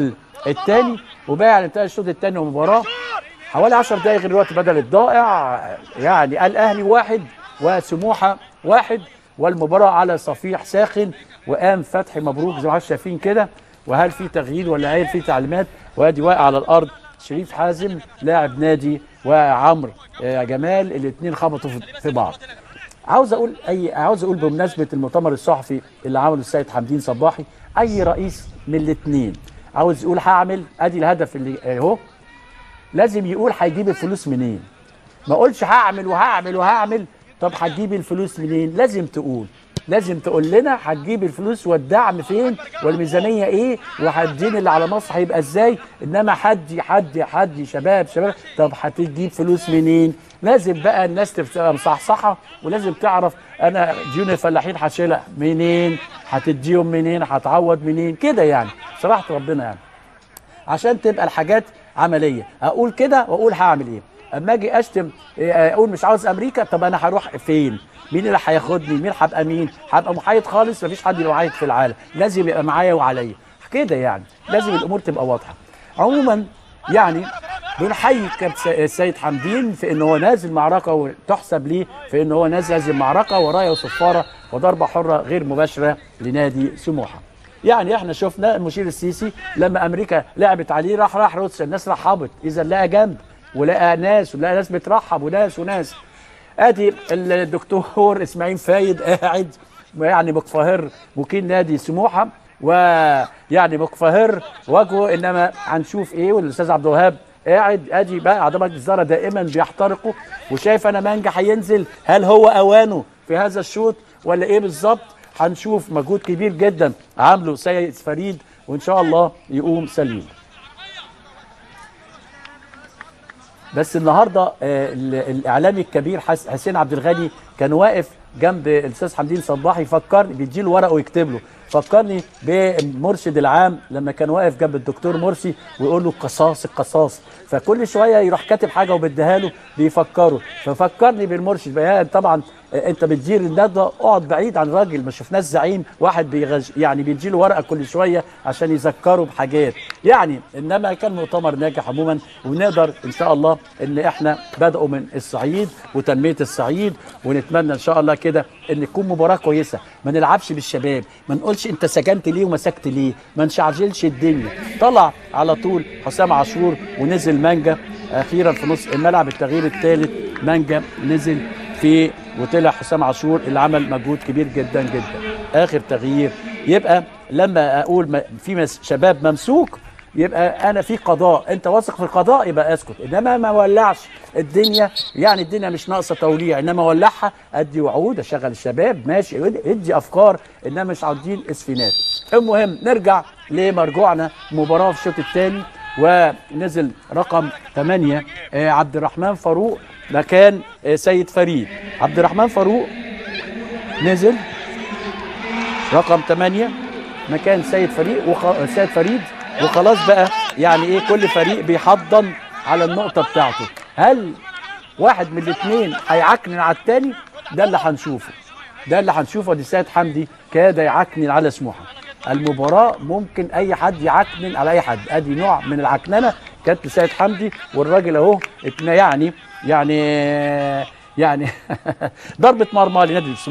الثاني وباقي على انتهاء الشوط الثاني والمباراه حوالي 10 دقائق غير الوقت بدل الضائع يعني الاهلي واحد وسموحه واحد والمباراه على صفيح ساخن وقام فتحي مبروك زي ما حضرتك شايفين كده وهل في تغيير ولا هل في تعليمات وادي واقع على الارض شريف حازم لاعب نادي وعمرو آه، جمال الاثنين خبطوا في- في بعض عاوز اقول اي عاوز اقول بمناسبه المؤتمر الصحفي اللي عمله السيد حمدين صباحي اي رئيس من الاثنين عاوز يقول هعمل ادي الهدف اللي اهو لازم يقول هيجيب الفلوس منين ما اقولش هعمل وهعمل وهعمل طب هتجيب الفلوس منين لازم تقول لازم تقول لنا هتجيب الفلوس والدعم فين والميزانيه ايه وهتدين اللي على مصر هيبقى ازاي انما حد حد حد شباب شباب طب هتجيب فلوس منين لازم بقى الناس تبقى مصحصحه ولازم تعرف انا ديون الفلاحين هشيلها منين هتديهم منين هتعوض منين كده يعني صراحه ربنا يعني عشان تبقى الحاجات عمليه اقول كده واقول هعمل ايه اما اجي اشتم إيه، اقول مش عاوز امريكا طب انا هروح فين مين اللي هياخدني مين هبقى مين هبقى محايد خالص مفيش حد يبقى محايد في العالم لازم يبقى معايا وعليا كده يعني لازم الامور تبقى واضحه عموما يعني بنحيي كابتن س- السيد حمدين في ان هو نازل معركه وتحسب ليه في ان هو نازل هذه المعركه ورايه وصفاره وضربه حره غير مباشره لنادي سموحه يعني احنا شفنا المشير السيسي لما امريكا لعبت عليه راح راح روسيا الناس رحبت اذا لقى جنب ولقى ناس ولقى ناس بترحب وناس وناس ادي الدكتور اسماعيل فايد قاعد يعني مقفهر وكيل نادي سموحه ويعني مقفهر وجهه انما هنشوف ايه والاستاذ عبد الوهاب قاعد ادي بقى اعضاء مجلس الاداره دائما بيحترقوا وشايف انا مانجا هينزل هل هو اوانه في هذا الشوط ولا ايه بالظبط هنشوف مجهود كبير جدا عامله سيد فريد وان شاء الله يقوم سليم بس النهارده آه، ال- الاعلامي الكبير حس- حسين عبد الغني كان واقف جنب الاستاذ حمدين صباحي فكرني بيديله ورقه ويكتب له فكرني بالمرشد العام لما كان واقف جنب الدكتور مرسي ويقول له القصاص القصاص فكل شويه يروح كاتب حاجه وبيديها له بيفكره ففكرني بالمرشد بقى طبعا آه، انت بتدير الندوه اقعد بعيد عن راجل ما شفناش زعيم واحد بيغج يعني بيديله ورقه كل شويه عشان يذكره بحاجات يعني انما كان مؤتمر ناجح عموما ونقدر ان شاء الله ان احنا بداوا من الصعيد وتنميه الصعيد ونتمنى ان شاء الله كده ان تكون مباراه كويسه ما نلعبش بالشباب ما نقولش انت سكنت ليه ومسكت ليه ما نشعجلش الدنيا طلع على طول حسام عاشور ونزل مانجا اخيرا في نص الملعب التغيير الثالث مانجا نزل في وطلع حسام عاشور اللي عمل مجهود كبير جدا جدا اخر تغيير يبقى لما اقول ما- في مس- شباب ممسوك يبقى انا في قضاء انت واثق في القضاء يبقى اسكت انما ما ولعش الدنيا يعني الدنيا مش ناقصه توليع انما ولعها ادي وعود اشغل الشباب ماشي ادي- ادي افكار انما مش عاوزين اسفينات المهم نرجع لمرجوعنا مباراه في الشوط الثاني ونزل رقم 8 عبد الرحمن فاروق مكان آه، سيد فريد عبد الرحمن فاروق نزل رقم 8 مكان سيد فريق وخ... سيد فريد وخلاص بقى يعني ايه كل فريق بيحضن على النقطة بتاعته هل واحد من الاثنين هيعكنن على الثاني ده اللي هنشوفه ده اللي هنشوفه دي سيد حمدي كاد يعكنن على سموحه المباراة ممكن أي حد يعكنن على أي حد أدي نوع من العكننة كانت لسيد حمدي والراجل أهو اتنا- يعني يعني يعني ضربة مرمى لنادي سموحه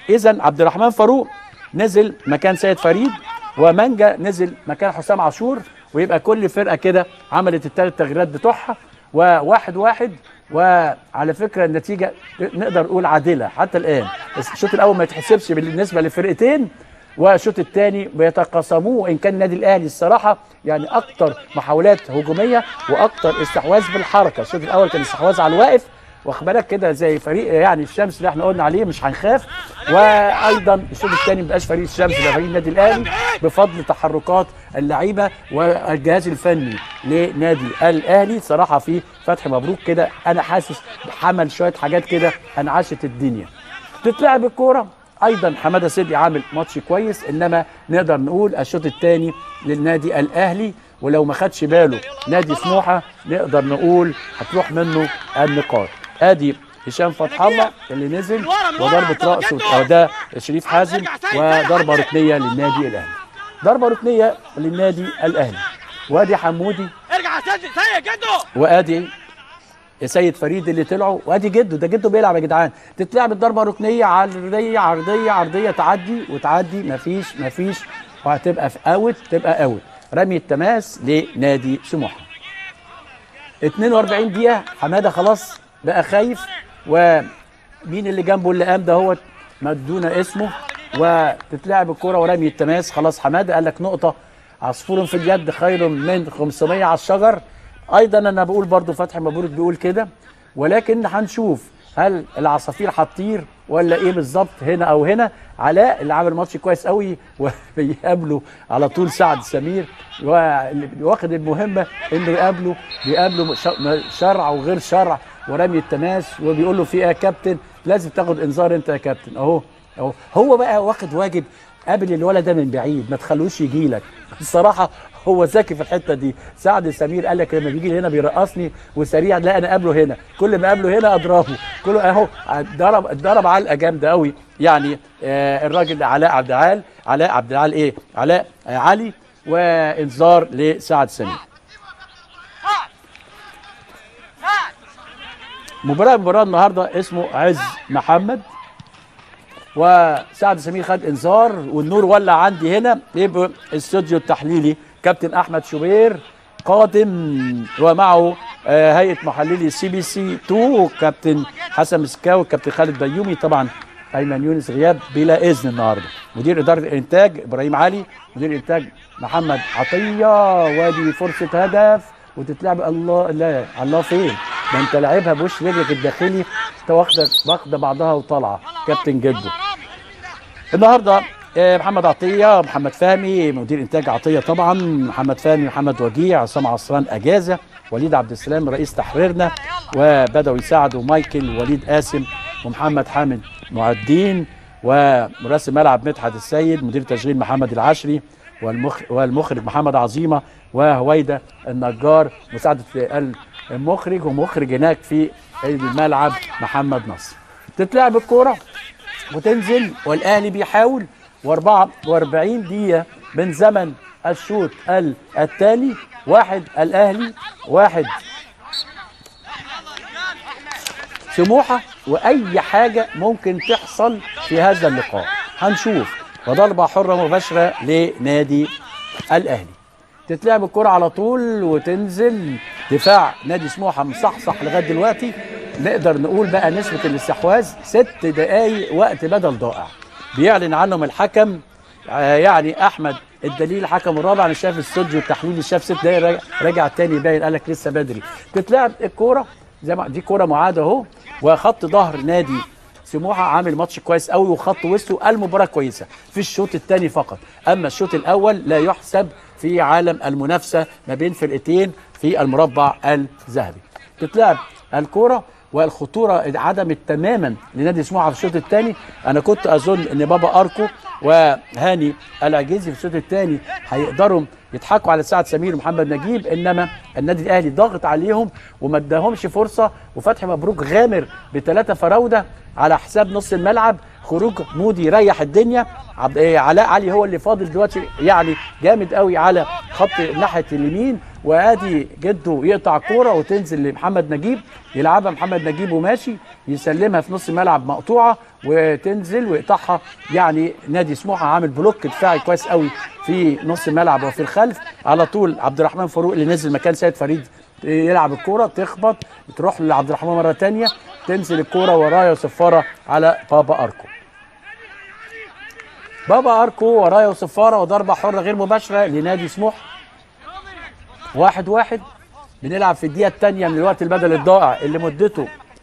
اذا عبد الرحمن فاروق نزل مكان سيد فريد ومانجا نزل مكان حسام عاشور ويبقى كل فرقه كده عملت الثلاث تغييرات بتوعها وواحد واحد وعلى فكره النتيجه نقدر نقول عادله حتى الان الشوط الاول ما يتحسبش بالنسبه للفرقتين والشوط الثاني بيتقاسموه وان كان النادي الاهلي الصراحه يعني اكتر محاولات هجوميه واكتر استحواذ بالحركه الشوط الاول كان استحواذ على الواقف واخد بالك كده زي فريق يعني الشمس اللي احنا قلنا عليه مش هنخاف وايضا الشوط الثاني مبقاش فريق الشمس ده فريق النادي الاهلي بفضل تحركات اللعيبه والجهاز الفني لنادي الاهلي صراحه في فتح مبروك كده انا حاسس حمل شويه حاجات كده انعشت الدنيا تتلعب الكوره ايضا حماده سيدي عامل ماتش كويس انما نقدر نقول الشوط الثاني للنادي الاهلي ولو ما خدش باله نادي سموحه نقدر نقول هتروح منه النقاط ادي هشام فتح الله اللي نزل وضربه راس ده شريف حازم وضربه ركنيه للنادي الاهلي ضربه ركنيه للنادي الاهلي وادي حمودي ارجع يا سيد سيد جدو وادي سيد فريد اللي طلعوا وادي جده ده جده بيلعب يا جدعان تتلعب الضربه ركنيه عرضيه عرضيه عرضيه تعدي وتعدي مفيش مفيش وهتبقى في اوت تبقى اوت رمي التماس لنادي سموحه 42 دقيقه حماده خلاص بقى خايف ومين اللي جنبه اللي قام ده هو مدونا اسمه وتتلعب الكرة ورمي التماس خلاص حماده قال لك نقطه عصفور في اليد خير من 500 على الشجر ايضا انا بقول برضو فتحي مبروك بيقول كده ولكن هنشوف هل العصافير هتطير ولا ايه بالظبط هنا او هنا علاء اللي عامل ماتش كويس قوي وبيقابله على طول سعد سمير واخد المهمه انه يقابله بيقابله شرع وغير شرع ورمي التماس وبيقول له في ايه يا كابتن لازم تاخد انذار انت يا كابتن اهو اهو هو بقى واخد واجب قابل الولد ده من بعيد ما تخلوش يجي لك الصراحه هو ذكي في الحته دي سعد سمير قال لك لما بيجي هنا بيرقصني وسريع لا انا قابله هنا كل ما قابله هنا اضربه كل اهو ضرب ضرب علقه جامده قوي يعني آه الراجل علاء عبد العال علاء عبد العال ايه علاء آه علي وانذار لسعد سمير مباراه مباراه النهارده اسمه عز محمد وسعد سمير خد انذار والنور ولع عندي هنا يبقى الاستوديو التحليلي كابتن احمد شوبير قادم ومعه آه هيئه محللي سي بي سي 2 وكابتن حسن مسكاوي وكابتن خالد بيومي طبعا ايمن يونس غياب بلا اذن النهارده مدير اداره الانتاج ابراهيم علي مدير الانتاج محمد عطيه وادي فرصه هدف وتتلعب الله لا الله فين ده انت لعبها بوش رجلك الداخلي انت واخده واخده بعضها وطالعه كابتن جده النهارده محمد عطيه محمد فهمي مدير انتاج عطيه طبعا محمد فهمي محمد وجيع عصام عصران اجازه وليد عبد السلام رئيس تحريرنا وبدوي سعد ومايكل وليد قاسم ومحمد حامد معدين ومراسم ملعب مدحت السيد مدير تشغيل محمد العشري والمخرج, والمخرج محمد عظيمه وهويده النجار مساعده المخرج ومخرج هناك في الملعب محمد نصر تتلعب الكوره وتنزل والاهلي بيحاول و44 دقيقه من زمن الشوط الثاني واحد الاهلي واحد سموحه واي حاجه ممكن تحصل في هذا اللقاء هنشوف وضربه حره مباشره لنادي الاهلي تتلعب الكرة على طول وتنزل دفاع نادي سموحه مصحصح لغايه دلوقتي نقدر نقول بقى نسبه الاستحواذ ست دقائق وقت بدل ضائع بيعلن عنهم الحكم يعني احمد الدليل الحكم الرابع انا شايف الاستوديو التحليلي شاف ست دقايق راجع, راجع تاني باين قال لك لسه بدري تتلعب الكوره زي ما دي كوره معاده اهو وخط ظهر نادي سموحه عامل ماتش كويس قوي وخط وسطه المباراه كويسه في الشوط الثاني فقط اما الشوط الاول لا يحسب في عالم المنافسه ما بين فرقتين في المربع الذهبي تتلعب الكوره والخطوره انعدمت تماما لنادي سموحه في الشوط الثاني انا كنت اظن ان بابا اركو وهاني العجيزي في الشوط الثاني هيقدروا يضحكوا على سعد سمير ومحمد نجيب انما النادي الاهلي ضاغط عليهم وما اداهمش فرصه وفتحي مبروك غامر بثلاثه فراوده على حساب نص الملعب خروج مودي يريح الدنيا عبد إيه علاء علي هو اللي فاضل دلوقتي يعني جامد قوي على خط ناحيه اليمين وادي جده يقطع الكوره وتنزل لمحمد نجيب يلعبها محمد نجيب وماشي يسلمها في نص الملعب مقطوعه وتنزل ويقطعها يعني نادي سموحه عامل بلوك دفاعي كويس قوي في نص الملعب وفي الخلف على طول عبد الرحمن فاروق اللي نزل مكان سيد فريد يلعب الكوره تخبط تروح لعبد الرحمن مره تانية تنزل الكوره ورايا وصفاره على بابا اركو بابا اركو ورايا وصفاره وضربه حره غير مباشره لنادي سموحه واحد واحد بنلعب في الدقيقه الثانيه من الوقت البدل الضائع اللي مدته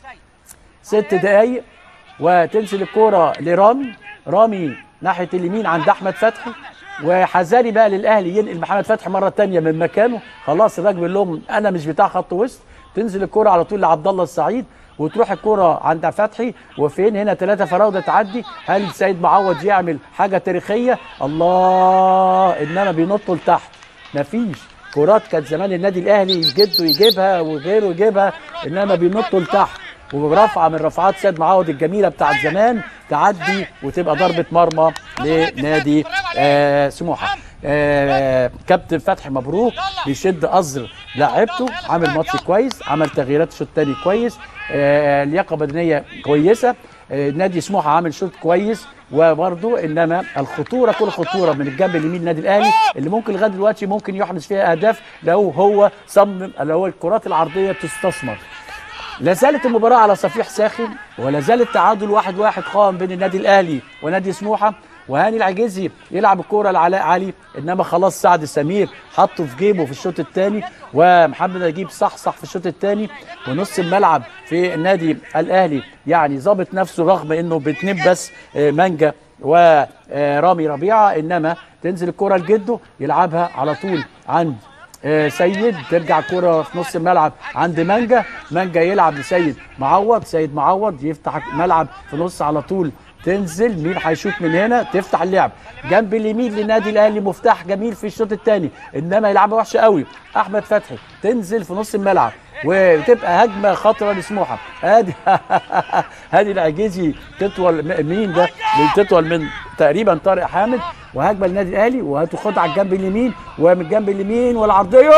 ست دقايق وتنزل الكوره لرامي رامي ناحيه اليمين عند احمد فتحي وحذاري بقى للاهلي ينقل محمد فتحي مره تانية من مكانه خلاص الراجل بيقول لهم انا مش بتاع خط وسط تنزل الكوره على طول لعبد الله السعيد وتروح الكرة عند فتحي وفين هنا ثلاثة فراودة تعدي هل سيد معوض يعمل حاجة تاريخية الله إنما بينطوا لتحت مفيش كرات كانت زمان النادي الأهلي جده يجيبها وغيره يجيبها إنما بينطوا لتحت ورفعة من رفعات سيد معوض الجميلة بتاعت زمان تعدي وتبقى ضربة مرمى لنادي آه سموحة آه كابتن فتحي مبروك بيشد أزر لاعبته عامل ماتش كويس عمل تغييرات الشوط الثاني كويس آه لياقة بدنية كويسة آه نادي سموحة عامل شوط كويس وبرضه انما الخطوره كل خطوره من الجنب اليمين النادي الاهلي اللي ممكن لغايه دلوقتي ممكن يحدث فيها اهداف لو هو صمم لو الكرات العرضيه تستثمر لا زالت المباراة على صفيح ساخن ولا زال التعادل واحد واحد قائم بين النادي الأهلي ونادي سموحة وهاني العجيزي يلعب الكورة لعلاء علي إنما خلاص سعد سمير حطه في جيبه في الشوط الثاني ومحمد نجيب صحصح في الشوط الثاني ونص الملعب في النادي الأهلي يعني ظابط نفسه رغم إنه باتنين بس مانجا ورامي ربيعة إنما تنزل الكرة لجده يلعبها على طول عند سيد ترجع كرة في نص الملعب عند مانجا مانجا يلعب لسيد معوض سيد معوض يفتح ملعب في نص على طول تنزل مين هيشوط من هنا تفتح اللعب جنب اليمين للنادي الاهلي مفتاح جميل في الشوط الثاني انما يلعبها وحشه قوي احمد فتحي تنزل في نص الملعب وتبقى هجمه خطره لسموحه ادي هادي العجيزي تطول مين ده تطول من تقريبا طارق حامد وهجمه للنادي الاهلي وهتاخدها على الجنب اليمين ومن الجنب اليمين والعرضيه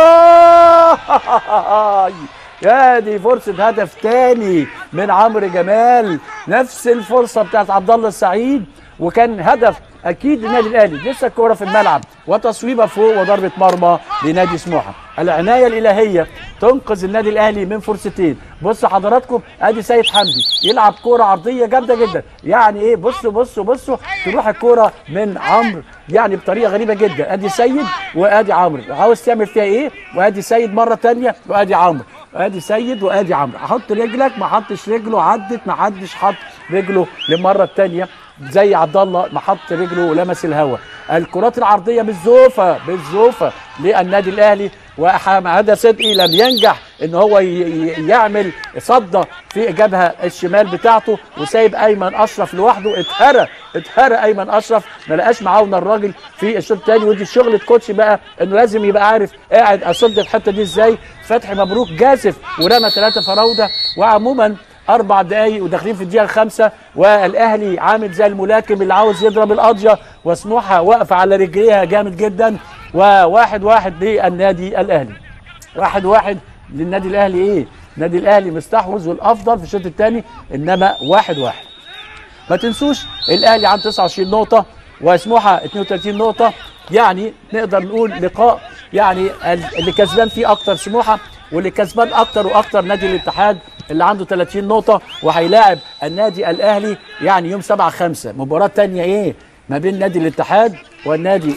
يا دي فرصة هدف تاني من عمرو جمال نفس الفرصة بتاعت عبد الله السعيد وكان هدف اكيد للنادي الاهلي لسه الكوره في الملعب وتصويبه فوق وضربه مرمى لنادي سموحه العنايه الالهيه تنقذ النادي الاهلي من فرصتين بص حضراتكم ادي سيد حمدي يلعب كوره عرضيه جامده جدا يعني ايه بصوا بصوا بصوا تروح الكوره من عمرو يعني بطريقه غريبه جدا ادي سيد وادي عمرو عاوز تعمل فيها ايه وادي سيد مره ثانيه وادي عمرو ادي سيد وادي عمرو حط رجلك ما حطش رجله عدت ما حدش حط رجله للمره الثانيه زي عبد الله ما حط رجله ولمس الهواء الكرات العرضيه بالزوفه بالزوفه للنادي الاهلي وحماده صدقي لم ينجح ان هو يعمل صده في الجبهه الشمال بتاعته وسايب ايمن اشرف لوحده اتهرى اتهرى ايمن اشرف ما لقاش معاونه الراجل في الشوط الثاني ودي شغل الكوتش بقى انه لازم يبقى عارف قاعد اصد الحته دي ازاي فتحي مبروك جازف ورمى ثلاثه فراوده وعموما اربع دقايق وداخلين في الدقيقه الخامسه والاهلي عامل زي الملاكم اللي عاوز يضرب القضيه وسموحه واقفه على رجليها جامد جدا وواحد واحد للنادي الاهلي واحد واحد للنادي الاهلي ايه النادي الاهلي مستحوذ والافضل في الشوط الثاني انما واحد واحد ما تنسوش الاهلي عنده 29 نقطه وسموحه 32 نقطه يعني نقدر نقول لقاء يعني اللي كسبان فيه اكتر سموحه واللي كسبان اكتر واكتر نادي الاتحاد اللي عنده 30 نقطه وهيلاعب النادي الاهلي يعني يوم 7 5 مباراه ثانيه ايه ما بين نادي الاتحاد والنادي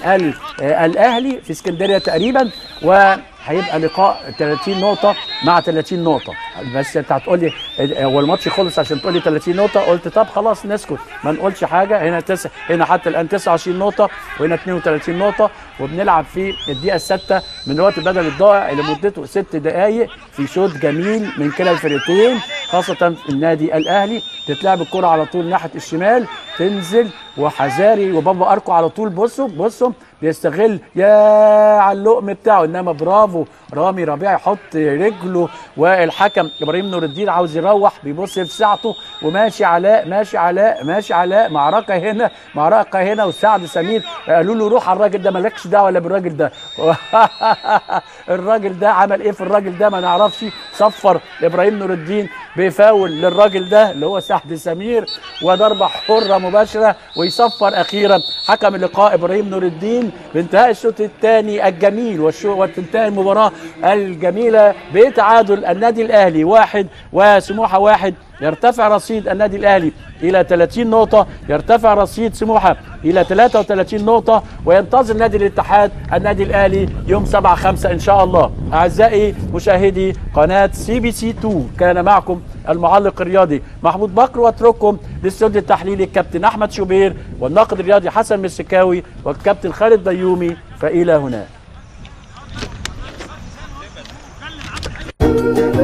الاهلي في اسكندريه تقريبا وهيبقى لقاء 30 نقطه مع 30 نقطه بس انت هتقول لي هو الماتش خلص عشان تقول لي 30 نقطه قلت طب خلاص نسكت ما نقولش حاجه هنا تس... هنا حتى الان 29 نقطه وهنا 32 نقطه وبنلعب في الدقيقه السادسه من الوقت البدل الضائع اللي مدته ست دقائق في شوط جميل من كلا الفريقين خاصه النادي الاهلي تتلعب الكره على طول ناحيه الشمال تنزل وحذاري وبابا اركو على طول بصوا بصوا بيستغل يا على اللقم بتاعه انما برافو رامي ربيع يحط رجله والحكم ابراهيم نور الدين عاوز يروح بيبص في ساعته وماشي علاء ماشي علاء ماشي علاء معركه هنا معركه هنا وسعد سمير قالوا له روح على الراجل ده مالكش دعوه ولا بالراجل ده الراجل ده عمل ايه في الراجل ده ما نعرفش صفر ابراهيم نور الدين بيفاول للراجل ده اللي هو سعد سمير وضربه حره مباشره ويصفر اخيرا حكم اللقاء ابراهيم نور الدين بانتهاء الشوط الثاني الجميل والشو وتنتهي المباراه الجميله بتعادل النادي الاهلي واحد وسموحه واحد يرتفع رصيد النادي الاهلي الى 30 نقطه يرتفع رصيد سموحه الى 33 نقطه وينتظر نادي الاتحاد النادي الاهلي يوم 7 5 ان شاء الله اعزائي مشاهدي قناه سي بي سي 2 كان معكم المعلق الرياضي محمود بكر واترككم للاستوديو التحليلي الكابتن احمد شوبير والناقد الرياضي حسن مسكاوي والكابتن خالد بيومي فالى هناك